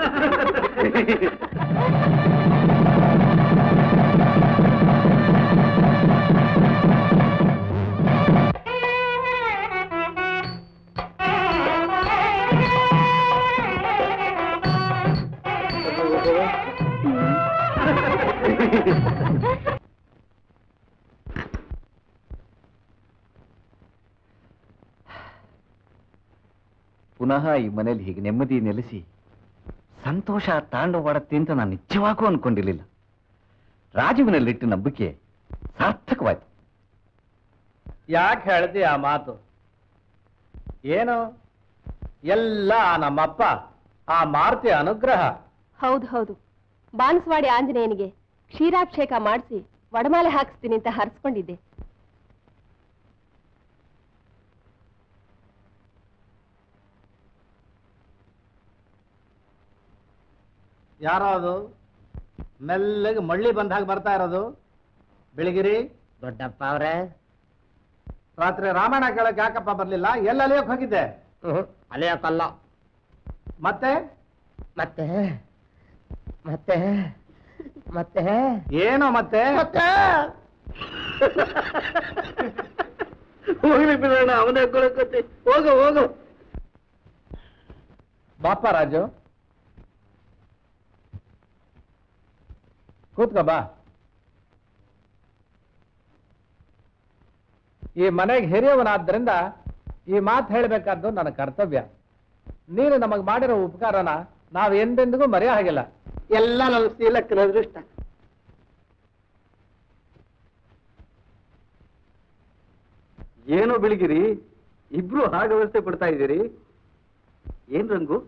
ಪುನಃ ಈ ಮನೇಲಿ ಹೀಗೆ ನೆಮ್ಮದಿ ನೆಲೆಸಿ ಸಂತೋಷ ತಾಂಡವಾಡತ್ತೆ ಅಂತ ನಾನು ನಿಜವಾಗೂ ಅನ್ಕೊಂಡಿರ್ಲಿಲ್ಲ ರಾಜೀವ್ನಲ್ಲಿಟ್ಟು ನಂಬಿಕೆ ಸಾರ್ಥಕವಾಯ್ತು ಯಾಕೆ ಹೇಳ್ದಿ ಆ ಮಾತು ಏನು ಎಲ್ಲ ಆ ನಮ್ಮಪ್ಪ ಆ ಮಾರುತಿ ಅನುಗ್ರಹ ಹೌದು ಹೌದು ಬಾನ್ಸವಾಡಿ ಆಂಜನೇಯನಿಗೆ ಕ್ಷೀರಾಭಿಷೇಕ ಮಾಡಿಸಿ ವಡಮಾಲೆ ಹಾಕಿಸ್ತೀನಿ ಅಂತ ಹರಿಸ್ಕೊಂಡಿದ್ದೆ ಯಾರೋ ಅದು ಮೆಲ್ಲಗೆ ಮಳ್ಳಿ ಬಂದಾಗ ಬರ್ತಾ ಇರೋದು ಬೆಳಗಿರಿ ದೊಡ್ಡಪ್ಪ ಅವ್ರೆ ರಾತ್ರಿ ರಾಮಾಯಣ ಕೇಳಕ್ ಯಾಕಪ್ಪ ಬರ್ಲಿಲ್ಲ ಎಲ್ಲ ಅಲಿಯೋಕ್ ಹೋಗಿದ್ದೆ ಅಲೆಯಕ್ಕಲ್ಲ ಮತ್ತೆ ಮತ್ತೆ ಮತ್ತೆ ಮತ್ತೆ ಏನೋ ಮತ್ತೆ ಹೋಗ್ಲಿ ಬಿಡೋಣ ಅವನೇ ಕೊಳಕತ್ತೆ ಹೋಗು ಹೋಗು ಬಾಪ ರಾಜು ಕೂತ್ಕೋ ಬಾ ಈ ಮನೆಗೆ ಹಿರಿಯವನಾದ್ದರಿಂದ ಈ ಮಾತು ಹೇಳಬೇಕಾದ್ದು ನನ್ನ ಕರ್ತವ್ಯ ನೀನು ನಮಗೆ ಮಾಡಿರೋ ಉಪಕಾರನ ನಾವು ಎಂದೆಂದಿಗೂ ಮರೆಯೋ ಹಾಗಿಲ್ಲ ಎಲ್ಲ ನನ್ನ ಶೀಲಕ್ಕನ ಅದೃಷ್ಟ ಏನೋ ಬೆಳಿಗಿರಿ ಇಬ್ರು ಹಾಗೆ ವ್ಯವಸ್ಥೆ ಕೊಡ್ತಾ ಇದ್ದೀರಿ ಏನ್ ರಂಗು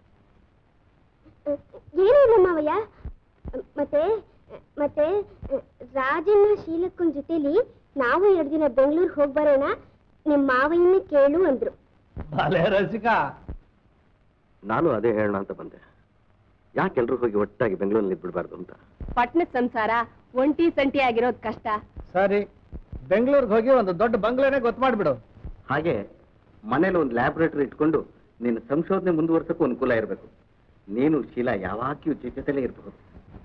ಏನಿಲ್ಲ ಮಾವಯ್ಯ ಮತ್ತೆ ಮತ್ತೆ ರಾಜನ ಶೀಲಕ್ಕನ ಜೊತೆಲಿ ನಾವು ಎರಡು ದಿನ ಬೆಂಗಳೂರಿಗೆ ಹೋಗಿ ಬರೋಣ ನಿಮ್ಮ ಮಾವಯ್ಯನ ಕೇಳು ಅಂದ್ರು ಬಾಲೆ ರಸಿಕಾ ನಾನು ಅದೇ ಹೇಳೋಣ ಅಂತ ಬಂದೆ ಯಾಕೆ ಎಲ್ರು ಹೋಗಿ ಒಟ್ಟಾಗಿ ಬೆಂಗಳೂರಲ್ಲಿ ಬಿಡಬಾರ್ದು ಅಂತ ಪಟ್ಟಣದ ಸಂಸಾರ ಒಂಟಿ ಸಂಟಿ ಆಗಿರೋದ್ ಕಷ್ಟ ಸರಿ ಬೆಂಗಳೂರಿಗೆ ಹೋಗಿ ಒಂದು ದೊಡ್ಡ ಬಂಗ್ಲೆನೇ ಗೊತ್ತು ಮಾಡಿಬಿಡು ಹಾಗೆ ಮನೇಲಿ ಒಂದು ಲ್ಯಾಬೊರೇಟರಿ ಇಟ್ಕೊಂಡು ನಿನ್ನ ಸಂಶೋಧನೆ ಮುಂದುವರ್ಸಕ್ಕೂ ಅನುಕೂಲ ಇರಬೇಕು ನೀನು ಶೀಲಾ ಯಾವಾಗಿಯೂ ಜೊತೆಲೇ ಇರಬಹುದು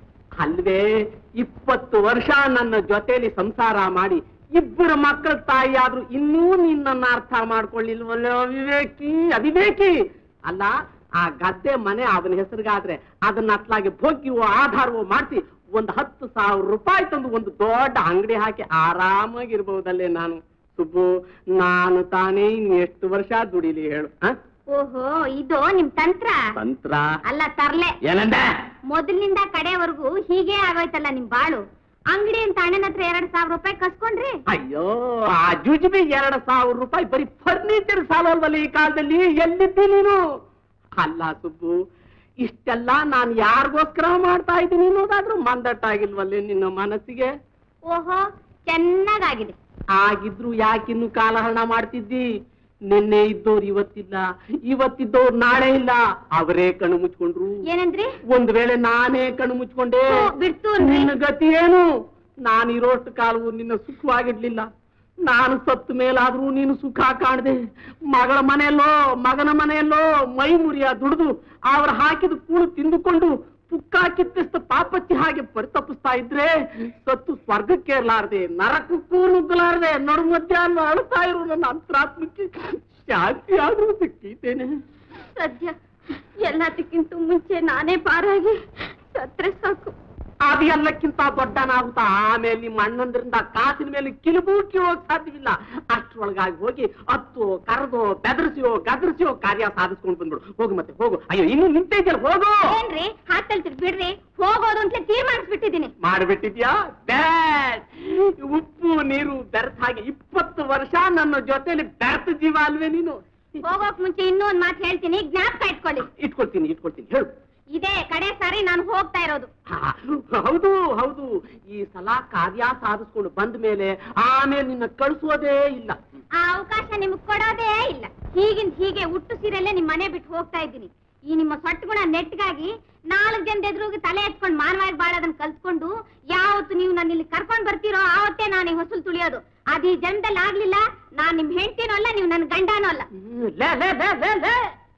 ಅಲ್ವೇ ಇಪ್ಪತ್ತು ವರ್ಷ ನನ್ನ ಜೊತೆಲಿ ಸಂಸಾರ ಮಾಡಿ ಇಬ್ಬರು ಮಕ್ಕಳ ತಾಯಿ ಆದ್ರೂ ಇನ್ನೂ ನಿನ್ನನ್ನ ಅರ್ಥ ಮಾಡ್ಕೊಳ್ಳಿಲ್ವಲ್ಲೋ ಅವಿವೇಕಿ ಅವಿವೇಕಿ ಅಲ್ಲ ಆ ಗದ್ದೆ ಮನೆ ಅವನ ಹೆಸರಿಗಾದ್ರೆ ಅದನ್ನ ಅತ್ಲಾಗೆ ಭೋಗ್ಯವೋ ಆಧಾರವೋ ಮಾಡಿಸಿ ಒಂದು ಹತ್ತು ಸಾವಿರ ರೂಪಾಯಿ ತಂದು ಒಂದು ದೊಡ್ಡ ಅಂಗಡಿ ಹಾಕಿ ಆರಾಮಾಗಿರ್ಬಹುದಲ್ಲೇ ನಾನು ಸುಬ್ಬು ನಾನು ತಾನೇ ಇನ್ನು ಎಷ್ಟು ವರ್ಷ ದುಡಿಲಿ ಹೇಳು ಆ? ಓಹೋ ಇದು ನಿಮ್ ತಂತ್ರ ತಂತ್ರ ಅಲ್ಲ ತರ್ಲೆ ಏನಂದ ಮೊದಲಿನಿಂದ ಕಡೆವರೆಗೂ ಹೀಗೆ ಆಗೋಯ್ತಲ್ಲ ನಿಮ್ ಬಾಳು ಅಂಗಡಿ ಅಂತ ಅಣ್ಣನ ಹತ್ರ ಎರಡ್ ಸಾವಿರ ರೂಪಾಯಿ ಕಸ್ಕೊಂಡ್ರಿ ಅಯ್ಯೋ ಆ ಜುಜುಬಿ ಎರಡು ಸಾವಿರ ರೂಪಾಯಿ ಬರೀ ಫರ್ನಿಚರ್ ಸಾಲಲ್ವಲ್ಲ ಈ ಕಾಲದಲ್ಲಿ ಎಲ್ಲಿದ್ದಿ ನೀನು ಅಲ್ಲ ಸುಬ್ಬು ಇಷ್ಟೆಲ್ಲ ನಾನು ಯಾರಿಗೋಸ್ಕರ ಮಾಡ್ತಾ ಇದ್ದೀನಿ ಅನ್ನೋದಾದ್ರೂ ಮಂದಟ್ಟಾಗಿಲ್ವಲ್ಲೇ ನಿನ್ನ ಮನಸ್ಸಿಗೆ ಓಹೋ ಚೆನ್ನಾಗಾಗಿದೆ ಆಗಿದ್ರು ಯಾಕಿನ್ನು ಕಾಲಹರಣ ಮಾಡ್ತಿದ್ದಿ ನಿನ್ನೆ ಇದ್ದವ್ರು ಇವತ್ತಿಲ್ಲ ಇವತ್ತಿದ್ದವ್ರು ನಾಳೆ ಇಲ್ಲ ಅವರೇ ಕಣ್ಣು ಮುಚ್ಕೊಂಡ್ರು ಏನಂದ್ರಿ ಒಂದ್ ವೇಳೆ ನಾನೇ ಕಣ್ಣು ಮುಚ್ಕೊಂಡೆ ಓ, ಬಿಡ್ತು ಅನ್ರಿ. ನಿನ್ನ ಗತಿ ಏನು ನಾನಿರೋಷ್ಟು ಕಾಲವು ನಿನ್ನ ಸುಖವಾಗಿಡ್ಲಿಲ್ಲ ನಾನು ಸತ್ತ ಮೇಲಾದ್ರೂ ನೀನು ಸುಖ ಕಾಣದೆ ಮಗಳ ಮನೆಯಲ್ಲೋ ಮಗನ ಮನೆಯಲ್ಲೋ ಮೈ ಮುರಿಯ ದುಡಿದು ಅವ್ರು ಹಾಕಿದ ಕೂಳು ತಿಂದುಕೊಂಡು ಪುಕ್ಕ ಕಿತ್ತಿಸ್ತ ಪಾಪಚ್ಚಿ ಹಾಗೆ ಪರಿತಪಿಸ್ತಾ ಇದ್ರೆ ಸತ್ತು ಸ್ವರ್ಗಕ್ಕೇರ್ಲಾರ್ದೆ ನರಕಕ್ಕೂ ನುಗ್ಗಲಾರ್ದೆ ನಡು ಮಧ್ಯಾಹ್ನ ಅಳ್ತಾ ಇರು ನನ್ನ ಅಂತರಾತ್ಮಕ್ಕೆ ಶಾಂತಿ ಆದ್ರೂ ಸಿಕ್ಕಿದ್ದೇನೆ ಸದ್ಯ ಎಲ್ಲದಕ್ಕಿಂತ ಮುಂಚೆ ನಾನೇ ಪಾರಾಗಿ ಸತ್ರೆ ಸಾಕು ಅದು ಎಲ್ಲಕ್ಕಿಂತ ದೊಡ್ಡನಾಗುತ್ತಾ ಆಮೇಲೆ ನಿಮ್ಮ ಅಣ್ಣಂದ್ರಿಂದ ಕಾಸಿನ ಮೇಲೆ ಕಿಲುಬು ಹೋಗಕ್ ಸಾಧ್ಯವಿಲ್ಲ ಅಷ್ಟ್ರೊಳಗಾಗಿ ಹೋಗಿ ಹತ್ತು ಕರೆದು ಬೆದರಿಸಿಯೋ ಗದರಿಸಿಯೋ ಕಾರ್ಯ ಸಾಧಿಸ್ಕೊಂಡು ಬಂದ್ಬಿಡು ಹೋಗು ಮತ್ತೆ ಹೋಗು ಅಯ್ಯೋ ಇನ್ನು ನಿಂತೇ ಇದೆಯಲ್ಲ ಹೋಗು ಏನ್ರಿ ಹಾಕ್ತಲ್ತಿರ್ ಬಿಡ್ರಿ ಹೋಗೋದು ಅಂತ ತೀರ್ಮಾನಿಸ್ಬಿಟ್ಟಿದ್ದೀನಿ ಮಾಡಿಬಿಟ್ಟಿದ್ಯಾ ಬ್ಯಾಡ್ ಉಪ್ಪು ನೀರು ಬೆರೆತ ಹಾಗೆ ಇಪ್ಪತ್ತು ವರ್ಷ ನನ್ನ ಜೊತೆಲಿ ಬೆರೆತ ಜೀವ ಅಲ್ವೇ ನೀನು ಹೋಗೋಕ್ ಮುಂಚೆ ಇನ್ನೂ ಒಂದ್ ಮಾತು ಹೇಳ್ತೀನಿ ಜ್ಞಾಪಕ ಇಟ್ಕೊಳ್ಳಿ ಇಟ್ಕೊಳ್ತೀನಿ ಇಟ್ಕೊಳ್ತೀನಿ ಹೇಳು ಇದೇ ಕಡೆ ಸಾರಿ ನಾನು ಹೋಗ್ತಾ ಇರೋದು ಹಾ, ಹೌದು ಹೌದು ಈ ಸಲ ಕಾರ್ಯ ಸಾಧಿಸ್ಕೊಂಡು ಬಂದ ಮೇಲೆ ಆಮೇಲೆ ನಿನ್ನ ಕಳಿಸೋದೇ ಇಲ್ಲ ಆ ಅವಕಾಶ ನಿಮ್ಗೆ ಕೊಡೋದೇ ಇಲ್ಲ ಹೀಗಿಂದ ಹೀಗೆ ಹುಟ್ಟು ಸೀರೆಲ್ಲೇ ನಿಮ್ ಮನೆ ಬಿಟ್ಟು ಹೋಗ್ತಾ ಇದ್ದೀನಿ ಈ ನಿಮ್ಮ ಸೊಟ್ಟುಗುಣ ನೆಟ್ಗಾಗಿ ನಾಲ್ಕು ಜನದ ಎದುರುಗಿ ತಲೆ ಎತ್ಕೊಂಡು ಮಾನವಾಗಿ ಬಾಳೋದನ್ನ ಕಲ್ತ್ಕೊಂಡು ಯಾವತ್ತು ನೀವು ನನ್ನ ಇಲ್ಲಿ ಕರ್ಕೊಂಡ್ ಬರ್ತೀರೋ ಆವತ್ತೇ ನಾನು ಈ ಹೊಸಲು ತುಳಿಯೋದು ಅದು ಈ ಜನ್ಮದಲ್ಲಿ ಆಗ್ಲಿಲ್ಲ ನಾನ್ ನಿಮ್ ಹೆಂಡ್ತಿನೂ ಅಲ್ಲ ನೀವು ನನ್ನ ಗಂಡನೂ ಅಲ್ಲ ಹ್ಮ್, ಲೇ ಲೇ ಲೇ ಲೇ ಲೇ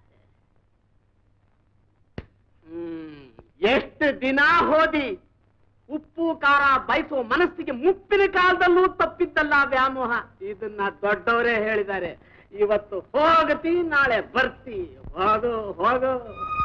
ಹ್ಮ್, ಎಷ್ಟು ದಿನ ಹೋದಿ ಉಪ್ಪು ಖಾರ ಬಯಸೋ ಮನಸ್ಸಿಗೆ ಮುಪ್ಪಿನ ಕಾಲದಲ್ಲೂ ತಪ್ಪಿದ್ದಲ್ಲ ವ್ಯಾಮೋಹ ಇದನ್ನ ದೊಡ್ಡವರೇ ಹೇಳಿದ್ದಾರೆ ಇವತ್ತು ಹೋಗತಿ ನಾಳೆ ಬರ್ತಿ ಹೋಗು ಹೋಗು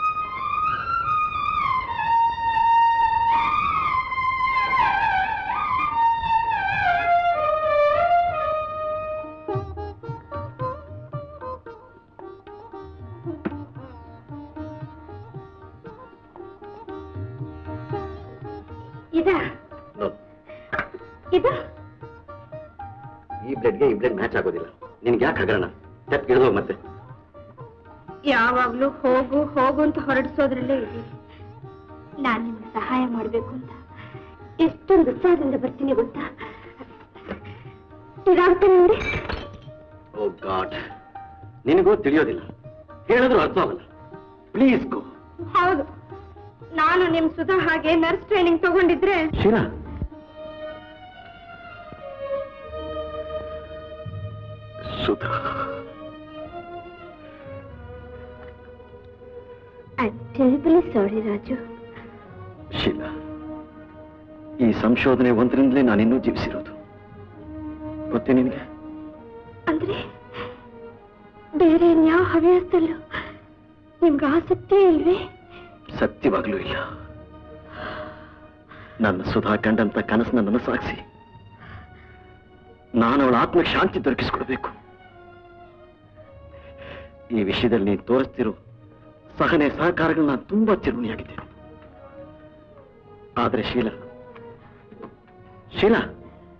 ಇದ ಇದು ಈ ಬ್ಲಡ್ಗೆ ಈ ಬ್ಲಡ್ ಮ್ಯಾಚ್ ಆಗೋದಿಲ್ಲ ನಿನ್ಗೆ ಯಾಕೆ ಹಗರಣ ಸ್ಟೆಪ್ ಇಳಿದೋಗ್ ಮತ್ತೆ ಯಾವಾಗ್ಲೂ ಹೋಗು ಹೋಗು ಅಂತ ಹೊರಡಿಸೋದ್ರಲ್ಲೇ ಇದೆ ನಾನ್ ನಿಮ್ಗೆ ಸಹಾಯ ಮಾಡ್ಬೇಕು ಅಂತ ಎಷ್ಟೊಂದು ಉತ್ಸಾಹದಿಂದ ಬರ್ತೀನಿ ಗೊತ್ತಾ ಇದಾಗ್ತಾನೆ ನೋಡಿ ಓ ಗಾಡ್ ನಿನಗೂ ತಿಳಿಯೋದಿಲ್ಲ ಹೇಳಿದ್ರು ಅರ್ಥ ಆಗಲ್ಲ ಪ್ಲೀಸ್ ಗೋ ಹೌದು ನಾನು ನಿಮ್ ಸುಧಾ ಹಾಗೆ ನರ್ಸ್ ಟ್ರೈನಿಂಗ್ ತಗೊಂಡಿದ್ರೆ ಶಿರಾ ಸುಧಾ ಟೆರಿಬಲಿ ಸಾರಿ ರಾಜು ಶೀಲಾ ಈ ಸಂಶೋಧನೆ ಒಂದರಿಂದಲೇ ನಾನಿನ್ನೂ ಜೀವಿಸಿರೋದು ಗೊತ್ತೇ ನಿನಗೆ ಅಂದ್ರೆ ಬೇರೆ ಯಾವ ಹವ್ಯಾಸದಲ್ಲೂ ನಿಮ್ಗೆ ಆಸಕ್ತಿ ಇಲ್ವೇ ಸತ್ಯವಾಗ್ಲೂ ಇಲ್ಲ ನನ್ನ ಸುಧಾ ಕಂಡಂತ ಕನಸನ್ನ ನನಸಾಗಿಸಿ ನಾನು ಅವಳ ಆತ್ಮಕ್ಕೆ ಶಾಂತಿ ದೊರಕಿಸ್ಕೊಡ್ಬೇಕು ಈ ವಿಷಯದಲ್ಲಿ ನೀನು ತೋರಿಸ್ತಿರೋ ಸಹನೆ ಸಹಕಾರಗಳನ್ನ ತುಂಬಾ ಚಿರುಣಿಯಾಗಿದ್ದೇನೆ ಆದ್ರೆ ಶೀಲಾ ಶೀಲಾ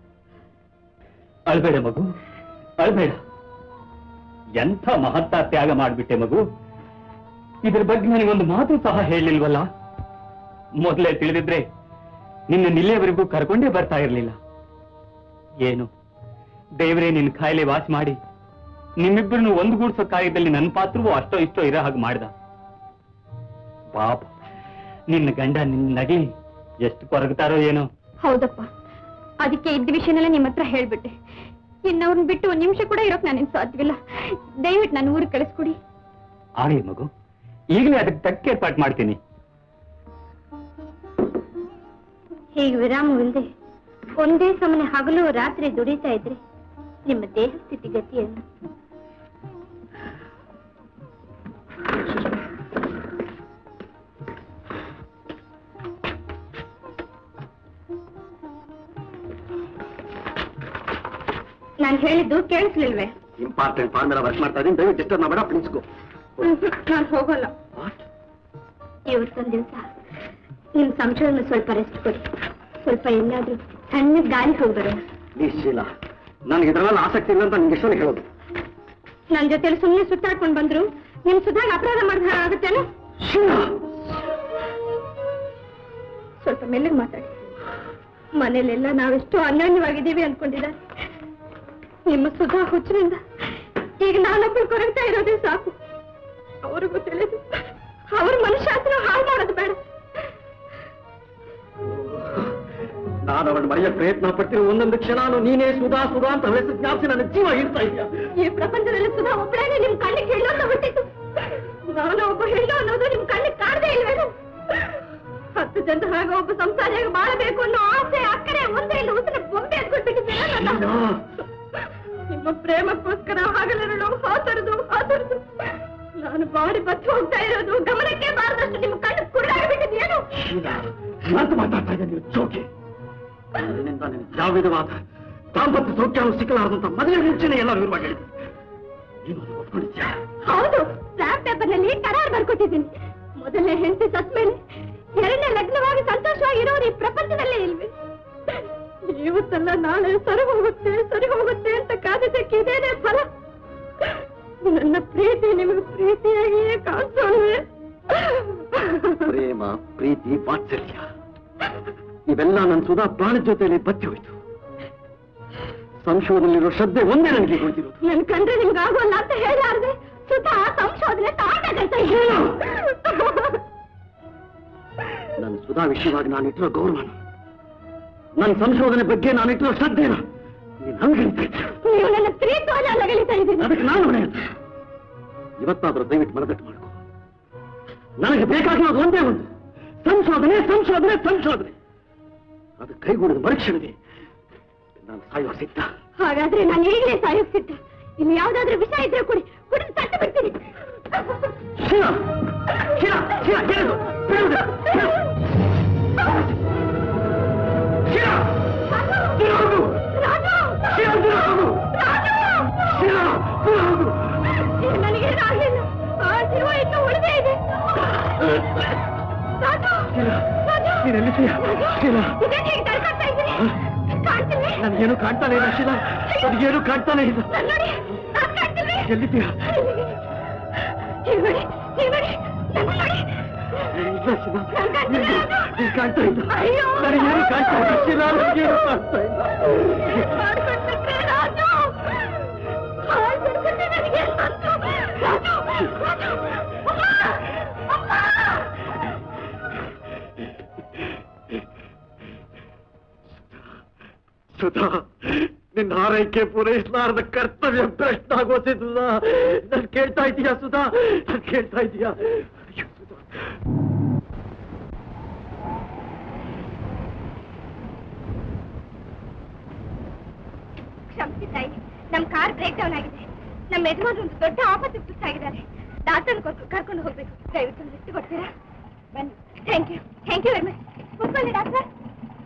ಅಳ್ಬೇಡ ಮಗು ಅಳ್ಬೇಡ ಎಂಥ ಮಹತ್ತ ತ್ಯಾಗ ಮಾಡಿಬಿಟ್ಟೆ ಮಗು ಇದ್ರ ಬಗ್ಗೆ ನನಗೊಂದು ಮಾತು ಸಹ ಹೇಳಿಲ್ವಲ್ಲ ಮೊದಲೇ ತಿಳಿದಿದ್ರೆ ನಿನ್ನ ನಿಲ್ಲೆವರೆಗೂ ಕರ್ಕೊಂಡೇ ಬರ್ತಾ ಇರಲಿಲ್ಲ ಏನು ದೇವರೇ ನಿನ್ನ ಕಾಯಿಲೆ ವಾಸಿ ಮಾಡಿ ನಿಮ್ಮಿಬ್ಬರನ್ನು ಒಂದುಗೂಡಿಸೋ ಕಾರ್ಯದಲ್ಲಿ ನನ್ನ ಪಾತ್ರವೂ ಅಷ್ಟೋ ಇಷ್ಟೋ ಇರೋ ಹಾಗೆ ಮಾಡ್ದ ಪಾಪ ನಿನ್ನ ಗಂಡ ನಿನ್ನ ನಗಿ ಎಷ್ಟು ಕೊರಗ್ತಾರೋ ಏನೋ ಹೌದಪ್ಪ ಅದಕ್ಕೆ ಇದ್ದ ವಿಷಯನೆಲ್ಲ ನಿಮ್ಮ ಹತ್ರ ಹೇಳ್ಬಿಟ್ಟೆ ಇನ್ನವ್ರನ್ನ ಬಿಟ್ಟು ಒಂದ್ ನಿಮಿಷ ಕೂಡ ಇರೋಕ್ ನನಗೆ ಸಾಧ್ಯವಿಲ್ಲ ದಯವಿಟ್ಟು ನಾನು ಊರಿಗೆ ಕಳಿಸ್ಕೊಡಿ ಆಗಲಿ ಮಗು ಈಗಲೇ ಅದಕ್ಕೆ ತಕ್ಕ ಏರ್ಪಾಟ್ ಮಾಡ್ತೀನಿ ಹೀಗೆ ವಿರಾಮವಿಲ್ಲದೆ ಒಂದೇ ಸಮನೆ ಹಗಲು ರಾತ್ರಿ ದುಡಿತಾ ಇದ್ರೆ ನಿಮ್ಮ ದೇಹ ಸ್ಥಿತಿಗತಿ ಏನು ನಾನು ಹೇಳಿದ್ದು ಕೇಳಿಸ್ಲಿಲ್ವೇ ಇಂಪಾರ್ಟೆಂಟ್ ಫಾರ್ಮ್ ಎಲ್ಲ ವರ್ಕ್ ಮಾಡ್ತಾ ಇದ್ದೀನಿ ದಯವಿಟ್ಟು ಡಿಸ್ಟರ್ಬ್ ಮಾಡಬೇಡ ಪ್ರಿನ್ಸ್ಗೂ ನಾನು ಹೋಗಲ್ಲ ಇವತ್ತೊಂದ್ ದಿವಸ ನಿಮ್ ಸಂಶೋಧನೆ ಸ್ವಲ್ಪ ರೆಸ್ಟ್ ಕೊಡಿ ಸ್ವಲ್ಪ ಎಲ್ಲಾದ್ರೂ ಸಣ್ಣ ಗಾಳಿ ಹೋಗಿ ಬರೋಣ ಪ್ಲೀಸ್ ಶೀಲಾ ನನಗೆ ಇದರಲ್ಲಿ ಆಸಕ್ತಿ ಇಲ್ಲ ಅಂತ ನಿಮ್ಗೆ ಇಷ್ಟೊಂದು ಹೇಳೋದು ನನ್ ಜೊತೆಲಿ ಸುಮ್ಮನೆ ಸುತ್ತಾಡ್ಕೊಂಡ್ ಬಂದ್ರು ನಿಮ್ ಸುಧಾಗ ಅಪರಾಧ ಮಾಡಿದ ಆಗುತ್ತೇನೋ ಸ್ವಲ್ಪ ಮೆಲ್ಲಗೆ ಮಾತಾಡಿ ಮನೇಲೆಲ್ಲ ನಾವೆಷ್ಟು ಅನ್ಯೋನ್ಯವಾಗಿದ್ದೀವಿ ಅನ್ಕೊಂಡಿದ್ದಾರೆ ನಿಮ್ಮ ಸುಧಾ ಹುಚ್ಚಿನಿಂದ ಈಗ ನಾನೊಬ್ಬಳು ಕೊರಗ್ತಾ ಇರೋದೇ ಸಾಕು ಅವ್ರಿಗೂ ತಿಳಿದು ಅವ್ರ ಮನುಷ್ಯಾಸ್ತ್ರ ಹಾಳು ಮಾಡೋದು ಬೇಡ ನಾನು ಅವಳು ಮರೆಯ ಪ್ರಯತ್ನ ಪಟ್ಟಿರೋ ಒಂದೊಂದು ಕ್ಷಣಾನು ನೀನೇ ಸುಧಾ ಸುಧಾ ಅಂತ ಹೆಸರು ಜ್ಞಾಪಿಸಿ ನನ್ನ ಜೀವ ಇಡ್ತಾ ಇದೆಯಾ ಈ ಪ್ರಪಂಚದಲ್ಲಿ ಸುಧಾ ಒಬ್ಬಳೇನೆ ನಿಮ್ ಕಣ್ಣಿಗೆ ಹೆಣ್ಣು ಅಂತ ಬಿಟ್ಟಿತ್ತು ನಾನು ಒಬ್ಬ ಹೆಣ್ಣು ಅನ್ನೋದು ನಿಮ್ ಕಣ್ಣಿಗೆ ಕಾಣದೇ ಇಲ್ವೇನು ಹತ್ತು ಜನ ಹಾಗೆ ಒಬ್ಬ ಸಂಸಾರಿಯಾಗಿ ಬಾಳಬೇಕು ಅನ್ನೋ ಆಸೆ ಅಕ್ಕರೆ ಒಂದೇ ಇಲ್ಲ ಉಸಿರ ಬೊಂಬೆ ಎತ್ಕೊಂಡ್ಬಿಟ್ಟಿದ್ದೀರ ನನ್ನ ನಿಮ್ಮ ಪ್ರೇಮಕ್ಕೋಸ್ಕರ ಹಗಲಿರಲು ಹಾತರದು ಹಾತರದು ನಾನು ಬಾಡಿ ಬಚ್ಚಿ ಹೋಗ್ತಾ ಇರೋದು ಗಮನಕ್ಕೆ ಬಾರದಷ್ಟು ನಿಮ್ಮ ಕಣ್ಣು ಕುರುಡಾಗ್ಬಿಟ್ಟಿದ್ಯೇನು ಅಂತ ಮಾತಾಡ್ತಾ ಇದ್ದೆ ನೀವು ಜೋಕೆ ನನ್ನಿಂದ ನಿನಗೆ ಯಾವ ವಿಧವಾದ ದಾಂಪತ್ಯ ಸೌಖ್ಯವು ಸಿಕ್ಕಲಾರದಂತ ಮದುವೆ ಮುಂಚೆನೆ ಎಲ್ಲ ವಿವರವಾಗಿ ಹೇಳಿದ್ದೆ ನೀನು ಅದನ್ನು ಒಪ್ಕೊಂಡಿದ್ಯಾ ಹೌದು ಸ್ಟಾಂಪ್ ಪೇಪರ್ ನಲ್ಲಿ ಕರಾರ್ ಬರ್ಕೊಟ್ಟಿದ್ದೀನಿ ಮೊದಲನೇ ಹೆಂಡತಿ ಸತ್ ಮೇಲೆ ಎರಡನೇ ಲಗ್ನವಾಗಿ ಸಂತೋಷವಾಗಿ ಇರೋರು ಈ ಪ್ರಪಂಚದಲ್ಲೇ ಇಲ್ವೇ ಇವತ್ತಲ್ಲ ನಾಳೆ ಸರಿ ಹೋಗುತ್ತೆ ಸರಿ ಹೋಗುತ್ತೆ ಅಂತ ಕಾದಿದ್ದಕ್ಕೆ ಇದೇನೇ ಫಲ ನನ್ನ ಪ್ರೀತಿ ನಿಮಗೆ ಪ್ರೀತಿಯಾಗಿಯೇ ಕಾಣಿಸೋಲ್ವೇ ಪ್ರೇಮ ಪ್ರೀತಿ ವಾತ್ಸಲ್ಯ ಇವೆಲ್ಲ ನನ್ನ ಸುಧಾ ಪ್ರಾಣದ ಜೊತೆಯಲ್ಲಿ ಬತ್ತಿ ಹೋಯ್ತು ಸಂಶೋಧನೆಯಲ್ಲಿರೋ ಶ್ರದ್ಧೆ ಒಂದೇ ನನಗೆ ಉಳಿದಿರೋದು ನನ್ ಕಂಡ್ರೆ ನಿಮ್ಗೆ ಆಗೋಲ್ಲ ಅಂತ ಹೇಳಾರ್ದೆ ಸುತ ಸಂಶೋಧನೆ ತಾಟಾಗೈತಾ ಇದ್ದೇನು ನನ್ನ ಸುಧಾ ವಿಷಯವಾಗಿ ನಾನು ಇಟ್ಟಿರೋ ಗೌರವನ ನನ್ನ ಸಂಶೋಧನೆ ಬಗ್ಗೆ ನಾನು ಇಟ್ಟಿರೋ ಶ್ರದ್ಧೆನ ನೀನು ಅನುಗಣಿತಾ ಇದ್ದೀಯ. ನೀವು ನನ್ನ ಪ್ರೀತಿಯನ್ನು ಅಲ್ಲಗಳಿತಾ ಇದ್ದೀನಿ ಅದಕ್ಕೆ ನಾನು ಹೊಣೆ ಅಂತ ಇವತ್ತಾದ್ರೂ ದಯವಿಟ್ಟು ಮನದಟ್ಟು ಮಾಡ್ಕೊ ನನಗೆ ಬೇಕಾಗಿರೋದು ಒಂದೇ ಒಂದು ಸಂಶೋಧನೆ ಸಂಶೋಧನೆ ಸಂಶೋಧನೆ ಅದು ಕೈಗೂಡಿದ ಮರುಕ್ಷಣವೇ ನಾನು ಸಾಯುವ ಸಿದ್ಧ ಹಾಗಾದ್ರೆ ನಾನು ಈಗಲೇ ಸಾಯೋಗ್ತಿದ್ದ ಇಲ್ಲಿ ಯಾವ್ದಾದ್ರೂ ವಿಷಯ ಇದ್ರೆ ಕೊಡಿ ಕುಡಿದು ತಟ್ಟು ಬಿಡ್ತೀನಿ ಶಿವ ಶಿವ ಶಿವ ಏನು ಬಿಡುವುದಿಲ್ಲ. ಶಿವ ದೂರ ಹೋಗು. ಶಿವ ದೂರ ಹೋಗು. ಶಿವ ದೂರ ಹೋಗು. ನನಗೇನಾಗಿಲ್ಲ ಆ ಜೀವ ಇನ್ನೂ ಉಳಿದೇ ಇದೆ ರಾಜು! ರಾಜು! ನೀನು ಎಲ್ಲಿದ್ದೀಯ? ಶಿವ ಇದೇನ್ ಹೀಗೆ ತಡ್ಕೊಳ್ತಾ ಇದ್ದೀರಿ? ಕಾಣ್ತಿಲ್ವೇ? ನನಗೇನು ಕಾಣ್ತಾನೆ ಇಲ್ಲ ಶಿವ ನನಗೇನು ಕಾಣ್ತಾನೆ ಇಲ್ಲ ನನ್ ನೋಡಿ, ನಾನ್ ಕಾಣ್ತಿಲ್ವೇ? ಎಲ್ಲಿದ್ದೀಯ ಹೀಗ್ ನೋಡಿ, ಹೀಗ್ ನೋಡಿ, ನನ್ ನೋಡಿ. ಇಲ್ಲ ಶಿವ ನಾನ್ ಕಾಣ್ತಿಲ್ಲ, ರಾಜು. ನೀನು ಕಾಣ್ತಾ ಇಲ್ಲ ಅಯ್ಯೋ! ನನಗೇನು ಕಾಣ್ತಾ ಇಲ್ಲ ಶಿವ ನನಗೇನು ಕಾಣ್ತಾ ಇಲ್ಲ ಮಾಡ್ಕೊಂಡ್ಬಿಟ್ರೆ ರಾಜು! ಹಾಳ್ ಮಾಡ್ಕೊಂಡ್ರೆ ನನಗೇನ್ ಬಂತು? ರಾಜು! ರಾಜು! ಅಮ್ಮ! ಅಮ್ಮ! ಸುಧಾ ನಿನ್ನ ಆರೈಕೆ ಪೂರೈಸಲಾರದ ಕರ್ತವ್ಯ ಭ್ರಷ್ಟ ಆಗೋತಿದ್ದ ನಾನು ಕೇಳ್ತಾ ಇದೀಯಾ ಸುಧಾ ನಾನು ಕೇಳ್ತಾ ಇದೀಯಾ ಅಯ್ಯೋ, ಸುಧಾ. ಕ್ಷಮಿಸಿ ತಾಯಿ ನಮ್ ಕಾರ್ ಬ್ರೇಕ್ ಡೌನ್ ಆಗಿದೆ ನಮ್ಮ ಯಜಮಾನ್ರು ಒಂದು ದೊಡ್ಡ ಆಪತ್ತು ತುತ್ತಾಗಿದ್ದಾರೆ ಡಾಕ್ಟರ್ ಕರ್ಕೊಂಡು ಹೋಗ್ಬೇಕು ದಯವಿಟ್ಟು ಲಿಸ್ಟ್ ಕೊಡ್ತೀರಾ ಬನ್ನಿ thank you thank you very much ಕೂತ್ಕೊಳ್ಳಿ ಡಾಕ್ಟರ್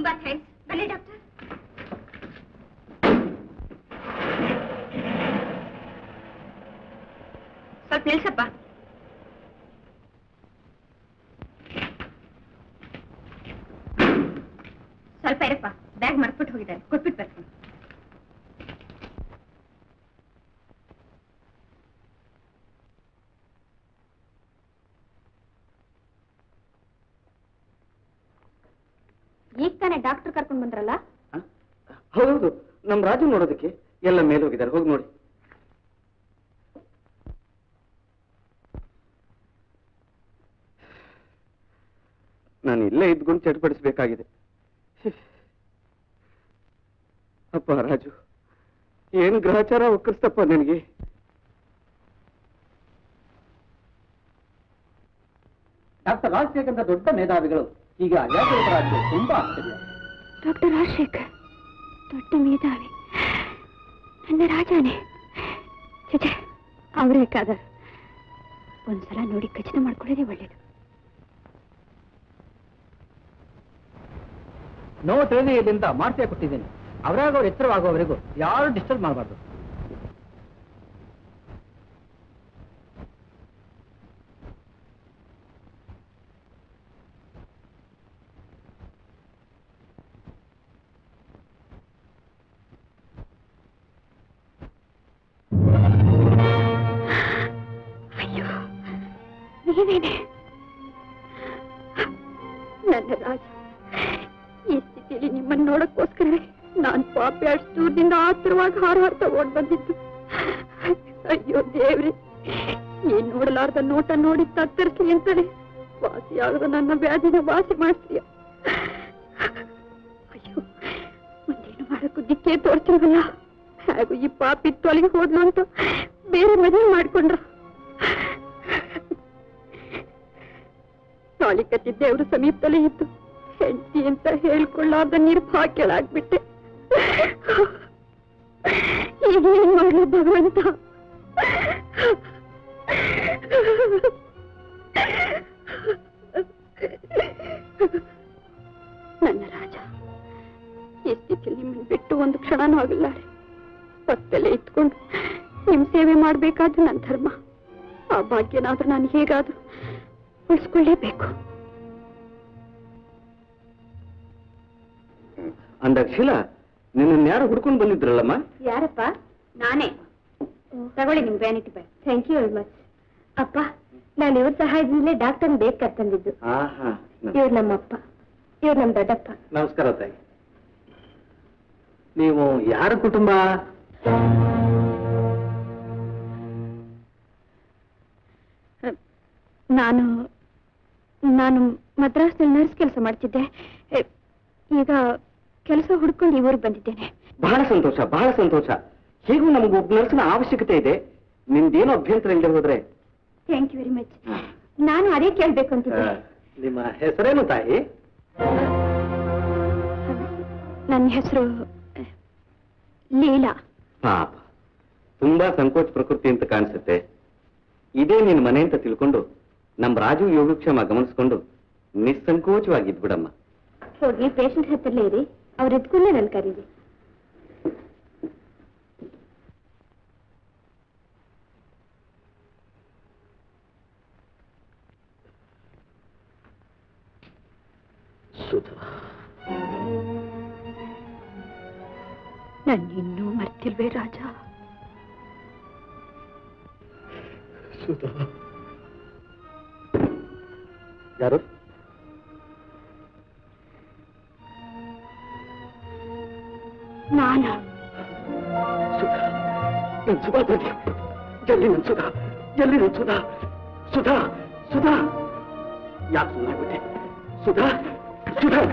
ತುಂಬಾ ಥ್ಯಾಂಕ್ಸ್ ಬನ್ನಿ ಡಾಕ್ಟರ್ ಸ್ವಲ್ಪ ನಿಲ್ಸಪ್ಪ ಸ್ವಲ್ಪ ಇರಪ್ಪ ಬ್ಯಾಗ್ ಮರ್ಬಿಟ್ಟು ಹೋಗಿದ್ದಾರೆ ಕೊಟ್ಬಿಟ್ಟು ಬರ್ತೀನಿ ಈಗ ತಾನೇ ಡಾಕ್ಟರ್ ಕರ್ಕೊಂಡು ಬಂದ್ರಲ್ಲ ಹೌದು ನಮ್ ರಾಜು ನೋಡೋದಕ್ಕೆ ಎಲ್ಲ ಮೇಲೆ ಹೋಗಿದ್ದಾರೆ ಹೋಗಿ ನೋಡಿ ನಾನು ಇಲ್ಲೇ ಇದ್ಕೊಂಡು ಚಟಪಡಿಸ್ಬೇಕಾಗಿದೆ ಅಪ್ಪ ರಾಜು ಏನ್ ಗ್ರಹಚಾರ ಒಕ್ಕರಿಸ್ತಪ್ಪ ನಿನಗೆ ಡಾಕ್ಟರ್ ರಾಜಶೇಖರ್ ಅಂತ ದೊಡ್ಡ ಮೇಧಾವಿಗಳು ಈಗ ಯಾಕೆ ತುಂಬಾ ಆಶ್ಚರ್ಯ ಡಾಕ್ಟರ್ ರಾಜಶೇಖರ್ ದೊಡ್ಡ ಮೇಧಾವಿ ನನ್ನ ರಾಜಾನೇ ಚಚೆ ಅವರೇ ಕಾದ ಒಂದ್ಸಲ ನೋಡಿ ಖಚಿತ ಮಾಡ್ಕೊಳ್ಳೋದೇ ಒಳ್ಳೇದು ನೋವು ತಿಳಿದು ಇಲ್ಲಿಂದ ಮಾಡ್ತೇ ಕೊಟ್ಟಿದ್ದೀನಿ ಅವರಾಗ ಅವ್ರು ಎಚ್ಚರವಾಗುವವರೆಗೂ ಯಾರು ಡಿಸ್ಟರ್ಬ್ ಮಾಡಬಾರ್ದು ಅಯ್ಯೋ ನೀವೇನೆ ನನ್ನ ರಾಜ ಈ ಸ್ಥಿತಿಯಲ್ಲಿ ನಿಮ್ಮನ್ನ ನೋಡಕ್ಕೋಸ್ಕರ ನಾನ್ ಪಾಪಿ ಅಷ್ಟು ದೂರದಿಂದ ಆತರವಾಗಿ ಹಾರ ಹಾರ್ತಾ ಓಡ್ ಬಂದಿದ್ದು ಅಯ್ಯೋ ದೇವ್ರಿ ಈ ನೋಡಲಾರ್ದ ನೋಟ ನೋಡಿ ತತ್ತರಿಸ್ಲಿ ಅಂತಲೇ ವಾಸಿಯಾಗದ ನನ್ನ ವ್ಯಾಧಿನ ವಾಸಿ ಮಾಡ್ತೀಯ ಅಯ್ಯೋ ಮುಂದೇನು ಮಾಡಕ್ಕೂ ದಿಕ್ಕೇ ತೋರ್ತಿಲ್ವಲ್ಲ ಹಾಗೂ ಈ ಪಾಪಿ ತೊಲಗಿ ಹೋದ್ಲು ಅಂತ ಬೇರೆ ಮದುವೆ ಮಾಡ್ಕೊಂಡ್ರ ತಾಳಿ ಕಟ್ಟಿ ದೇವ್ರ ಸಮೀಪದಲ್ಲೇ ಇದ್ದು ಹೆಂಡತಿ ಅಂತ ಹೇಳ್ಕೊಳ್ಳಾರ್ದ ನಿರ್ಭಾಗ್ಯಳಾಗ್ಬಿಟ್ಟೆ ಈಗ ಏನ್ ಮಾಡ್ಲು ಭಗವಂತ ನನ್ನ ರಾಜ ಈ ಸ್ಥಿತಿಯಲ್ಲಿ ನಿಮ್ಮನ್ನು ಬಿಟ್ಟು ಒಂದು ಕ್ಷಣನೂ ಆಗಿಲ್ಲಾರೆ ಪಕ್ಕದಲ್ಲೇ ಇತ್ಕೊಂಡು ನಿಮ್ ಸೇವೆ ಮಾಡ್ಬೇಕಾದ್ದು ನನ್ನ ಧರ್ಮ ಆ ಭಾಗ್ಯನಾದ್ರೂ ನಾನು ಹೇಗಾದ್ರೂ ಉಳಿಸ್ಕೊಳ್ಳೇಬೇಕು ಅಂದಾಗ ಶೀಲಾ ನಿನ್ನ ಯಾರು ಹುಡ್ಕೊಂಡು ಬಂದಿದ್ರಲ್ಲಮ್ಮ ಯಾರಪ್ಪ ನಾನೇ ತಗೊಳ್ಳಿ ನಿಮ್ vanity bag thank you very much ಅಪ್ಪ ನಾನು ಇವ್ರ ಸಹಾಯದಿಂದಲೇ ಡಾಕ್ಟರ್ ಬೇಗ ಕರ್ತಂದಿದ್ದು ಆಹಾ ಇವ್ರು ನಮ್ಮಪ್ಪ ಇವ್ರು ನಮ್ ದೊಡ್ಡಪ್ಪ ನಮಸ್ಕಾರ ತಾಯಿ ನೀವು ಯಾರ ಕುಟುಂಬ ನಾನು ನಾನು ಮದ್ರಾಸ್ನಲ್ಲಿ ನರ್ಸ್ ಕೆಲಸ ಮಾಡ್ತಿದ್ದೆ ಎ, ಈಗ ಕೆಲಸ ಹುಡ್ಕೊಂಡು ಈ ಊರಿಗೆ ಬಂದಿದ್ದೇನೆ ಬಹಳ ಸಂತೋಷ ಬಹಳ ಸಂತೋಷ ಹೇಗೂ ನಮ್ಗೆ ಒಬ್ಬ ನರ್ಸ್ನ ಅವಶ್ಯಕತೆ ಇದೆ ನಿಮ್ದೇನೋ ಅಭ್ಯಂತರ ಇಲ್ಲದೆ ಹೋದ್ರೆ ಥ್ಯಾಂಕ್ ಯು ವೆರಿ ಮಚ್ ನಾನು ಅದೇ ಕೇಳ್ಬೇಕು ಅಂತಿದ್ದೆ ನಿಮ್ಮ ಹೆಸರೇನು ತಾಯಿ ನನ್ನ ಹೆಸರು ಲೀಲಾ ಪಾಪ ತುಂಬಾ ಸಂಕೋಚ ಪ್ರಕೃತಿ ಅಂತ ಕಾಣಿಸುತ್ತೆ ಇದೇ ನಿನ್ ಮನೆ ಅಂತ ತಿಳ್ಕೊಂಡು ನಮ್ ರಾಜು ಯೋಗಕ್ಷೇಮ ಗಮನಿಸ್ಕೊಂಡು ನಿಸ್ಸಂಕೋಚವಾಗಿದ್ ಬಿಡಮ್ಮ ಹೋಗಿ ಪೇಷಂಟ್ ಹತ್ರಲ್ಲೇ ಇರಿ ಅವ್ರ ಎದ್ಕೊಂಡೇ ನನ್ ಕರೀರಿ ಸುಧಾ ನನ್ನಿನ್ನೂ ಮರ್ತಿಲ್ವೇ ರಾಜ ಸುಧಾ ಯಾರು ನಾನು ಸುಧಾ ನನ್ ಸುಧಾ ಬಂದಿ ಎಲ್ಲಿ ನನ್ ಸುಧಾ ಎಲ್ಲಿ ನನ್ ಸುಧಾ ಸುಧಾ ಸುಧಾ ಯಾಕೆ ಸುಮ್ಮನಾಗ್ಬಿಟ್ಟೆ ಸುಧಾ ಸುಧಾ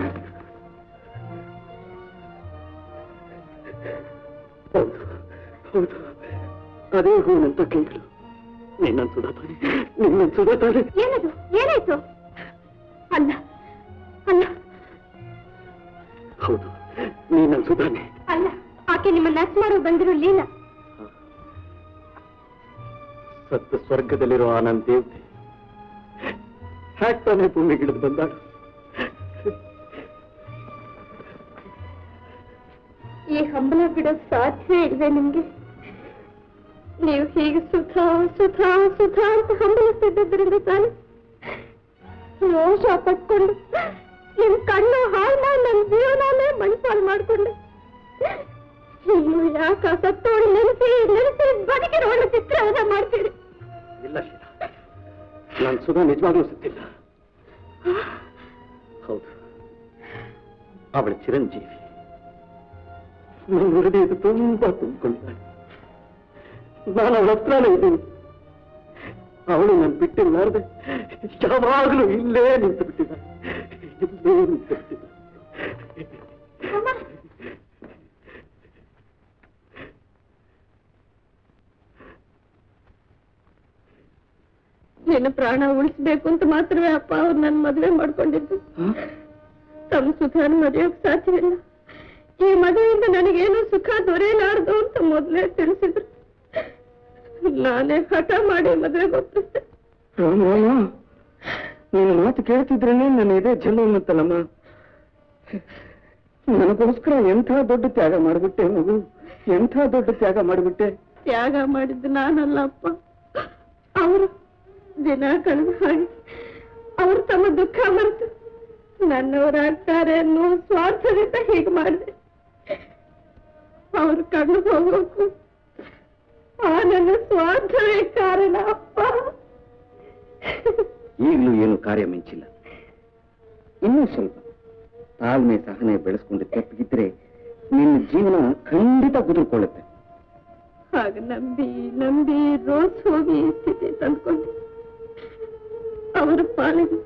ಹೌದು ಹೌದು ಅದೇ ಹೂನಂತ ಕೈಗಳು ನಿನ್ನನ್ ಸುಧಾ ತಾನೆ ನಿನ್ನನ್ ಸುಧಾ ತಾನೆ ಏನದು ಏನಾಯ್ತು ಅಲ್ಲ ಅಲ್ಲ ಹೌದು ನೀನನ್ ಸುಧಾನೆ ಅಲ್ಲ ಆಕೆ ನಿಮ್ಮ ನರ್ಸ್ ಮಾಡೋ ಬಂದಿರೋ ಲೀಲಾ ಸತ್ತ ಸ್ವರ್ಗದಲ್ಲಿರೋ ಆನಂದ್ ದೇವತೆ ಹ್ಯಾಕ್ ತಾನೇ ಭೂಮಿಗಿಳಿದು ಬಂದಾಳು ಹಂಬಲ ಬಿಡೋಕ್ ಸಾಧ್ಯವೇ ಇಲ್ವೇ ನಿಮ್ಗೆ ನೀವು ಹೀಗೆ ಸುಧಾ ಸುಧಾ ಸುಧಾ ಅಂತ ಹಂಬಲಿಸ್ತಿದ್ದರಿಂದ ತಾನೆ ರೋಷ ಪಟ್ಕೊಂಡು ನಿಮ್ ಕಣ್ಣು ಹಾಳು ಮಾಡಿ ನನ್ನ ಜೀವನನೇ ಮಣ್ಪಾಲ್ ಮಾಡ್ಕೊಂಡೆ ಇನ್ನು ಯಾಕ ಸತ್ತೋಳು ನೆನೆಸಿ ನೆನೆಸಿ ಬದುಕಿರೋಣ ಚಿತ್ರವನ್ನ ಮಾಡ್ತೀರಿ ಇಲ್ಲ ಶೀಲಾ ನಾನು ಸುಧಾ ನಿಜವಾಗ್ಲೂ ಸತ್ತಿಲ್ಲ ಹೌದು ಅವಳ ಚಿರಂಜೀವಿ ನನ್ನ ಹೃದಯದ ತುಂಬಾ ತುಂಬಿಕೊಂಡಿದ್ದಾಳೆ ನಾನು ಅವಳ ಹತ್ರನೇ ಇದ್ದೀನಿ ಅವಳು ನಾನು ಬಿಟ್ಟಿಲ್ಲಾರ್ದೆ ಯಾವಾಗಲೂ ಇಲ್ಲೇ ನಿಂತು ಬಿಟ್ಟಿದ್ದಾಳೆ ಇಲ್ಲೇ ನಿಂತು ಬಿಟ್ಟಿದ್ದಾಳೆ ನಿನ್ನ ಪ್ರಾಣ ಉಳಿಸ್ಬೇಕು ಅಂತ ಮಾತ್ರವೇ ಅಪ್ಪ ಅವ್ರು ನನ್ನ ಮದುವೆ ಮಾಡ್ಕೊಂಡಿದ್ದು ತಮ್ಮ ಸುಖಾನ ಮರೆಯೋಕ್ ಸಾಧ್ಯವಿಲ್ಲ ಈ ಮದುವೆಯಿಂದ ನನಗೇನು ಸುಖ ದೊರೆಯಲಾರದು ಅಂತ ಮೊದಲೇ ತಿಳಿಸಿದ್ರು ನಾನೇ ಹಠ ಮಾಡಿ ಮದುವೆಗೆ ಒಪ್ಪಿಸ್ದೆ ರಾಮ ರಾಮ ನೀನು ಮಾತು ಕೇಳ್ತಿದ್ರೇನೆ ನನ್ನ ಎದೆ ಜಲ್ಲು ಅನ್ನತ್ತಲ್ಲಮ್ಮ ನನಗೋಸ್ಕರ ಎಂಥ ದೊಡ್ಡ ತ್ಯಾಗ ಮಾಡಿಬಿಟ್ಟೆ ಮಗು ಎಂಥ ದೊಡ್ಡ ತ್ಯಾಗ ಮಾಡಿಬಿಟ್ಟೆ ತ್ಯಾಗ ಮಾಡಿದ್ದು ನಾನಲ್ಲ ಅಪ್ಪ ಅವರು ದಿನ ಕಳೆದ ಹಾಗೆ ಅವರು ತಮ್ಮ ದುಃಖ ಮರೆತು ನನ್ನವರಾಗ್ತಾರೆ ಅನ್ನೋ ಸ್ವಾರ್ಥದಿಂದ ಹೀಗೆ ಮಾಡಿದೆ ಅವ್ರ ಕಣ್ಣು ಹೋಗೋಕು ಆ ನನ್ನ ಸ್ವಾರ್ಥವೇ ಕಾರಣ ಅಪ್ಪ ಈಗಲೂ ಏನು ಕಾರ್ಯ ಮಿಂಚಿಲ್ಲ ಇನ್ನೂ ಸ್ವಲ್ಪ ತಾಳ್ಮೆ ಸಹನೆ ಬೆಳೆಸ್ಕೊಂಡು ತಪ್ಪಿಗಿದ್ರೆ ನಿನ್ನ ಜೀವನ ಖಂಡಿತ ಕುದುರ್ಕೊಳ್ಳುತ್ತೆ ಹಾಗ ನಂಬಿ ನಂಬಿ ರೋಸ್ ಹೋಗಿ ಈ ಸ್ಥಿತಿ ತಂದ್ಕೊಂಡೆ ಅವರ ಪಾಲಿಗೆ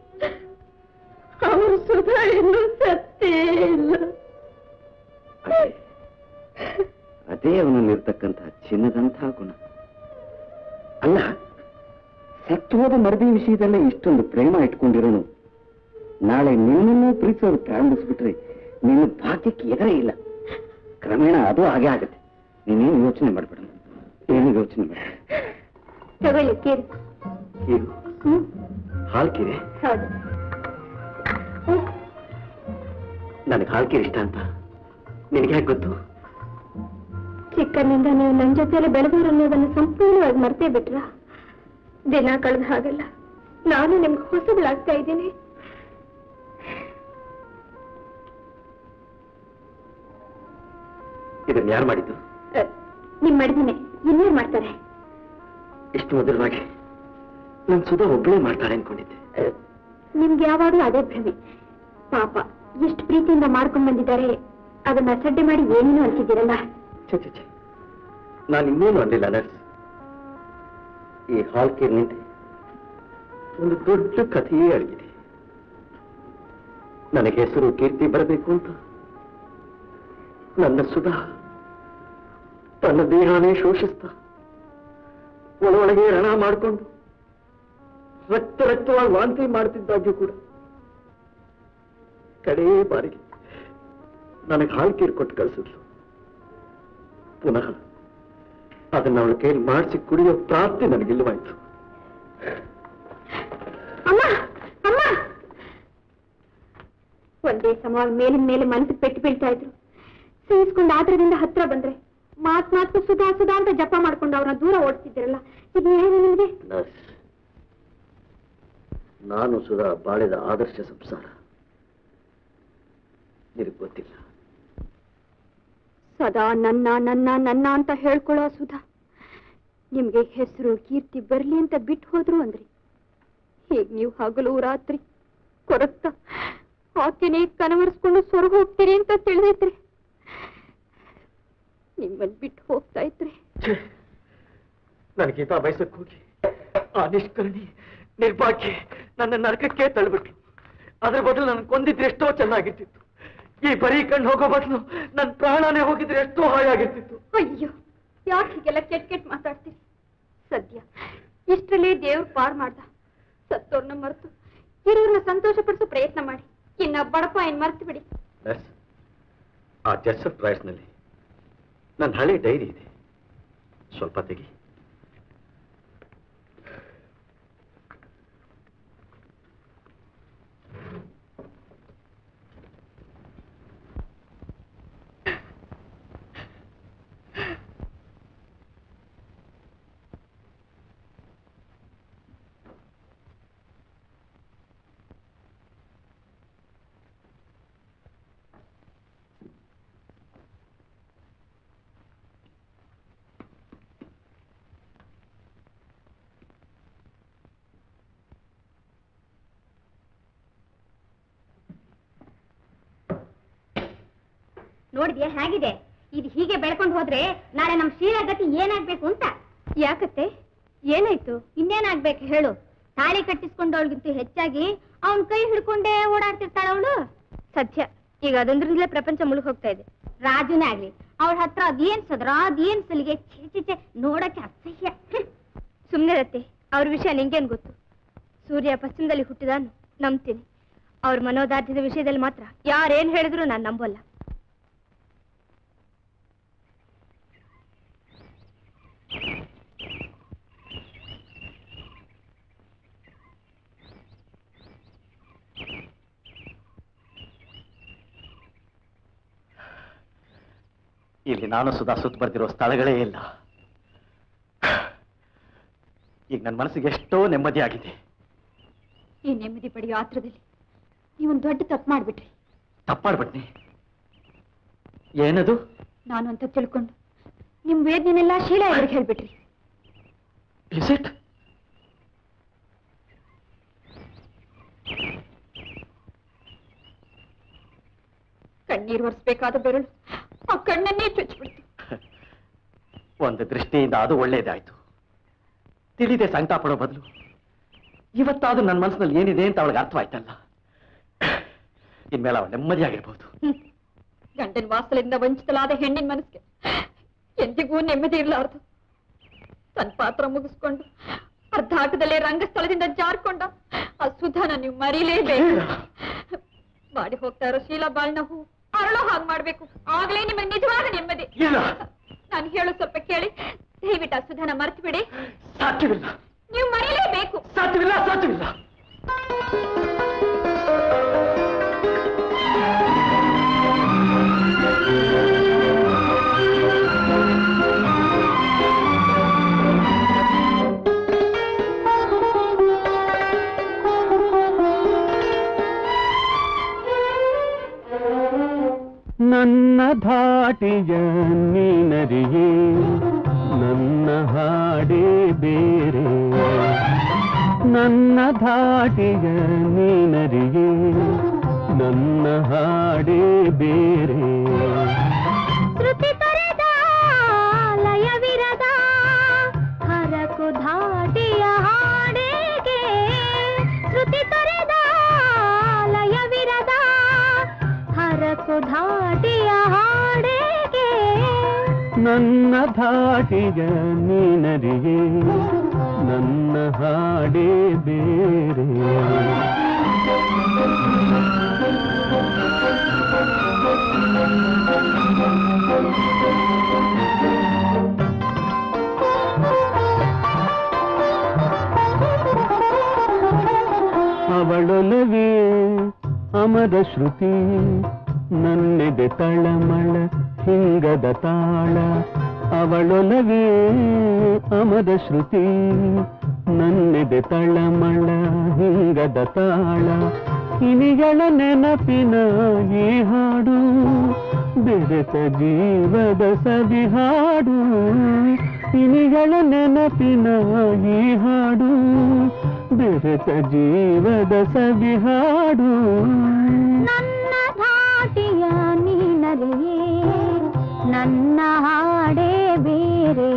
ಅವರು ಸುಧಾ ಇನ್ನೂ ಸತ್ತೇ ಇಲ್ಲ ಅದೇ ಅದೇ ಅವನಲ್ಲಿರ್ತಕ್ಕಂತಹ ಚಿನ್ನದಂತಹ ಗುಣ ಅಲ್ಲ ಸತ್ತು ಹೋದ ಮರದಿ ವಿಷಯದಲ್ಲೇ ಇಷ್ಟೊಂದು ಪ್ರೇಮ ಇಟ್ಕೊಂಡಿರೋನು ನಾಳೆ ನಿನ್ನನ್ನು ಪ್ರೀತಿಸೋದು ಪ್ರಾರಂಭಿಸ್ಬಿಟ್ರೆ ನಿನ್ನ ಭಾಗ್ಯಕ್ಕೆ ಎದುರೇ ಇಲ್ಲ ಕ್ರಮೇಣ ಅದು ಹಾಗೆ ಆಗುತ್ತೆ ನೀನೇನು ಯೋಚನೆ ಮಾಡ್ಬೇಡ ಏನು ಯೋಚನೆ ಮಾಡ ತಗೊಳ್ಳಿ ಕೇಳಿ ಹಾಲ್ಕಿರೆ ಹೌದು ನನಗೆ ಹಾಲ್ಕಿರಿ ಇಷ್ಟ ಅಂತ ನಿನಗೆ ಹೇಗೆ ಗೊತ್ತು ಚಿಕ್ಕನಿಂದ ನೀವು ನನ್ನ ಜೊತೆಯಲ್ಲಿ ಬೆಳೆದವರು ಅನ್ನೋದನ್ನು ಸಂಪೂರ್ಣವಾಗಿ ಮರ್ತೇ ಬಿಟ್ರ ದಿನ ಕಳೆದ ಹಾಗಲ್ಲ ನಾನು ನಿಮ್ಗೆ ಹೊಸಬಳಾಗ್ತಾ ಇದ್ದೀನಿ ಇದನ್ನ ಯಾರು ಮಾಡಿದ್ದು ಅ, ನಿಮ್ ಮಡ್ದಿನೇ ಇನ್ನೇನ್ ಮಾಡ್ತಾರೆ ಇಷ್ಟು ಮಧುರವಾಗಿ ನನ್ ಸುಧಾ ಒಬ್ಬಳೇ ಮಾಡ್ತಾಳೆ ಅನ್ಕೊಂಡಿದ್ದೆ ಅ, ನಿಮ್ಗೆ ಯಾವಾಗಲೂ ಅದೇ ಭ್ರಮೆ ಪಾಪ ಎಷ್ಟು ಪ್ರೀತಿಯಿಂದ ಮಾಡ್ಕೊಂಡ್ ಬಂದಿದ್ದಾರೆ ಅದನ್ನ ಸಡ್ಡೆ ಮಾಡಿ ಏನೇನೋ ಅಂತಿದ್ದೀರಲ್ಲ ಛೆ ಛೆ ಛೆ ನಾನು ಇನ್ನೇನು ಅಂದಿಲ್ಲ ನರ್ಸ್ ಈ ಹಾಲ್ಕೇರ್ ನಿಂತೆ ಒಂದು ದೊಡ್ಡ ಕಥೆಯೇ ಅಡಗಿದೆ ನನಗೆ ಹೆಸರು ಕೀರ್ತಿ ಬರಬೇಕು ಅಂತ ನನ್ನ ಸುಧಾ ತನ್ನ ದೇಹನೇ ಶೋಷಿಸ್ತಾ ಒಳೊಳಗೆ ರಣ ಮಾಡಿಕೊಂಡು ರಕ್ತ ರಕ್ತವಾಗಿ ವಾಂತಿ ಮಾಡ್ತಿದ್ದಾಗ್ಯೂ ಕೂಡ ಕಡೇ ಬಾರಿಗೆ ನನಗೆ ಹಾಲ್ಕೀರ್ ಕೊಟ್ಟು ಕಳಿಸಿದ್ಲು ಪುನಃ ಅದನ್ನ ಅವಳ ಕೈಯಲ್ಲಿ ಮಾಡಿಸಿ ಕುಡಿಯೋ ಪ್ರಾಪ್ತಿ ನನಗಿಲ್ಲವಾಯ್ತು ಅಮ್ಮ ಅಮ್ಮ ಒಂದೇ ಸಮವಾಗಿ ಮೇಲಿನ ಮೇಲೆ ಮನಸ್ಸು ಪೆಟ್ಟು ಬೀಳ್ತಾ ಇದ್ರು ಸಹಿಸ್ಕೊಂಡು ಆದ್ರದಿಂದ ಹತ್ರ ಬಂದ್ರೆ ಮಾತ್ ಮಾತು ಸುಧಾ ಸುಧಾ ಅಂತ ಜಪ ಮಾಡ್ಕೊಂಡು ಅವ್ರನ್ನ ದೂರ ಓಡಿಸ್ತಿದ್ದೀರಲ್ಲ ಇದು ಏನು ನಿಮ್ಗೆ ನರ್ಸ್ ನಾನು ಸುಧಾ ಬಾಳಿದ ಆದರ್ಶ ಸಂಸಾರ ನಿನಗೆ ಗೊತ್ತಿಲ್ಲ ಸದಾ ನನ್ನ ನನ್ನ ನನ್ನ ಅಂತ ಹೇಳ್ಕೊಳ್ಳೋ ಸುಧಾ ನಿಮ್ಗೆ ಹೆಸರು ಕೀರ್ತಿ ಬರ್ಲಿ ಅಂತ ಬಿಟ್ಟು ಹೋದ್ರು ಅಂದ್ರಿ ಹೀಗ್ ನೀವು ಹಗಲು ರಾತ್ರಿ ಕೊರಗ್ತ ಆಕೆನೇ ಕನವರಿಸ್ಕೊಂಡು ಸ್ವರ್ಗ ಹೋಗ್ತೀರಿ ಅಂತ ತಿಳಿದಿದ್ರಿ ನಿಮ್ಮನ್ ಬಿಟ್ಟು ಹೋಗ್ತಾ ಇದ್ರಿ ನನ್ನ ಗೀತಾ ಬಯಸಕ್ಕೆ ಹೋಗಿ ಆ ನಿಷ್ಕರ್ಣಿ ನಿರ್ಭಾಗ್ಯ ನನ್ನ ನರಕಕ್ಕೆ ತಳ್ಳಿಬಿಟ್ಲು ಅದ್ರ ಬದಲು ನನ್ನ ಕೊಂದಿದ್ರೆ ಎಷ್ಟೋ ಚೆನ್ನಾಗಿರ್ತಿತ್ತು ಈ ಬರೀ ಕಣ್ಣು ಹೋಗೋ ಬದಲು ನನ್ನ ಪ್ರಾಣನೇ ಹೋಗಿದ್ರೆ ಎಷ್ಟೋ ಹಾಯಾಗಿರ್ತಿತ್ತು ಅಯ್ಯೋ ಯಾಕೆ ಹೀಗೆಲ್ಲ ಕೆಟ್ಟ ಕೆಟ್ಟ ಮಾತಾಡ್ತೀರಿ ಸದ್ಯ ಇಷ್ಟರಲ್ಲೇ ದೇವ್ರು ಪಾರ್ ಮಾಡ್ದ ಸತ್ತೋರ್ನ ಮರೆತು ಇರೋರ್ನ ಸಂತೋಷ ಪಡಿಸೋ ಪ್ರಯತ್ನ ಮಾಡಿ ಇನ್ನ ಬಡಪ ಏನ್ ಮರ್ತು ಬಿಡಿ ನರ್ಸ್ ಆ ಜಸ್ಸಫ್ ನಲ್ಲಿ ನನ್ನ ಹಳೆ ಡೈರಿ ಇದೆ ಸ್ವಲ್ಪ ತೆಗಿ ನೋಡಿದ್ಯಾ ಹೇಗಿದೆ ಇದು ಹೀಗೆ ಬೆಳ್ಕೊಂಡು ಹೋದ್ರೆ ನಾಳೆ ನಮ್ ಶೀಲಾ ಗತಿ ಏನಾಗ್ಬೇಕು ಅಂತ ಯಾಕತ್ತೆ ಏನಾಯ್ತು ಇನ್ನೇನಾಗ್ಬೇಕು ಹೇಳು ತಾಳಿ ಕಟ್ಟಿಸ್ಕೊಂಡವಳಿಗಿಂತ ಹೆಚ್ಚಾಗಿ ಅವನ್ ಕೈ ಹಿಡ್ಕೊಂಡೇ ಓಡಾಡ್ತಿರ್ತಾಳ ಅವಳು ಸತ್ಯ ಈಗ ಅದೊಂದ್ರಿಂದಲೇ ಪ್ರಪಂಚ ಮುಳುಗ್ ಹೋಗ್ತಾ ಇದೆ ರಾಜುನೇ ಆಗ್ಲಿ ಅವಳ ಹತ್ರ ಅದೇನ್ ಸದ್ರ ಅದೇನ್ ಸಲಿಗೆ ಛೇ ಛೇ ಛೇ ನೋಡಕ್ಕೆ ಅಸಹ್ಯ ಸುಮ್ನೆ ರತ್ತೆ ಅವ್ರ ವಿಷಯ ನಿಂಗೇನ್ ಗೊತ್ತು ಸೂರ್ಯ ಪಶ್ಚಿಮದಲ್ಲಿ ಹುಟ್ಟಿದಾನು ನಂಬ್ತೀನಿ ಅವ್ರ ಮನೋದಾರ್ಢ್ಯದ ವಿಷಯದಲ್ಲಿ ಮಾತ್ರ ಯಾರೇನ್ ಹೇಳಿದ್ರು ನಾನು ನಂಬಲ್ಲ ಇಲ್ಲಿ ನಾನು ಸುಧಾ ಸುತ್ತ ಬರ್ದಿರೋ ಸ್ಥಳಗಳೇ ಇಲ್ಲ ಈಗ ನನ್ನ ಮನಸ್ಸಿಗೆ ಎಷ್ಟೋ ನೆಮ್ಮದಿಯಾಗಿದೆ ಈ ನೆಮ್ಮದಿ ಪಡೆಯೋ ಆತ್ರದಲ್ಲಿ ನೀವೊಂದು ದೊಡ್ಡ ತಪ್ಪು ಮಾಡ್ಬಿಟ್ರಿ ತಪ್ಪಾಡ್ಬಿಟ್ನಿ ಏನದು ನಾನು ಅಂತ ತಿಳ್ಕೊಂಡು ನಿಮ್ ವೇದನೆಲ್ಲ ಶೀಲಾ ಎದುರಿಗೆ ಹೇಳ್ಬಿಟ್ರಿ ಇಸ್ ಇಟ್ ಕಣ್ಣೀರು ಒರೆಸ್ಬೇಕಾದ ಬೆರಳು ಆ ಕಣ್ಣನ್ನೇ ಚುಚ್ಚಿಬಿಡ್ತು ಒಂದು ದೃಷ್ಟಿಯಿಂದ ಅದು ಒಳ್ಳೇದಾಯ್ತು ತಿಳಿದೆ ಸಂಕಟ ಪಡೋ ಬದಲು ಇವತ್ತಾದ್ರೂ ನನ್ನ ಮನಸ್ಸಿನಲ್ಲಿ ಏನಿದೆ ಅಂತ ಅವಳಿಗೆ ಅರ್ಥವಾಯ್ತಲ್ಲ ಇನ್ಮೇಲೆ ಅವಳು ನೆಮ್ಮದಿಯಾಗಿರ್ಬೋದು ಗಂಡನ ವಾಸಲಿಂದ ವಂಚಿತಲಾದ ಹೆಣ್ಣಿನ ಮನಸ್ಸಿಗೆ ಎಂದಿಗೂ ನೆಮ್ಮದಿ ಇರಲಾರ್ದು ತನ್ನ ಪಾತ್ರ ಮುಗಿಸ್ಕೊಂಡು ಅರ್ಧ ಆಟದಲ್ಲೇ ರಂಗಸ್ಥಳದಿಂದ ಜಾರ್ಕೊಂಡ ಆ ಸುಧಾನ ನೀವು ಮರೀಲೇಬೇಕು ಮಾಡಿ ಹೋಗ್ತಾ ಇರೋ ಶೀಲಾ ಬಾಳ್ನ ಹೂ ಅರಳೋ ಹಾಗೆ ಮಾಡ್ಬೇಕು ಆಗ್ಲೇ ನಿಮಗೆ ನಿಜವಾದ ನೆಮ್ಮದಿ ಇಲ್ಲ ನಾನು ಹೇಳೋ ಸ್ವಲ್ಪ ಕೇಳಿ ದಯವಿಟ್ಟು ಆ ಸುಧಾನ ಮರ್ತು ಬಿಡಿ ಸಾಧ್ಯವಿಲ್ಲ ನೀವು ಮರೀಲೇಬೇಕು ಸಾಧ್ಯವಿಲ್ಲ ಸಾಧ್ಯವಿಲ್ಲ ನನ್ನ ಧಾಟಿಯ ನೀನರಿಯೇ ನನ್ನ ಹಾಡೇ ಬೇರೆ ನನ್ನ ಧಾಟಿಯ ನೀನರಿಯೇ ನನ್ನ ಹಾಡೇ ಬೇರೆ ಶ್ರುತಿ ತೊರೆದ ಲಯವಿರದ ಹರಕು ಧಾಟಿಯ ಹಾಡಿಗೆ ಶ್ರುತಿ ತೊರೆದ ಲಯವಿರದ ಹರಕು ಧಾಟಿಯ ಹಾಡಿಗೆ ನನ್ನ ಧಾಟಿಯ ನೀನರಿಯೇ ನನ್ನ ಹಾಡೇ ಬೇರೆ ಅವಳೊಲವೇ ಅಮರ ಶ್ರುತಿ ನನ್ನೆದೆ ತಳಮಳ ಹಿಂಗದ ತಾಳ ಅವಳೊಲವೇ ಅಮರ ಶ್ರುತಿ ನನ್ನೆದೆ ತಳಮಳ ಹಿಂಗದ ತಾಳ ಇನಿಗಳ ನೆನಪಿನ ಈ ಹಾಡು ಬೆರೆತ ಜೀವದ ಸವಿ ಹಾಡು ಇನಿಗಳ ನೆನಪಿನ ಈ ಹಾಡು ಬೆರೆತ ಜೀವದ ಸವಿ ಹಾಡು ನನ್ನ ಧಾಟಿಯ ನೀನರಿಯೇ ನನ್ನ ಹಾಡೇ ಬೇರೆ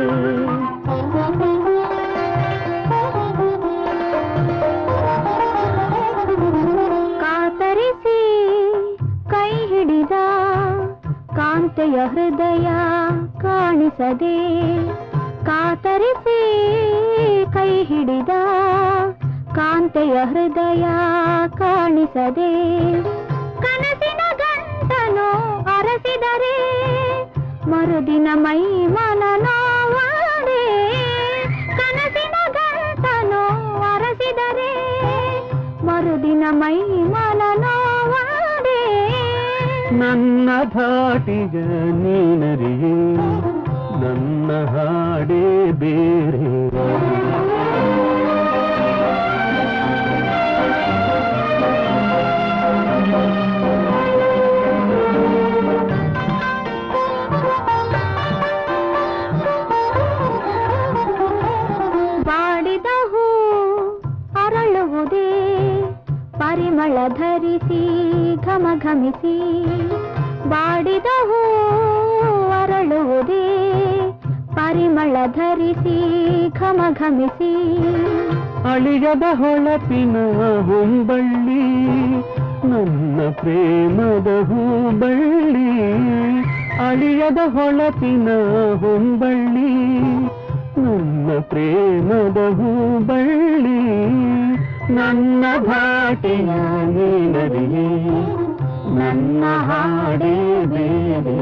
ಕಾತರಿಸಿ ಕೈ ಹಿಡಿದ ಕಾಂತೆಯ ಹೃದಯ ಕಾಣಿಸದೆ ಕಾತರಿಸಿ ಕೈ ಹಿಡಿದ ಕಾಂತೆಯ ಹೃದಯ ಕಾಣಿಸದೆ ಕನಸಿನ ಗಂಟನು ಅರಸಿದರೆ ಮರುದಿನ ಮೈ ಮನ ನೋವಾಡೆ ಕನಸಿನ ಗಂಟನು ಅರಸಿದರೆ ಮರುದಿನ ಮೈ ಮನ ನೋವಾಡೆ ನನ್ನ ಧಾಟಿಯ ನೀನರಿಯೇ ನನ್ನ ಹಾಡೇ ಬೇರೆ ಬಾಡಿದ ಹೂ ಅರಳುವುದೇ ಪರಿಮಳ ಧರಿಸಿ ಘಮ ಘಮಿಸಿ ಬಾಡಿದ ಹೂ ಅರಳುವುದೇ ಪರಿಮಳ ಧರಿಸಿ ಘಮ ಘಮಿಸಿ ಅಳಿಯದ ಹೊಳಪಿನ ಹೊಂಬಳ್ಳಿ ನನ್ನ ಪ್ರೇಮದ ಹೂಬಳ್ಳಿ ಅಳಿಯದ ಹೊಳಪಿನ ಹೊಂಬಳ್ಳಿ ನನ್ನ ಪ್ರೇಮದ ಹೂಬಳ್ಳಿ ನನ್ನ ಭಾಟಿಯ ನೀನರಿಯೇ ನನ್ನ ಹಾಡೇ ಬೇರೆ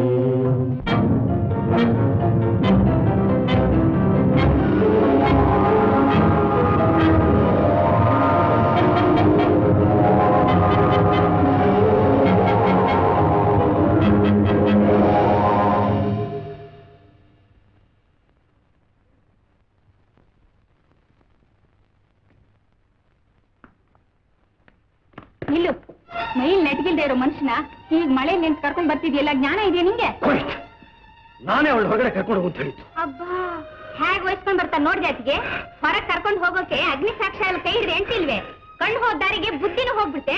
ನಿಲ್ಲು ಮೈಲ್ ನೆಟ್ಗಿಲ್ದೆ ಇರೋ ಮನುಷ್ಯನ ಈಗ ಮಳೆ ನಿಂತು ಕರ್ಕೊಂಡ್ ಬರ್ತಿದ್ಯಲ್ಲ ಜ್ಞಾನ ಇದೆಯಾ ನಿಂಗೆ ನಾನೇ ಅವಳು ಹೊರಗಡೆ ಕರ್ಕೊಂಡು ಹೋಗು ಅಂತ ಹೇಳಿದ್ದು ಅಬ್ಬಾ ಹೇಗ್ ವಹಿಸ್ಕೊಂಡ್ ಬರ್ತಾ ನೋಡ್ದೆ ಅತಿಗೆ ಹೊರಗ್ ಕರ್ಕೊಂಡ್ ಹೋಗೋಕೆ ಅಗ್ನಿ ಸಾಕ್ಷ್ಯ ಎಲ್ಲ ಕೈ ಹಿಡ್ದೆ ಅಂತಿಲ್ವೇ ಕಣ್ಣು ಹೋದ ದಾರಿಗೆ ಬುದ್ಧಿನೂ ಹೋಗ್ಬಿಟ್ಟೆ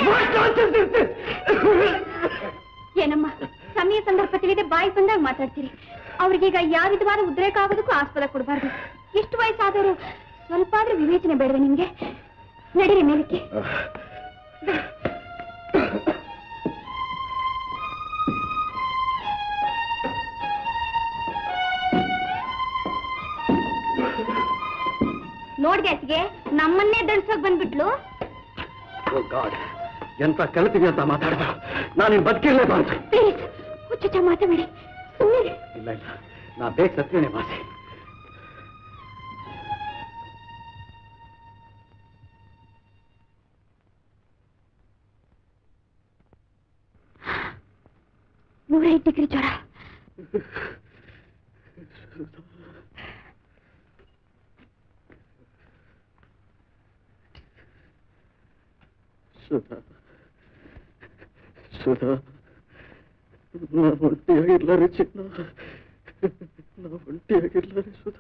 ಏನಮ್ಮ ಸಮಯ ಸಂದರ್ಭ ತಿಳಿದೆ ಬಾಯಿ ಬಂದಾಗ ಮಾತಾಡ್ತೀರಿ ಅವ್ರಿಗೀಗ ಯಾವ ವಿಧವಾದ ಉದ್ರೇಕ ಆಗೋದಕ್ಕೂ ಆಸ್ಪದ ಕೊಡಬಾರ್ದು ಇಷ್ಟು ವಯಸ್ಸಾದವರು ಸ್ವಲ್ಪ ಆದ್ರೂ ವಿವೇಚನೆ ಬೇಡವೆ ನಿಮ್ಗೆ ನಡೀರಿ ಮೇಲಕ್ಕೆ ನೋಡ್ದೆ ಅತ್ತಿಗೆ ನಮ್ಮನ್ನೇ ದಡ್ಸೋಕ್ ಬಂದ್ಬಿಟ್ಲು ಓ ಗಾಡ್ ಎಂತ ಕಲಿತೀವಿ ಅಂತ ಮಾತಾಡ್ದ ನಾನು ಬದುಕಿರ್ಲೇಬಾರ್ದು ಪ್ಲೀಸ್ ಹುಚ್ಚುಚ್ಚ ಮಾತಾಡಿ ಸುಮ್ಮನೆ ಇಲ್ಲ ಇಲ್ಲ ನಾ ಬೇಗ ಸತ್ಯನೇ ಮಾಸಿ ನೂರೈದು ಡಿಗ್ರಿ ಜ್ವರ ಸುಧಾ ಸುಧಾ ನಾ ಒಂಟಿಯಾಗಿರ್ಲಾರೆ ಚಿನ್ನ ನಾ ಒಂಟಿಯಾಗಿರ್ಲಾರೆ ಸುಧಾ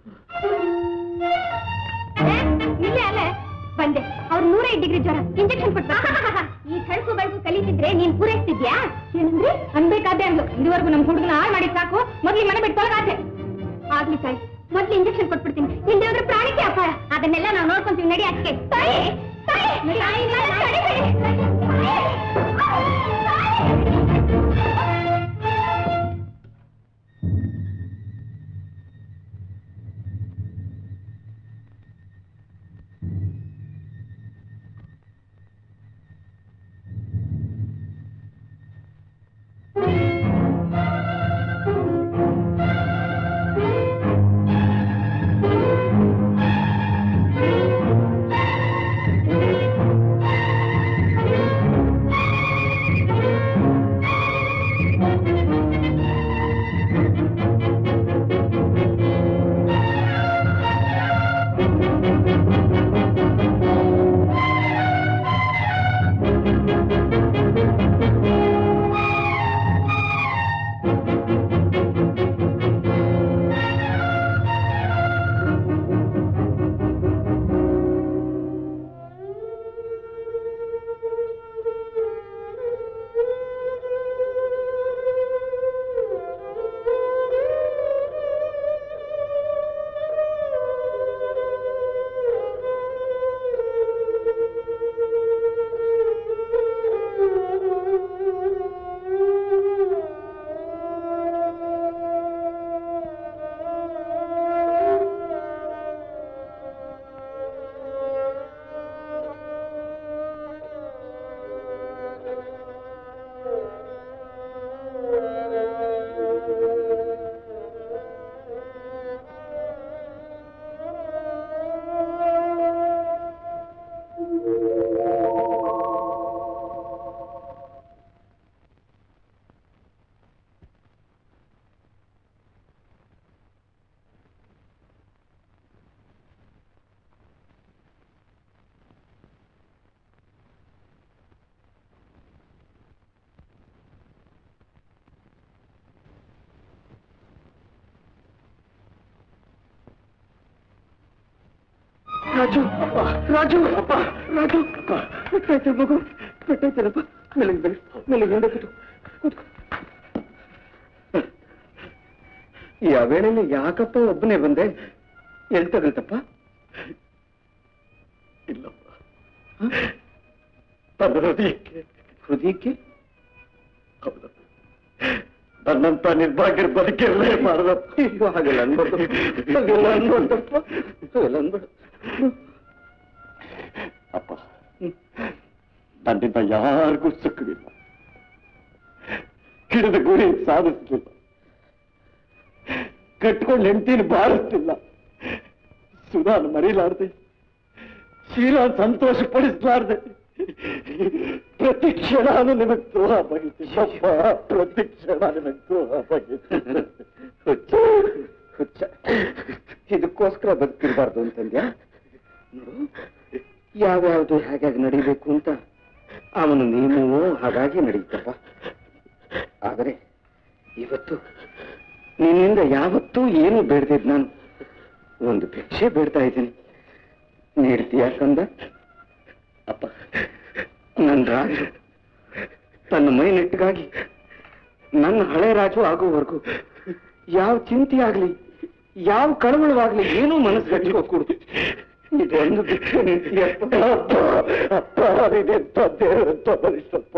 ಇಲ್ಲೇ ಅಲ್ಲೇ ಬಂದೆ ಅವ್ರು ನೂರೈದು ಡಿಗ್ರಿ ಜ್ವರ ಇಂಜೆಕ್ಷನ್ ಕೊಟ್ಟು ಈ ಸಳಕು ಬೆಳಕು ಕಲಿತಿದ್ರೆ ನೀನ್ ಪೂರೈಸ್ತಿದ್ಯಾ ಏನಂದ್ರೆ ಅನ್ಬೇಕಾದೆ ಅಂದ್ಲು ಇದುವರೆಗೂ ನಮ್ ಹುಡುಗನ ಹಾಳು ಮಾಡಿದ್ ಸಾಕು ಮೊದ್ಲು ಈ ಮನೆ ಬಿಟ್ಟು ತೊಲಗಾದೆ ಆಗ್ಲಿ ತಾಯಿ ಮೊದ್ಲು ಇಂಜೆಕ್ಷನ್ ಕೊಟ್ಬಿಡ್ತೀನಿ ಹಿಂದೆ ಹೋದ್ರೆ ಪ್ರಾಣಿಗೆ ಅಪಾಯ ಅದನ್ನೆಲ್ಲ ನಾವು ನೋಡ್ಕೊಂತೀವಿ ನಡಿ ಅದಕ್ಕೆ ತಾಯಿ ತಾಯಿ ತಾಯಿ, ನನ್ನ ತಡಿಬೇಡಿ. ರಾಜು ಅಪ್ಪ ರಾಜು ಅಪ್ಪ ರಾಜು ಅಪ್ಪ ಬಿಟ್ಟೈತೆ ಮಗು ಬಿಟ್ಟೈತೇನಪ್ಪ ಮೆಲ್ಲಿಗೆ ಬೆಳಿ ಮೆಲ್ಲಿಗೆ ಹಿಂದೆ ಕೂತು ಕೂತ್ಕೊ ಈ ವೇಳೆಯಲ್ಲಿ ಯಾಕಪ್ಪ ಒಬ್ಬನೇ ಬಂದೆ ಎಲ್ಲಿ ತಗಲ್ತಪ್ಪ ಇಲ್ಲಪ್ಪ ನನ್ನ ಹೃದಯಕ್ಕೆ ಹೃದಯಕ್ಕೆ ಹೌದು ನನ್ನಂತ ನಿರ್ಭಾಗ್ಯರ ಬದುಕೆಲ್ಲೇ ಮಾಡದಪ್ಪ ಅಯ್ಯೋ ಹಾಗೆಲ್ಲ ಅನ್ಬಾರ್ದು ಹಾಗೆಲ್ಲ ಅನ್ಬಾರ್ದಪ್ಪ ಹಾಗೆಲ್ಲ ಅನ್ಬಾರ್ದು ಅಪ್ಪ ನನ್ನಿಂದ ಯಾರಿಗೂ ಸುಖವಿಲ್ಲ ಹಿಡಿದ ಗುರಿ ಸಾಧಿಸ್ಲಿಲ್ಲ ಕಟ್ಕೊಂಡು ಹೆಂಡತಿನ ಬಾರಿಸ್ತಿಲ್ಲ ಸುಧಾನ್ ಮರಿಲಾರ್ದೆ ಶೀಲಾ ಸಂತೋಷ ಪಡಿಸಲಾರ್ದೆ ಪ್ರತಿ ಕ್ಷಣ ನಿನಗೆ ದ್ರೋಹ ಬಗೆತಿಲ್ಲಪ್ಪ ಪ್ರತಿ ಕ್ಷಣ ನಿನಗೆ ದ್ರೋಹ ಬಗೆತಿ ಹುಚ್ಚ ಹುಚ್ಚ ಇದಕ್ಕೋಸ್ಕರ ಬದುಕಿರಬಾರ್ದು ಅಂತಂದ್ಯಾ ನೋಡು ಯಾವ್ಯಾವ್ದು ಹೇಗಾಗಿ ನಡೀಬೇಕು ಅಂತ ಅವನು ನಿಯಮವೋ ಹಾಗಾಗಿ ನಡೀತಪ್ಪ ಆದರೆ ಇವತ್ತು ನಿನ್ನಿಂದ ಯಾವತ್ತೂ ಏನು ಬೇಡ್ದಿದ್ ನಾನು ಒಂದು ಭಿಕ್ಷೆ ಬೇಡ್ತಾ ಇದ್ದೀನಿ ನೀಡ್ತೀಯ ಕಂದ ಅಪ್ಪ ನನ್ನ ರಾಜು ತನ್ನ ಮೈ ನೆಟ್ಟಿಗಾಗಿ ನನ್ನ ಹಳೆ ರಾಜು ಆಗುವವರೆಗೂ ಯಾವ ಚಿಂತೆ ಆಗ್ಲಿ ಯಾವ ಕಳವಳವಾಗ್ಲಿ ಏನೂ ಮನಸ್ಸು ಗಟ್ಟಿಕೊಡ್ಕೊಡ್ತು ಇದೊಂದು ಭಿಕ್ಷೆ ನೀಡ್ತೀಯಪ್ಪ ಅಪ್ಪ ಅಪ್ಪ ಇದೆಂತ ದೇವರಂತ ಬಲಿಸಪ್ಪ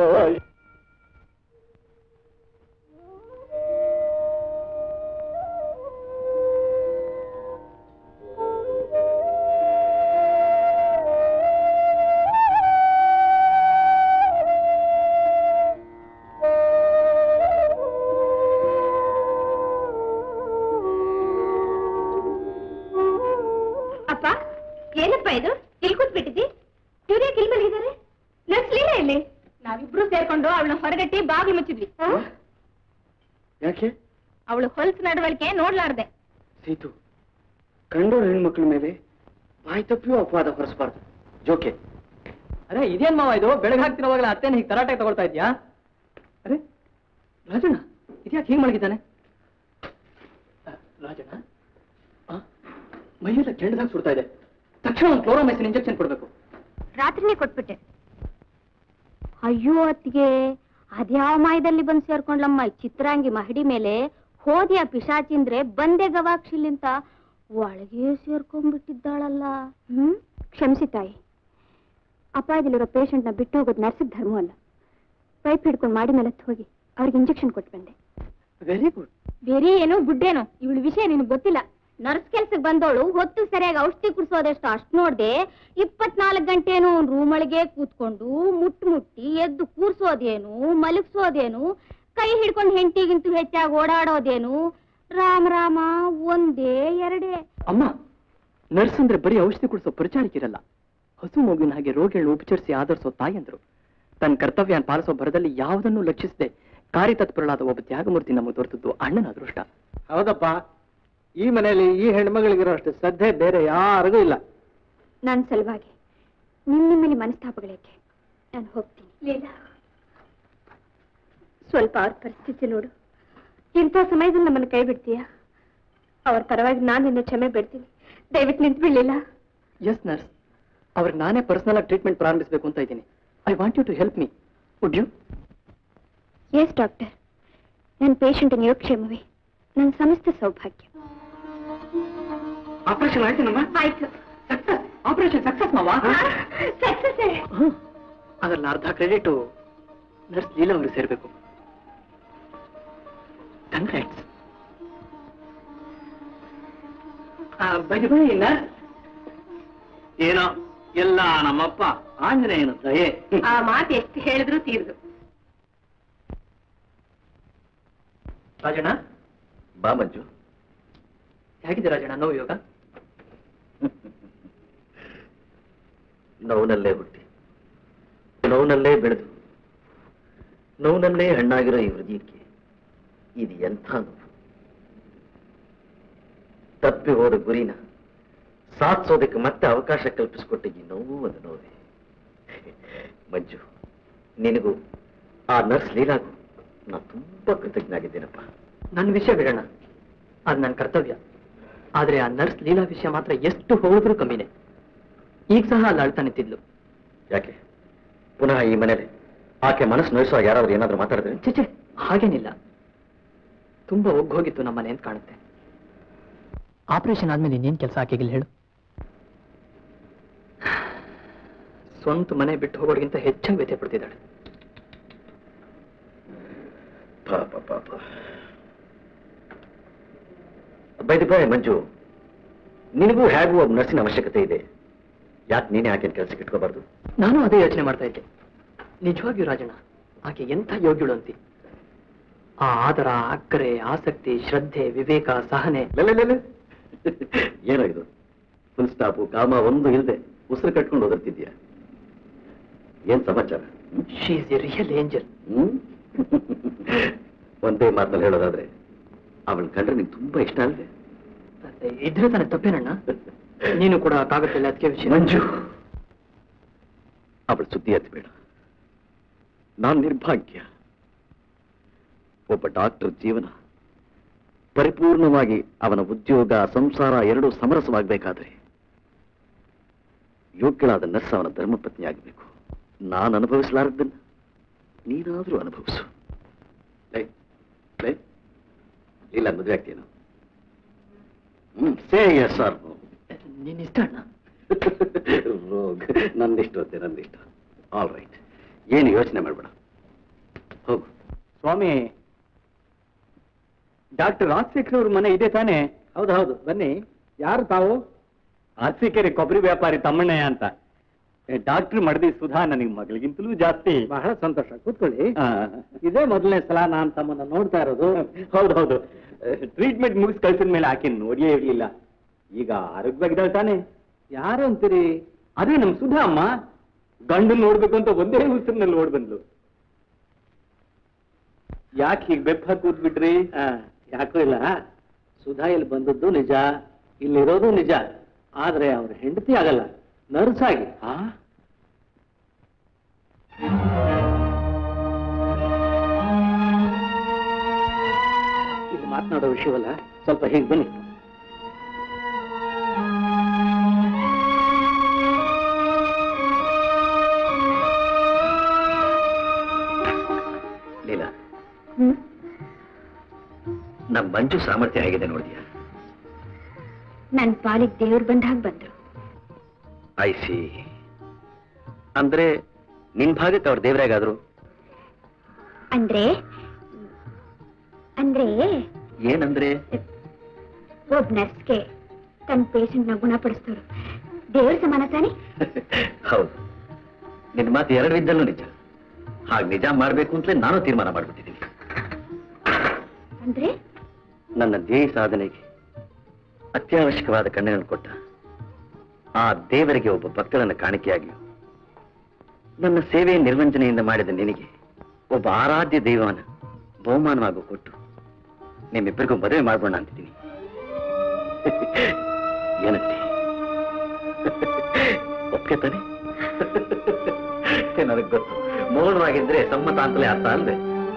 ಅಪ್ಪ ಏನಪ್ಪ ಇದು ಇಲ್ಲಿ ಕೂತ್ಬಿಟ್ಟಿದ್ದಿ ಇವ್ರೇ ಕಿಲ್ ಮಲಗಿದ್ದಾರೆ ನರ್ಸ್ ಲೀಲಾ ಇಲ್ಲಿ ನಾವಿಬ್ರು ಸೇರ್ಕೊಂಡು ಅವಳನ್ನ ಹೊರಗಟ್ಟಿ ಬಾಗಿಲು ಮುಚ್ಚಿದ್ವಿ ಯಾಕೆ ಅವಳು ಹೊಲ್ಸ್ ನಡವಳಿಕೆ ನೋಡ್ಲಾರ್ದೆ ಸೀತು ಕಂಡೋರ್ ಹೆಣ್ಮಕ್ಳ ಮೇಲೆ ಬಾಯಿ ತಪ್ಪಿಯೂ ಅಪವಾದ ಹೊರಿಸಬಾರ್ದು ಜೋಕೆ ಅರೆ ಇದೇನ್ ಮಾವ ಇದು ಬೆಳಗ್ಗೆ ಹಾಕ್ತಿರೋವಾಗಲೇ ಅತ್ತೇನು ಹೀಗೆ ತರಾಟೆ ತಗೊಳ್ತಾ ಇದ್ಯಾ ಅರೆ ರಾಜಣ್ಣ ಇದ್ಯಾಕೆ ಹೀಗೆ ಮಲಗಿದ್ದಾನೆ ಆ, ರಾಜಣ್ಣ ಆ, ಮೈಯೆಲ್ಲ ಕೆಂಡದಾಗ ಸುಡ್ತಾ ಇದೆ ತಕ್ಷಣ ಒಂದು ಕ್ಲೋರೋಮೈಸಿನ್ ಇಂಜೆಕ್ಷನ್ ಕೊಡ್ಬೇಕು ರಾತ್ರಿನೇ ಕೊಟ್ಬಿಟ್ಟೆ ಅಯ್ಯೋ ಅತ್ತಿಗೆ ಅದ್ಯಾವ ಮಾಯದಲ್ಲಿ ಬಂದು ಸೇರ್ಕೊಂಡ್ಲಮ್ಮ ಈ ಚಿತ್ರಾಂಗಿ ಮಹಡಿ ಮೇಲೆ ಹೋದ್ಯಾ ಪಿಶಾಚಿಂದ್ರೆ ಬಂದೆ ಗವಾಕ್ಷಿಲಿಂತ ಒಳಗೆ ಸೇರ್ಕೊಂಡ್ಬಿಟ್ಟಿದ್ದಾಳಲ್ಲ ಹ್ಮ್ ಕ್ಷಮಿಸಿ ತಾಯಿ ಅಪಾಯದಲ್ಲಿರೋ ಪೇಷಂಟ್ನ ಬಿಟ್ಟು ಹೋಗೋದು ನರ್ಸಿಗೆ ಧರ್ಮ ಅಲ್ಲ ಪೈಪ್ ಹಿಡ್ಕೊಂಡು ಮಾಡಿ ಮೇಲೆ ಹತ್ತ್ ಹೋಗಿ ಅವ್ರಿಗೆ ಇಂಜೆಕ್ಷನ್ ಕೊಟ್ಟು ಬಂದೆ ವೆರಿ ಗುಡ್ ಬೇರೆ ಏನೋ ಗುಡ್ಡೇನೋ ಇವಳ ವಿಷಯ ನಿನಗೆ ಗೊತ್ತಿಲ್ಲ ನರ್ಸ್ ಕೆಲ್ಸಕ್ಕೆ ಬಂದವಳು ಹೊತ್ತು ಸರಿಯಾಗಿ ಔಷಧಿ ಕುಡಿಸೋದೆಷ್ಟು ಅಷ್ಟು ನೋಡ್ದೆ ಇಪ್ಪತ್ನಾಲ್ಕು ಗಂಟೆನೂ ರೂಮ್ ಒಳಗೆ ಕೂತ್ಕೊಂಡು ಮುಟ್ ಮುಟ್ಟಿ ಎದ್ದು ಕೂರ್ಸೋದೇನು ಮಲಗಿಸೋದೇನು ಕೈ ಹಿಡ್ಕೊಂಡು ಹೆಂಡತಿಗಿಂತೂ ಹೆಚ್ಚಾಗಿ ಓಡಾಡೋದೇನು ರಾಮ ರಾಮ ಒಂದೇ ಎರಡೇ ಅಮ್ಮ ನರ್ಸ್ ಅಂದ್ರೆ ಬರೀ ಔಷಧಿ ಕುಡಿಸೋ ಪರಿಚಾರಿಕಿರಲ್ಲ ಹಸು ಮಗುವಿನ ಹಾಗೆ ರೋಗಿಗಳನ್ನ ಉಪಚರಿಸಿ ಆಧರಿಸೋ ತಾಯಂದ್ರು ತನ್ನ ಕರ್ತವ್ಯ ಪಾಲಿಸೋ ಭರದಲ್ಲಿ ಯಾವುದನ್ನೂ ಲಕ್ಷಿಸದೆ ಕಾರ್ಯತತ್ಪರಳಾದ ಒಬ್ಬ ತ್ಯಾಗಮೂರ್ತಿ ನಮ್ಮ ದೊರೆತದ್ದು ಅಣ್ಣನ ಅದೃಷ್ಟ ಹೌದಪ್ಪ ಈ ಮನೆಯಲ್ಲಿ ಈ ಹೆಣ್ಮಗಳಿಗಿರೋ ಅಷ್ಟು ಶ್ರದ್ಧೆ ಬೇರೆ ಯಾರಿಗೂ ಇಲ್ಲ ನನ್ನ ಸಲುವಾಗಿ ನಿಮ್ ನಿಮ್ಮಲ್ಲಿ ಮನಸ್ತಾಪಗಳೇಕೆ ನಾನು ಹೋಗ್ತೀನಿ ಲೀಲಾ ಸ್ವಲ್ಪ ಅವ್ರ ಪರಿಸ್ಥಿತಿ ನೋಡು ಇಂಥ ಸಮಯದಲ್ಲಿ ನಮ್ಮನ್ನು ಕೈ ಬಿಡ್ತೀಯಾ ಅವ್ರ ಪರವಾಗಿ ನಾನು ನಿನ್ನ ಕ್ಷಮೆ ಬಿಡ್ತೀನಿ ದಯವಿಟ್ಟು ನಿಂತು ಬಿಡ್ಲಿಲ್ಲ ಎಸ್ ನರ್ಸ್ ಅವ್ರಿಗೆ ನಾನೇ ಪರ್ಸನಲ್ ಆಗಿ ಟ್ರೀಟ್ಮೆಂಟ್ ಪ್ರಾರಂಭಿಸಬೇಕು ಅಂತ ಇದ್ದೀನಿ I want you to help me would you yes doctor ನನ್ನ ಪೇಷಂಟಿನ ಯೋಗಕ್ಷೇಮವೇ ನನ್ನ ಸಮಸ್ತ ಸೌಭಾಗ್ಯ ಆಪರೇಷನ್ ಆಯ್ತೇನಮ್ಮ ಆಯ್ತು ಆಪರೇಷನ್ ಸಕ್ಸಸ್ ಮಾವಾ ಸಕ್ಸಸ್ ಅದ್ರಲ್ಲಿ ಅರ್ಧ ಕ್ರೆಡಿಟ್ ನರ್ಸ್ ಲೀಲಾ ಅವ್ರಿಗೆ ಸೇರ್ಬೇಕು ಕಂಗ್ರಾಟ್ಸ್ ಬೈ ಬೈ ನರ್ಸ್ ಏನೋ ಎಲ್ಲ ನಮ್ಮಪ್ಪ ಆಂಜನೇಯನ ದಯೆ ಆ ಮಾತು ಎಷ್ಟು ಹೇಳಿದ್ರು ತೀರ್ದು ರಾಜಣ್ಣ ಬಾ ಮಂಜು ಹೇಗಿದೆ ರಾಜಣ್ಣ ನೋವು ಯೋಗ ನೋವಿನಲ್ಲೇ ಹುಟ್ಟಿ ನೋವಿನಲ್ಲೇ ಬೆಳೆದು ನೋವಿನಲ್ಲೇ ಹಣ್ಣಾಗಿರೋ ಈ ಹೃದಯಕ್ಕೆ ಇದು ಎಂಥ ನೋವು ತಪ್ಪಿ ಹೋದ ಗುರಿನ ಸಾಧಿಸೋದಕ್ಕೆ ಮತ್ತೆ ಅವಕಾಶ ಕಲ್ಪಿಸಿಕೊಟ್ಟ ಈ ನೋವು ಒಂದು ನೋವೇ ಮಂಜು ನಿನಗೂ ಆ ನರ್ಸ್ ಲೀಲಾಗೂ ನಾನು ತುಂಬಾ ಕೃತಜ್ಞನಾಗಿದ್ದೇನಪ್ಪ ನನ್ನ ವಿಷಯ ಬಿಡೋಣ ಅದು ನನ್ನ ಕರ್ತವ್ಯ ಆದ್ರೆ ಆ ನರ್ಸ್ ಲೀಲಾ ವಿಷಯ ಮಾತ್ರ ಎಷ್ಟು ಹೋದ್ರೂ ಕಮ್ಮಿನೇ ಈಗ ಸಹ ಅಲ್ಲಿ ಅಳ್ತಾ ನಿಂತಿದ್ಲು ಯಾಕೆ ಪುನಃ ಈ ಮನೇಲಿ ಆಕೆ ಮನಸ್ಸು ನೋಯಿಸುವಾಗ ಯಾರಾದ್ರೂ ಏನಾದ್ರೂ ಮಾತಾಡಿದ್ರೆ ಚಿಚೆ ಹಾಗೇನಿಲ್ಲ ತುಂಬಾ ಒಗ್ಗೋಗಿತ್ತು ನಮ್ಮ ಮನೆ ಅಂತ ಕಾಣುತ್ತೆ ಆಪರೇಷನ್ ಆದ್ಮೇಲೆ ಇನ್ನೇನ್ ಕೆಲಸ ಹಾಕಿಗಿಲ್ಲ ಹೇಳು ಸ್ವಂತ ಮನೆ ಬಿಟ್ಟು ಹೋಗೋರಿಗಿಂತ ಹೆಚ್ಚಾಗಿ ವ್ಯಥೆ ಪಡ್ತಿದ್ದಾಳೆ ಪಾಪ ಪಾಪ ಬೈದಿ ಬಾಯ್ ಮಂಜು ನಿನಗೂ ಹೇಗೂ ಒಬ್ಬ ನರ್ಸಿನ ಅವಶ್ಯಕತೆ ಇದೆ ಯಾಕೆ ನೀನೇ ಆಕೆನ ಕೆಲಸಕ್ಕೆ ಇಟ್ಕೋಬಾರ್ದು ನಾನು ಅದೇ ಯೋಚನೆ ಮಾಡ್ತಾ ಇದ್ದೆ ನಿಜವಾಗಿಯೂ ರಾಜಣ್ಣ ಆಕೆ ಎಂಥ ಯೋಗ್ಯಳು ಅಂತಿ ಆ ಆದರ ಅಕ್ಕರೆ ಆಸಕ್ತಿ ಶ್ರದ್ಧೆ ವಿವೇಕ ಸಹನೆ ಲೆಲೆಲೆಲೆ. ಏನೋ ಇದು ಫುಲ್ ಸ್ಟಾಪು ಕಾಮ ಒಂದು ಇಲ್ಲದೆ ಉಸಿರು ಕಟ್ಕೊಂಡು ಓದಿರ್ತಿದ್ಯಾ ಏನ್ ಸಮಾಚಾರ hmm? She is a real angel hmm? ಒಂದೇ ಮಾತಲ್ಲಿ ಹೇಳೋದಾದ್ರೆ ಅವಳ ಕಂಡ್ರೆ ನಿಂಗೆ ತುಂಬಾ ಇಷ್ಟ ಅಲ್ವೇ ಇದ್ರೆ ತಾನೆ ತಪ್ಪೇನಣ್ಣ ನೀನು ಕೂಡ ಕಾಗದಲ್ಲಿ ಅದಕ್ಕೆ ವಿಷಯ ಮಂಜು ಅವಳ ಸುದ್ದಿ ಎತ್ತಬೇಡ ನಾನು ನಿರ್ಭಾಗ್ಯ ಒಬ್ಬ ಡಾಕ್ಟರ್ ಜೀವನ ಪರಿಪೂರ್ಣವಾಗಿ ಅವನ ಉದ್ಯೋಗ ಸಂಸಾರ ಎರಡೂ ಸಮರಸವಾಗಬೇಕಾದ್ರೆ ಯೋಗ್ಯಳಾದ ನರ್ಸ್ ಅವನ ಧರ್ಮಪತ್ನಿ ಆಗಬೇಕು ನಾನು ಅನುಭವಿಸಲಾರದನ್ನ ನೀನಾದರೂ ಅನುಭವಿಸು ಲೈ ಲೈ ಇಲ್ಲ ಮದುವೆ ಆಗ್ತೀನೋ ಹ್ಮ್ ಸೇ ಎಸ್ ಸರ್ ನೀನ್ ಇಷ್ಟ ಅಣ್ಣ ರೋಗ್ ನಂದಿಷ್ಟು ಅಂತೆ ನಂದಿಷ್ಟ ಆಲ್ ರೈಟ್ ಏನು ಯೋಚನೆ ಮಾಡಬೇಡ ಹೋಗು ಸ್ವಾಮಿ ಡಾಕ್ಟರ್ ರಾಜಶೇಖರ್ ಅವ್ರ ಮನೆ ಇದೆ ತಾನೇ ಹೌದು ಹೌದು ಬನ್ನಿ ಯಾರು ತಾವು ಅರಸೀಕೆರೆ ಕೊಬ್ಬರಿ ವ್ಯಾಪಾರಿ ತಮ್ಮಣ್ಣಯ್ಯ ಅಂತ ಡಾಕ್ಟರ್ ಮಡದಿ ಸುಧಾ ನನಗೆ ಮಗಳಿಗಿಂತಲೂ ಜಾಸ್ತಿ ಬಹಳ ಸಂತೋಷ ಕೂತ್ಕೊಳ್ಳಿ ಆ, ಇದೇ ಮೊದಲನೇ ಸಲ ನಾನು ತಮ್ಮನ್ನ ನೋಡ್ತಾ ಇರೋದು ಹೌದು ಹೌದು ಟ್ರೀಟ್ಮೆಂಟ್ ಮುಗಿಸ್ ಕಳ್ಸಿದ ಮೇಲೆ ಆಕೆ ನೋಡಿಯೇ ಇರ್ಲಿಲ್ಲ ಈಗ ಆರೋಗ್ಯವಾಗಿದ್ದಾಳೆ ತಾನೆ ಯಾರು ಅಂತೀರಿ ಅದೇ ನಮ್ ಸುಧಾ ಅಮ್ಮ ಗಂಡನ್ ನೋಡ್ಬೇಕು ಅಂತ ಒಂದೇ ಉಸಿರಿನಲ್ಲಿ ಓಡ್ ಬಂದ್ಲು ಯಾಕೆ ಹೀಗೆ ಬೆಪ್ಪ ಕೂತ್ಬಿಟ್ರಿ ಆ, ಯಾಕೂ ಇಲ್ಲ ಸುಧಾ ಇಲ್ಲಿ ಬಂದದ್ದು ನಿಜ ಇಲ್ಲಿರೋದು ನಿಜ ಆದ್ರೆ ಅವ್ರ ಹೆಂಡತಿ ಆಗಲ್ಲ ನರ್ಸ್ ಆಗಿ ಆ? ಇಲ್ಲಿ ಮಾತನಾಡೋ ವಿಷಯವಲ್ಲ ಸ್ವಲ್ಪ ಹೀಗೆ ಬನ್ನಿ ಲೀಲಾ ನಮ್ಮ ಮಂಜು ಸಾಮರ್ಥ್ಯ ಹೇಗಿದೆ ನೋಡಿದ್ಯಾ ನನ್ ಪಾಲಿಗೆ ದೇವ್ರು ಬಂದಾಗ ಬಂದ್ರು ಐ ಸಿ ಅಂದ್ರೆ ನಿನ್ ಭಾಗಕ್ಕೆ ಅವ್ರ ದೇವರಾಗಾದ್ರು ಅಂದ್ರೆ ಅಂದ್ರೆ ಏನಂದ್ರೆ ಒಬ್ಬ ನರ್ಸ್ಗೆ ತನ್ನ ಪೇಷಂಟ್ನ ಗುಣಪಡಿಸ್ತವ್ರು ದೇವ್ರ ಸಮಾನ ತಾನೆ ಹೌದು ನಿನ್ನ ಮಾತು ಎರಡು ಇದ್ದಲ್ಲೂ ನಿಜ ಹಾಗೆ ನಿಜ ಮಾಡ್ಬೇಕು ಅಂತಲೇ ನಾನು ತೀರ್ಮಾನ ಮಾಡ್ಬಿಟ್ಟಿದ್ದೀನಿ ಅಂದ್ರೆ ನನ್ನ ಧ್ಯೇಯ ಸಾಧನೆಗೆ ಅತ್ಯವಶ್ಯಕವಾದ ಕಣ್ಣನ್ನು ಕೊಟ್ಟ ಆ ದೇವರಿಗೆ ಒಬ್ಬ ಭಕ್ತಳನ್ನು ಕಾಣಿಕೆಯಾಗಿ ನನ್ನ ಸೇವೆ ನಿರ್ವಂಜನೆಯಿಂದ ಮಾಡಿದ ನಿನಗೆ ಒಬ್ಬ ಆರಾಧ್ಯ ದೈವನ ಬಹುಮಾನವಾಗಿ ಕೊಟ್ಟು ನಿಮ್ಮಿಬ್ಬರಿಗೂ ಮದುವೆ ಮಾಡ್ಬೋಣ ಅಂತಿದ್ದೀನಿ ಏನಂತೆ ಒಪ್ಕೆ ತಾನೆ ನನಗೆ ಗೊತ್ತು ಮೌನವಾಗಿದ್ರೆ ಸಮ್ಮತ ಅಂತಲೇ ಅರ್ಥ ಅಲ್ವೇ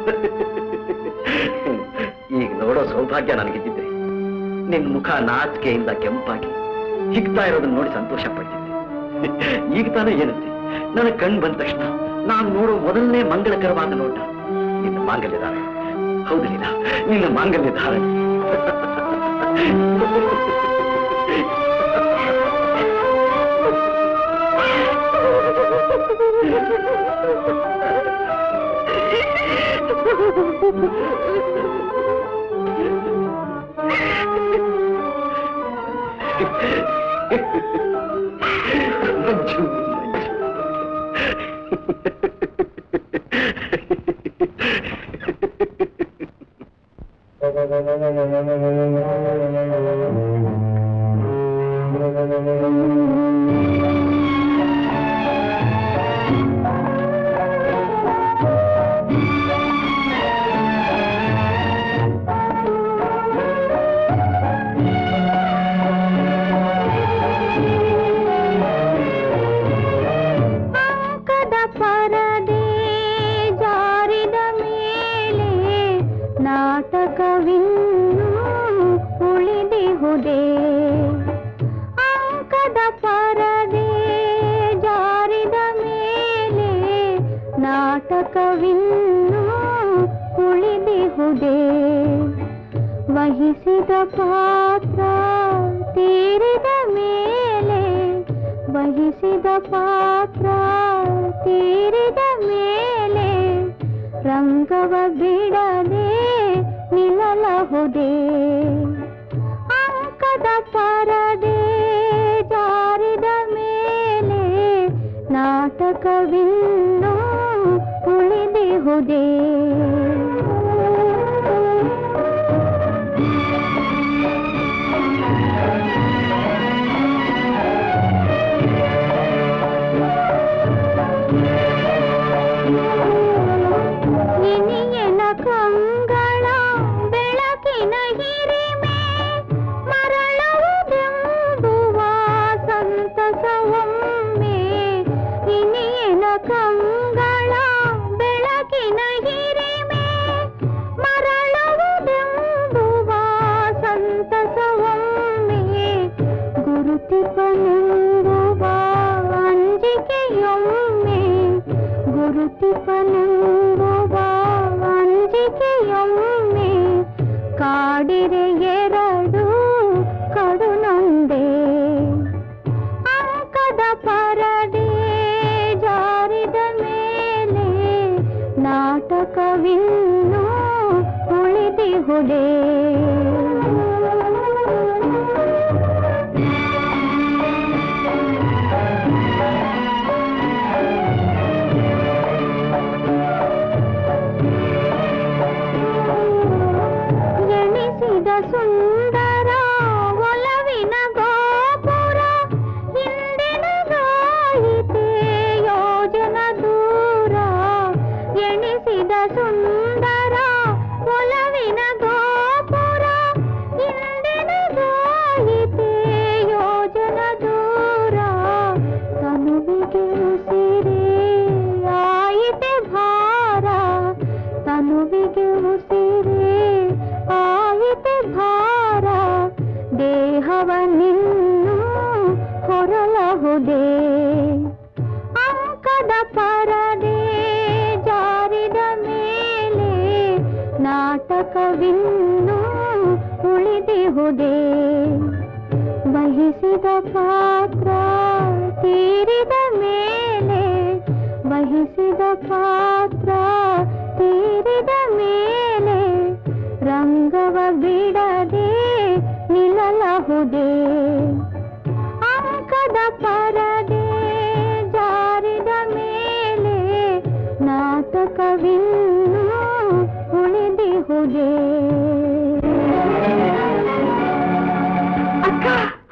ಈಗ ನೋಡೋ ಸೌಭಾಗ್ಯ ನನಗಿದ್ದಿದ್ರೆ ನಿನ್ ಮುಖ ನಾಚಿಕೆಯಿಂದ ಕೆಂಪಾಗಿ ಹಿಗ್ತಾ ಇರೋದನ್ನ ನೋಡಿ ಸಂತೋಷ ಪಡ್ತಿದ್ದೆ ಈಗ ತಾನೇ ಏನಂತೆ ನನ್ನ ಕಣ್ ಬಂದ ತಕ್ಷಣ ನಾನು ನೋಡೋ ಮೊದಲನೇ ಮಂಗಳಕರವಾದ ನೋಟ ನಿನ್ನ ಮಾಂಗಲ್ಯ ಧಾರಣೆ ಹೌದು ಲೀಲಾ ನಿನ್ನ ಮಾಂಗಲ್ಯ ಧಾರಣೆ ಮಂಜು ಅಂಕದ ಪರದೆ ಜಾರಿದ ಮೇಲೆ ನಾಟಕವಿನ್ನೂ ಉಳಿದಿಹುದೇ ಅಂಕದ ಪರದೆ ಜಾರಿದ ಮೇಲೆ ನಾಟಕವಿನ್ನೂ ಉಳಿದಿಹುದೇ ವಹಿಸಿದ ಪಾತ್ರ ತೀರಿದ ಮೇಲೆ ವಹಿಸಿದ ಪಾತ್ರ ತೀರಿದ ಮೇಲೆ ರಂಗವ ಬಿಡದೆ ನಿಲ್ಲಲಹುದೇ ಅಂಕದ ಪರದೆ ಜಾರಿದ ಮೇಲೆ ನಾಟಕವಿನ್ನೂ ಉಳಿದಿಹುದೇ ಇನಿಯನ ಕಂಗಳ ಬೆಳಕಿನ ಹಿರಿಮೆ ಮರಳುವುದೆಂಬುವ ಸಂತಸವೊಮ್ಮೆ ಇನಿಯನ ಕಂಗಳ ಬೆಳಕಿನ ಹಿರಿಮೆ ಮರಳುವುದೆಂಬುವ ಸಂತಸವೊಮ್ಮೆ ಗುರುತಿಪನೆಂಬುವ ಅಂಜಿಕೆಯೊಮ್ಮೆ ಗುರುತಿಪನೆಂಬುವ ಅಂಜಿಕೆಯೊಮ್ಮೆ ಕಾಡಿರೆ ಎರಡು ಕಡುನೊಂದೇ ಅಂಕದ ಪರದೆ ಜಾರಿದ ಮೇಲೆ ನಾಟಕವಿನ್ನೂ ಉಳಿದಿಹುದೇ ಎಣಿಸಿದ ಸುಂದರ ಒಲವಿನ ಗೋಪುರ ಹಿಂದಿನದಾಯಿತೆ ಯೋಜನ ದೂರ ಎಣಿಸಿದ ಸುಂದರ ಒಲವಿನ ಗೋಪುರ ಹಿಂದಿನದಾಯಿತೆ ಯೋಜನ ದೂರ ತನುವಿಗೆ ಉಸಿರೇ ಆಯಿತೆ ಭಾರ ತನುವಿಗೆ ಉಸಿರೇ ಆಯಿತೆ ಭಾರ ದೇಹವನ್ನಿನ್ನೂ ಹೊರಲಹುದೇ ಅಂಕದ ಪರದೆ ಜಾರಿದ ಮೇಲೆ ನಾಟಕವಿನ್ನೂ ಉಳಿದಿಹುದೇ ವಹಿಸಿದ ಪಾತ್ರ ತೀರಿದ ಮೇಲೆ ವಹಿಸಿದ ಪಾತ್ರ ತೀರಿದ ಮೇಲೆ ರಂಗವ ಬಿಡದೆ ನಿಲ್ಲಲಹುದೇ ಅಂಕದ ಪರದೆ ಜಾರಿದ ಮೇಲೆ ನಾಟಕವಿನ್ನೂ ಉಳಿದಿಹುದೇ ಅಕ್ಕ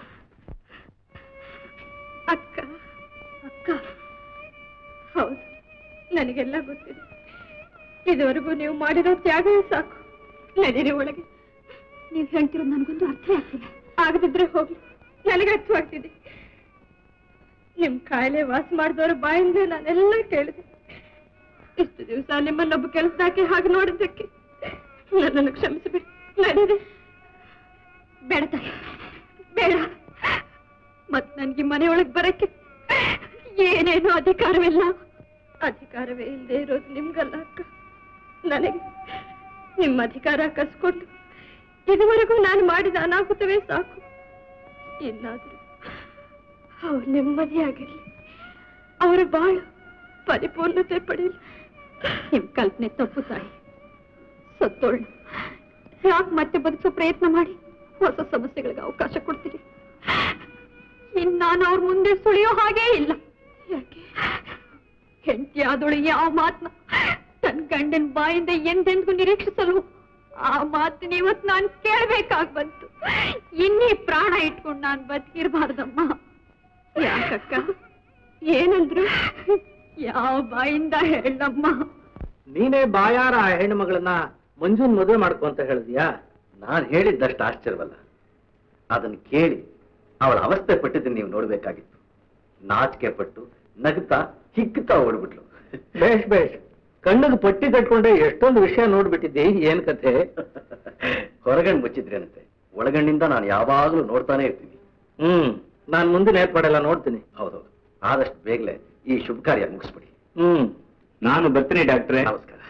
ಅಕ್ಕ ಅಕ್ಕ ಹೌದು ನನಗೆಲ್ಲ ಗೊತ್ತಿದೆ ಇದುವರೆಗೂ ನೀವು ಮಾಡಿರೋ ತ್ಯಾಗವೇ ಸಾಕು ನಡೀರಿ ಒಳಗೆ ನೀವು ಹೇಳ್ತಿರೋದು ನನಗೊಂದು ಅರ್ಥ ಆಗ್ತಿಲ್ಲ ಆಗದಿದ್ರೆ ಹೋಗ್ಲಿ ನನಗೆ ಅರ್ಥವಾಗ್ತಿದೆ ನಿಮ್ ಕಾಯಿಲೆ ವಾಸ ಮಾಡಿದವರ ಬಾಯಿಂದ ನಾನೆಲ್ಲ ಕೇಳಿದೆ ಇಷ್ಟು ದಿವಸ ನಿಮ್ಮನ್ನೊಬ್ಬ ಕೆಲಸದಾಕೆ ಹಾಗೆ ನೋಡಿದ್ದಕ್ಕೆ ನನ್ನನ್ನು ಕ್ಷಮಿಸಿಬಿಡಿ ನಡೀರಿ ಬೇಡ ತಾಯಿ ಬೇಡ ಮತ್ ನನ್ಗೆ ಮನೆಯೊಳಗೆ ಬರಕ್ಕೆ ಏನೇನು ಅಧಿಕಾರವಿಲ್ಲ ಅಧಿಕಾರವೇ ಇಲ್ಲದೆ ಇರೋದು ನಿಮ್ಗಲ್ಲ ಅಕ್ಕ ನನಗೆ ನಿಮ್ಮ ಅಧಿಕಾರ ಕಸ್ಕೊಂಡು ಇದುವರೆಗೂ ನಾನು ಮಾಡಿದ ಅನಾಹುತವೇ ಸಾಕು ಇನ್ನಾದ್ರೂ ಅವ್ರು ನೆಮ್ಮದಿಯಾಗಿರ್ಲಿ ಅವರ ಬಾಳು ಪರಿಪೂರ್ಣತೆ ಪಡೆಯಲಿ ನಿಮ್ ಕಲ್ಪನೆ ತಪ್ಪು ತಾಯಿ ಸತ್ತೋಳು ಯಾಕೆ ಮತ್ತೆ ಬದುಕೋ ಪ್ರಯತ್ನ ಮಾಡಿ ಹೊಸ ಸಮಸ್ಯೆಗಳಿಗೆ ಅವಕಾಶ ಕೊಡ್ತೀರಿ ಇನ್ ನಾನು ಅವ್ರ ಮುಂದೆ ಸುಳಿಯೋ ಹಾಗೇ ಇಲ್ಲ ಯಾಕೆ ಹೆಂಡತಿ ಆದಳು ಯಾವ ಮಾತನ್ನ ತನ್ನ ಗಂಡನ ಬಾಯಿಂದ ಎಂದೆಂದಿಗೂ ನಿರೀಕ್ಷಿಸಲು ಆ ಮಾತನ್ನ ಇವತ್ತು ನಾನು ಕೇಳ್ಬೇಕಾಗ್ ಬಂತು ಇನ್ನೀ ಪ್ರಾಣ ಇಟ್ಕೊಂಡು ನಾನು ಬದುಕಿರ್ಬಾರ್ದಮ್ಮ ಯಾಕಕ್ಕ ಏನಂದ್ರು ಯಾವ ಬಾಯಿಂದ ಹೇಳಮ್ಮ ನೀನೇ ಬಾಯಾರ ಆ ಹೆಣ್ಣು ಮಗಳನ್ನ ಮಂಜುನ್ ಮದುವೆ ಮಾಡ್ಕೊ ಅಂತ ಹೇಳಿದ್ಯಾ ನಾನು ಹೇಳಿದ್ದಷ್ಟು ಆಶ್ಚರ್ಯವಲ್ಲ ಅದನ್ನು ಕೇಳಿ ಅವಳ ಅವಸ್ಥೆ ಪಟ್ಟಿದ್ದನ್ನು ನೀವು ನೋಡ್ಬೇಕಾಗಿತ್ತು ನಾಚಿಕೆ ಪಟ್ಟು ನಗ್ತಾ ಹಿಗ್ತಾ ಓಡ್ಬಿಟ್ಲು ಬೇಷ್ ಬೇಷ್ ಕಣ್ಣಿಗೆ ಪಟ್ಟಿ ಕಟ್ಕೊಂಡೆ ಎಷ್ಟೊಂದು ವಿಷಯ ನೋಡ್ಬಿಟ್ಟಿದ್ದಿ ಏನ್ ಕಥೆ ಹೊರಗಣ್ಣು ಮುಚ್ಚಿದ್ರೇನಂತೆ ಒಳಗಣ್ಣಿಂದ ನಾನು ಯಾವಾಗಲೂ ನೋಡ್ತಾನೆ ಇರ್ತೀನಿ ಹ್ಮ್ ನಾನ್ ಮುಂದಿನ ಏರ್ಪಾಡೆಲ್ಲ ನೋಡ್ತೀನಿ ಹೌದೌದು ಆದಷ್ಟು ಬೇಗನೆ ಈ ಶುಭ ಕಾರ್ಯ ಮುಗಿಸ್ಬಿಡಿ ಹ್ಮ್ ನಾನು ಬರ್ತೀನಿ ಡಾಕ್ಟ್ರೆ ನಮಸ್ಕಾರ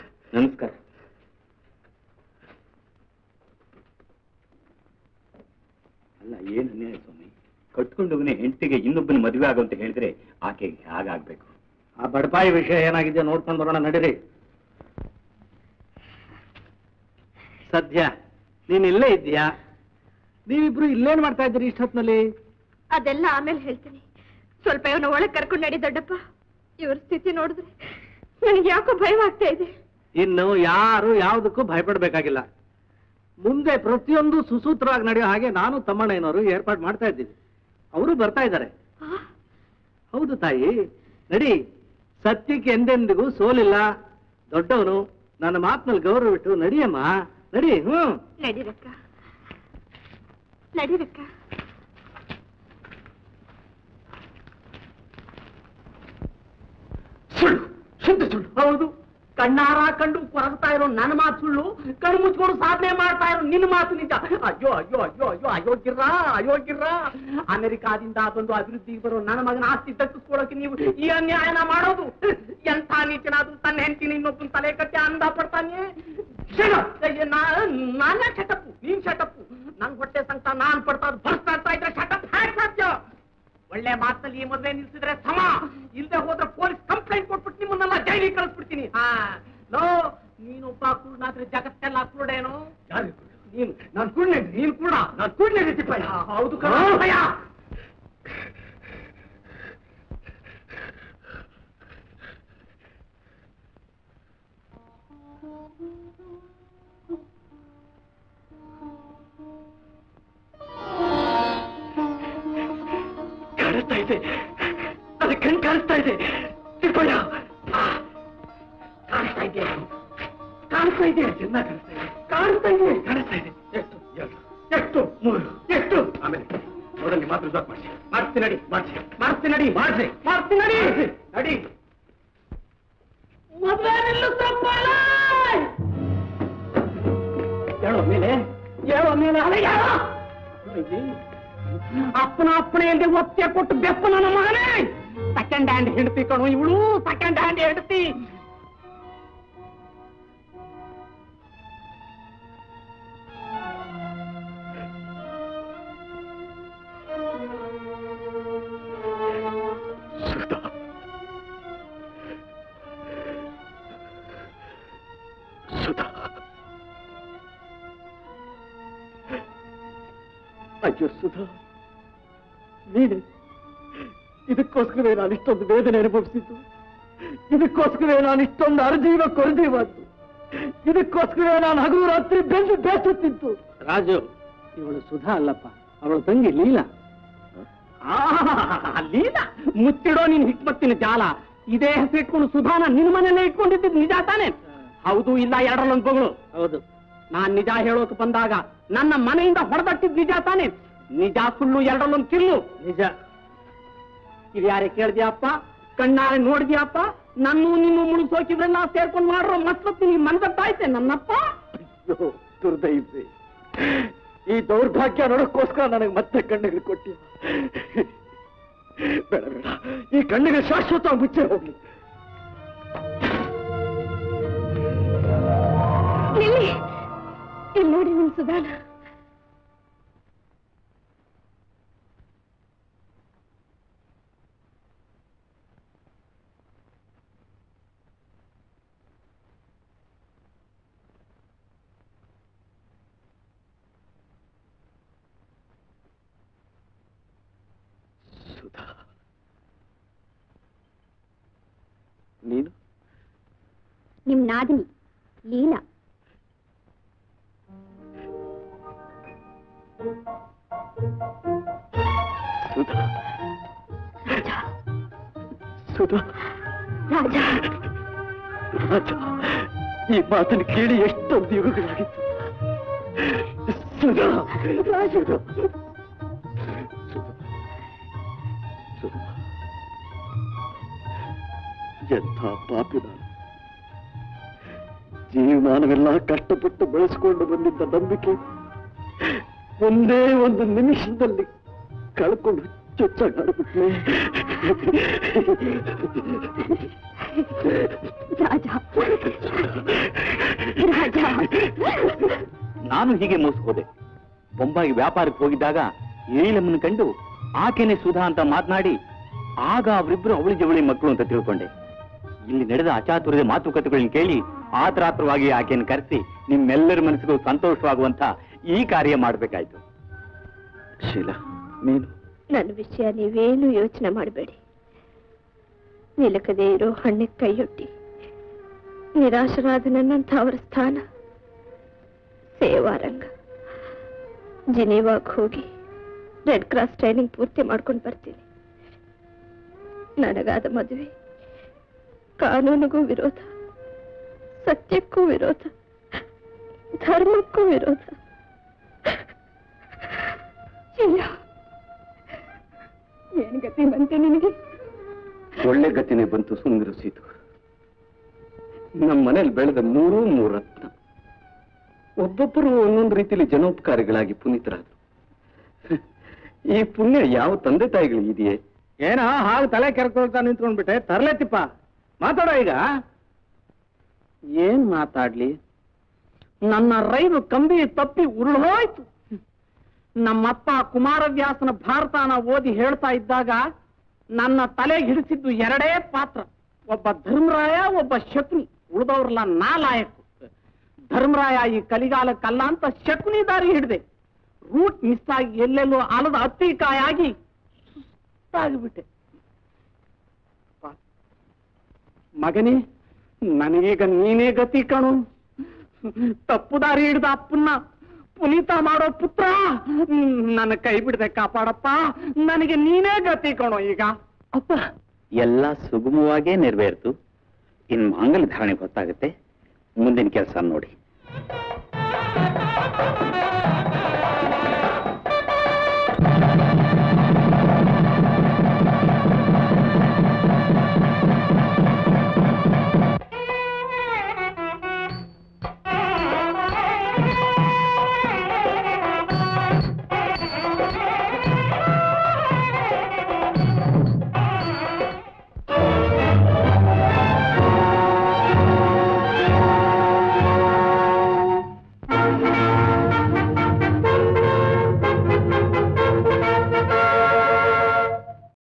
ನಮಸ್ಕಾರ ಅಲ್ಲ ಏನು ಅನ್ಯಾಯ ಸ್ವಾಮಿ ಕಟ್ಕೊಂಡವನೇ ಹೆಂಡತಿಗೆ ಇನ್ನೊಬ್ಬನ ಮದುವೆ ಆಗು ಅಂತ ಹೇಳಿದ್ರೆ ಆಕೆಗೆ ಹಾಗಾಗ್ಬೇಕು ಆ ಬಡಪಾಯಿ ವಿಷಯ ಏನಾಗಿದೆ ನೋಡ್ಕೊಂಡು ಬರೋಣ ನಡೀರಿ ಸದ್ಯ ನೀನ್ ಇಲ್ಲೇ ಇದ್ದೀಯಾ ನೀವಿಬ್ರು ಇಲ್ಲೇನ್ ಮಾಡ್ತಾ ಇದ್ದೀರಿ ಇಷ್ಟೊತ್ನಲ್ಲಿ ಅದೆಲ್ಲ ಆಮೇಲೆ ಹೇಳ್ತೀನಿ ಸ್ವಲ್ಪ ಇವನ ಒಳಗೆ ಕರ್ಕೊಂಡು ನಡಿ ದೊಡ್ಡಪ್ಪ ಇವ್ರ ಸ್ಥಿತಿ ನೋಡಿದ್ರೆ ನನಗೆ ಯಾಕೋ ಭಯವಾಗ್ತಾ ಇದೆ ಇನ್ನು ಯಾರು ಯಾವುದಕ್ಕೂ ಭಯಪಡಬೇಕಾಗಿಲ್ಲ ಮುಂದೆ ಪ್ರತಿಯೊಂದು ಸುಸೂತ್ರವಾಗಿ ನಡೆಯೋ ಹಾಗೆ ನಾನು ತಮ್ಮಣ್ಣಯ್ಯನವರು ಏರ್ಪಾಡು ಮಾಡ್ತಾ ಇದ್ದೀವಿ ಅವರು ಬರ್ತಾ ಇದ್ದಾರೆ ಹೌದು ತಾಯಿ ನಡಿ ಸತ್ಯಕ್ಕೆ ಎಂದೆಂದಿಗೂ ಸೋಲಿಲ್ಲ ದೊಡ್ಡವನು ನನ್ನ ಮಾತಿನಲ್ಲಿ ಗೌರವ ಬಿಟ್ಟು ನಡಿಯಮ್ಮ ನಡಿ ಹ್ಮ್ ನಡಿರಕ್ಕ ನಡಿರಕ್ಕ ಸುಳ್ಳು ಶುದ್ಧ ಸುಳ್ಳು ಹೌದು ಕಣ್ಣಾರ ಕಂಡು ಕೊರಗ್ತಾ ಇರೋ ನನ್ನ ಮಾತು ಸುಳ್ಳು ಕಣ್ಣು ಮುಚ್ಕೊಂಡು ಸಾಧನೆ ಮಾಡ್ತಾ ಇರೋ ನಿನ್ನ ಮಾತು ನಿಜ ಅಯ್ಯೋ ಅಯ್ಯೋ ಅಯ್ಯೋ ಅಯ್ಯೋ ಅಯೋಗ್ಯರ ಅಯೋಗ್ಯರ ಅಮೆರಿಕಾದಿಂದ ಬಂದು ಅಭಿವೃದ್ಧಿಗೆ ಬರೋ ನನ್ನ ಮಗನ ಆಸ್ತಿ ದಕ್ಕಿಸ್ಕೊಳಕ್ಕೆ ನೀವು ಈ ಅನ್ಯಾಯನ ಮಾಡೋದು ಎಂಥ ನೀಚನಾದ್ರು ತನ್ನ ಹೆಂಡತಿನ ಇನ್ನೊಬ್ಬನ ತಲೆ ಕಟ್ಟಿ ಅಂದ ಪಡ್ತಾನೆ ನಾನೇ ಶಟಪ್ಪು ನೀನ್ ಶಟಪ್ಪು ನನ್ ಹೊಟ್ಟೆ ಸಂಕಟ ನಾನ್ ಪಡ್ತಾ ಬರ್ತಾ ಇರ್ತಾ ಇದ್ರೆ ಶಟಪ್ ಹ್ಯಾಕ್ ಸಾಧ್ಯ ಒಳ್ಳೆ ಮಾತಲ್ಲಿ ಈ ಮದ್ವೆ ನಿಲ್ಸಿದ್ರೆ ಸಮ ಇಲ್ದೆ ಹೋದ್ರೆ ಪೊಲೀಸ್ ಕಂಪ್ಲೇಂಟ್ ಕೊಟ್ಬಿಟ್ಟು ನಿಮ್ಮನ್ನೆಲ್ಲ ಜೈಲಿಗೆ ಕಳಿಸ್ಬಿಡ್ತೀನಿ ಹಾ ಲೋ ನೀನೊಬ್ಬ ಕುರುಡಾದ್ರೆ ಜಗತ್ತೆಲ್ಲ ಕುರುಡೇನು ನೀನು ನಾನು ಕುರುಡೆ ನೀನು ಕೂಡ ನಾನು ಕುರುಡೆ ರೀತಿಪಯ್ಯ ಹೌದು ಕಣಯ್ಯ ಕಾಣಿಸ್ತಾ ಇದೆ ಅದು ಕಣ್ ಕಾಣಿಸ್ತಾ ಇದೆ ತಿಪ್ಪಯ್ಯ ಕಾಣಿಸ್ತಾ ಇದೆ ಕಾಣಿಸ್ತಾ ಇದೆ ಚೆನ್ನಾಗಿ ಕಾಣಿಸ್ತಾ ಇದೆ ಕಾಣಿಸ್ತಾ ಇದೆ ಎಷ್ಟು ಎರಡು ಎಷ್ಟು ಮೂರು ಎಷ್ಟು ಆಮೇಲೆ ಮೊದಲು ಮಾತ್ರ ರಿಸಾರ್ಟ್ ಮಾಡಿಸಿ ಮಾಡ್ತೀನಿ ನಡಿ ಮಾಡಿಸಿ ಮಾಡ್ತೀನಿ ನಡಿ ಮಾಡಿಸಿ ಮಾಡ್ತೀನಿ ನಡಿ ನಡಿ ಮದುವೆ ನಿಲ್ಲಿಸಪ್ಪ ಹೇಳೋ ಮೇಲೆ ಹೇಳೋ ಮೇಲೆ ಅಲ್ಲ ಹೇಳೋ ಅಪ್ಪನ ಅಪ್ಪನ ಇಲ್ಲದೆ ಒತ್ತೆ ಕೊಟ್ಟು ಬೆಪ್ಪ ನನ್ನ ಮಗನೇ ಸೆಕೆಂಡ್ ಹ್ಯಾಂಡ್ ಹೆಂಡತಿ ಕಣು ಇವಳು ಸೆಕೆಂಡ್ ಹ್ಯಾಂಡ್ ಹೆಂಡತಿ ಸುಧಾ ಅಯ್ಯೋ ಸುಧಾ ನೀನೆ ಇದಕ್ಕೋಸ್ಕರವೇ ನಾನು ಇಷ್ಟೊಂದು ವೇದನೆ ಅನುಭವಿಸಿದ್ದು ಇದಕ್ಕೋಸ್ಕರವೇ ನಾನು ಇಷ್ಟೊಂದು ಅರ್ಜೀವ ಕೊರದೀವಾದ್ದು ಇದಕ್ಕೋಸ್ಕರವೇ ನಾನು ಹಗಲು ರಾತ್ರಿ ಬೆಂದು ಬೇಸುತ್ತಿದ್ದು ರಾಜು ಇವಳು ಸುಧಾ ಅಲ್ಲಪ್ಪ ಅವಳು ತಂಗಿ ಲೀಲಾ ಆ, ಲೀಲಾ ಮುಚ್ಚಿಡೋ ನಿನ್ ಹಿಕ್ಮತ್ತಿನ ಜಾಲ ಇದೇ ಹೆಸರಿಟ್ಕೊಂಡು ಸುಧಾನ ನಿನ್ ಮನೆಯಲ್ಲೇ ಇಟ್ಕೊಂಡಿದ್ದು ನಿಜ ತಾನೆ ಹೌದು ಇಲ್ಲ ಎರಡರಲ್ಲೊಂದು ಬಗಳು ಹೌದು ನಾನ್ ನಿಜ ಹೇಳೋಕೆ ಬಂದಾಗ ನನ್ನ ಮನೆಯಿಂದ ಹೊಡೆದಟ್ಟಿದ್ ನಿಜ ತಾನೆ ನಿಜ ಸುಳ್ಳು ಎರಡರಲ್ಲೊಂದು ಕಿಲ್ಲು ನಿಜ ಇದು ಯಾರೇ ಕೇಳ್ದ್ಯಪ್ಪ ಕಣ್ಣಾರೆ ನೋಡಿದ್ಯಪ್ಪ ನನ್ನು ನಿನ್ನು ಮುಳುಗ್ಸೋಕಿದ್ರೆಲ್ಲ ಸೇರ್ಕೊಂಡು ಮಾಡ್ರೋ ಮಸ್ಲತ್ತಿ ನೀನ್ ಮನದಟ್ಟಾಯ್ತೆ ನನ್ನಪ್ಪ ಅಯ್ಯೋ ದುರ್ದೈವಿ ಈ ದೌರ್ಭಾಗ್ಯ ನೋಡೋಕ್ಕೋಸ್ಕರ ನನಗೆ ಮತ್ತೆ ಕಣ್ಣಿಗೆ ಕೊಟ್ಟಿ ಬೇಡ ಬೇಡ ಈ ಕಣ್ಣಿಗೆ ಶಾಶ್ವತ ಮುಚ್ಚೆ ಹೋಗ್ಲಿ ನಿಲ್ಲಿ ಇಲ್ಲಿ ನೋಡಿ ನಿಮ್ ಸುಧಾನ ಸುಧಾ ನೀನು ನಿಮ್ ನಾದಿನಿ ಲೀಲಾ ಸುಧಾ ಸುಧಾ ರಾಜ ರಾಜ ಈ ಮಾತನ್ನು ಕೇಳಿ ಎಷ್ಟೊಂದು ಯುಗಗಳಾಗಿತ್ತು ಸುಧಾ ಸುಧಾ ಸುಧಾ ಎಂಥ ಪಾಪಿ ನಾನು ಜೀವಮಾನವೆಲ್ಲ ಕಷ್ಟಪಟ್ಟು ಬೆಳೆಸಿಕೊಂಡು ಬಂದಿದ್ದ ನಂಬಿಕೆ ಒಂದೇ ಒಂದು ನಿಮಿಷದಲ್ಲಿ ಕಳ್ಕೊಂಡು ಚುಚ್ಚಾಗಾಡ್ಬಿಟ್ಲೆ ರಾಜ ರಾಜ ನಾನು ಹೀಗೆ ಮೋಸ ಹೋದೆ ಬೊಂಬಾಯಿಗೆ ವ್ಯಾಪಾರಕ್ಕೆ ಹೋಗಿದ್ದಾಗ ಏಳಮ್ಮನ ಕಂಡು ಆಕೆನೆ ಸುಧಾ ಅಂತ ಮಾತನಾಡಿ ಆಗ ಅವರಿಬ್ರು ಅವಳಿ ಜವಳಿ ಮಕ್ಕಳು ಅಂತ ತಿಳ್ಕೊಂಡೆ ಇಲ್ಲಿ ನಡೆದ ಅಚಾತುರ್ಯದ ಮಾತುಕತೆಗಳನ್ನ ಕೇಳಿ ಆತರಾತ್ರವಾಗಿ ಆಕೆಯನ್ನು ಕರೆಸಿ ನಿಮ್ಮೆಲ್ಲರ ಮನಸ್ಸಿಗೂ ಸಂತೋಷವಾಗುವಂತ ಈ ಕಾರ್ಯ ಮಾಡ್ಬೇಕಾಯ್ತು ಶೀಲಾ ನೀನು ನನ್ನ ವಿಷಯ ನೀವೇನು ಯೋಚನೆ ಮಾಡಬೇಡಿ ನಿಲಕದೇ ಇರೋ ಹಣ್ಣಿಗೆ ಕೈಯೊಡ್ಡಿ ನಿರಾಶರಾದ ನನ್ನಂಥ ಅವರ ಸ್ಥಾನ ಸೇವಾರಂಗ ಜಿನೀವಾಗ್ ಹೋಗಿ ರೆಡ್ ಕ್ರಾಸ್ ಟ್ರೈನಿಂಗ್ ಪೂರ್ತಿ ಮಾಡ್ಕೊಂಡು ಬರ್ತೀನಿ ನನಗಾದ ಮದುವೆ ಕಾನೂನಿಗೂ ವಿರೋಧ ಸತ್ಯಕ್ಕೂ ವಿರೋಧ ಧರ್ಮಕ್ಕೂ ವಿರೋಧ ಇಲ್ಲ ಏನ್ ಗತಿ ಬಂತೆ ನಿನಗೆ ಒಳ್ಳೆ ಗತಿನೇ ಬಂತು ಸುಂದರ ಸೀತು ನಮ್ಮ ಮನೇಲಿ ಬೆಳೆದ ಮೂರೂ ಮೂರು ರತ್ನ ಒಬ್ಬೊಬ್ಬರು ಒಂದೊಂದು ರೀತಿಯಲ್ಲಿ ಜನೋಪಕಾರಿಗಳಾಗಿ ಪುನೀತರಾದ್ರು ಈ ಪುಣ್ಯ ಯಾವ ತಂದೆ ತಾಯಿಗಳು ಇದೆಯೇ ಏನೋ ಹಾಗೆ ತಲೆ ಕೆರ್ಕೊಳ್ತಾ ನಿಂತ್ಕೊಂಡ್ಬಿಟ್ಟೆ ತರ್ಲೆತ್ತಿಪ್ಪ ಮಾತಾಡೋ ಈಗ ಏನ್ ಮಾತಾಡ್ಲಿ ನನ್ನ ರೈಲು ಕಂಬಿ ತಪ್ಪಿ ಉರುಳೋಯ್ತು ನಮ್ಮಪ್ಪ ಕುಮಾರವ್ಯಾಸನ ಭಾರತಾನ ಓದಿ ಹೇಳ್ತಾ ಇದ್ದಾಗ ನನ್ನ ತಲೆಗೆ ಹಿಡಿಸಿದ್ದು ಎರಡೇ ಪಾತ್ರ ಒಬ್ಬ ಧರ್ಮರಾಯ ಒಬ್ಬ ಶಕುನಿ ಉಳಿದವ್ರಲ್ಲ ನಾ ಲಾಯಕು ಧರ್ಮರಾಯ ಈ ಕಲಿಗಾಲಕ್ಕಲ್ಲ ಅಂತ ಶಕುನಿ ದಾರಿ ಹಿಡಿದೆ ರೂಟ್ ಮಿಸ್ ಆಗಿ ಎಲ್ಲೆಲ್ಲೋ ಅಲದ ಅತ್ತಿಕಾಯಾಗಿ ಸುಸ್ತಾಗ್ಬಿಟ್ಟೆ ಪ- ಮಗನೇ ನನಗೀಗ ನೀನೇ ಗತಿ ಕಣು ತಪ್ಪು ದಾರಿ ಹಿಡಿದ ಅಪ್ಪನ್ನ ಪುನೀತ ಮಾಡೋ ಪುತ್ರ ನನ್ನ ಕೈ ಬಿಡದೆ ಕಾಪಾಡಪ್ಪ ನನಗೆ ನೀನೇ ಗತಿ ಕಣೋ ಈಗ ಅಪ್ಪ ಎಲ್ಲ ಸುಗಮವಾಗೇ ನೆರವೇರ್ತು ಇನ್ ಮಾಂಗಲ್ಯ ಧಾರಣೆ ಗೊತ್ತಾಗುತ್ತೆ ಮುಂದಿನ ಕೆಲಸ ನೋಡಿ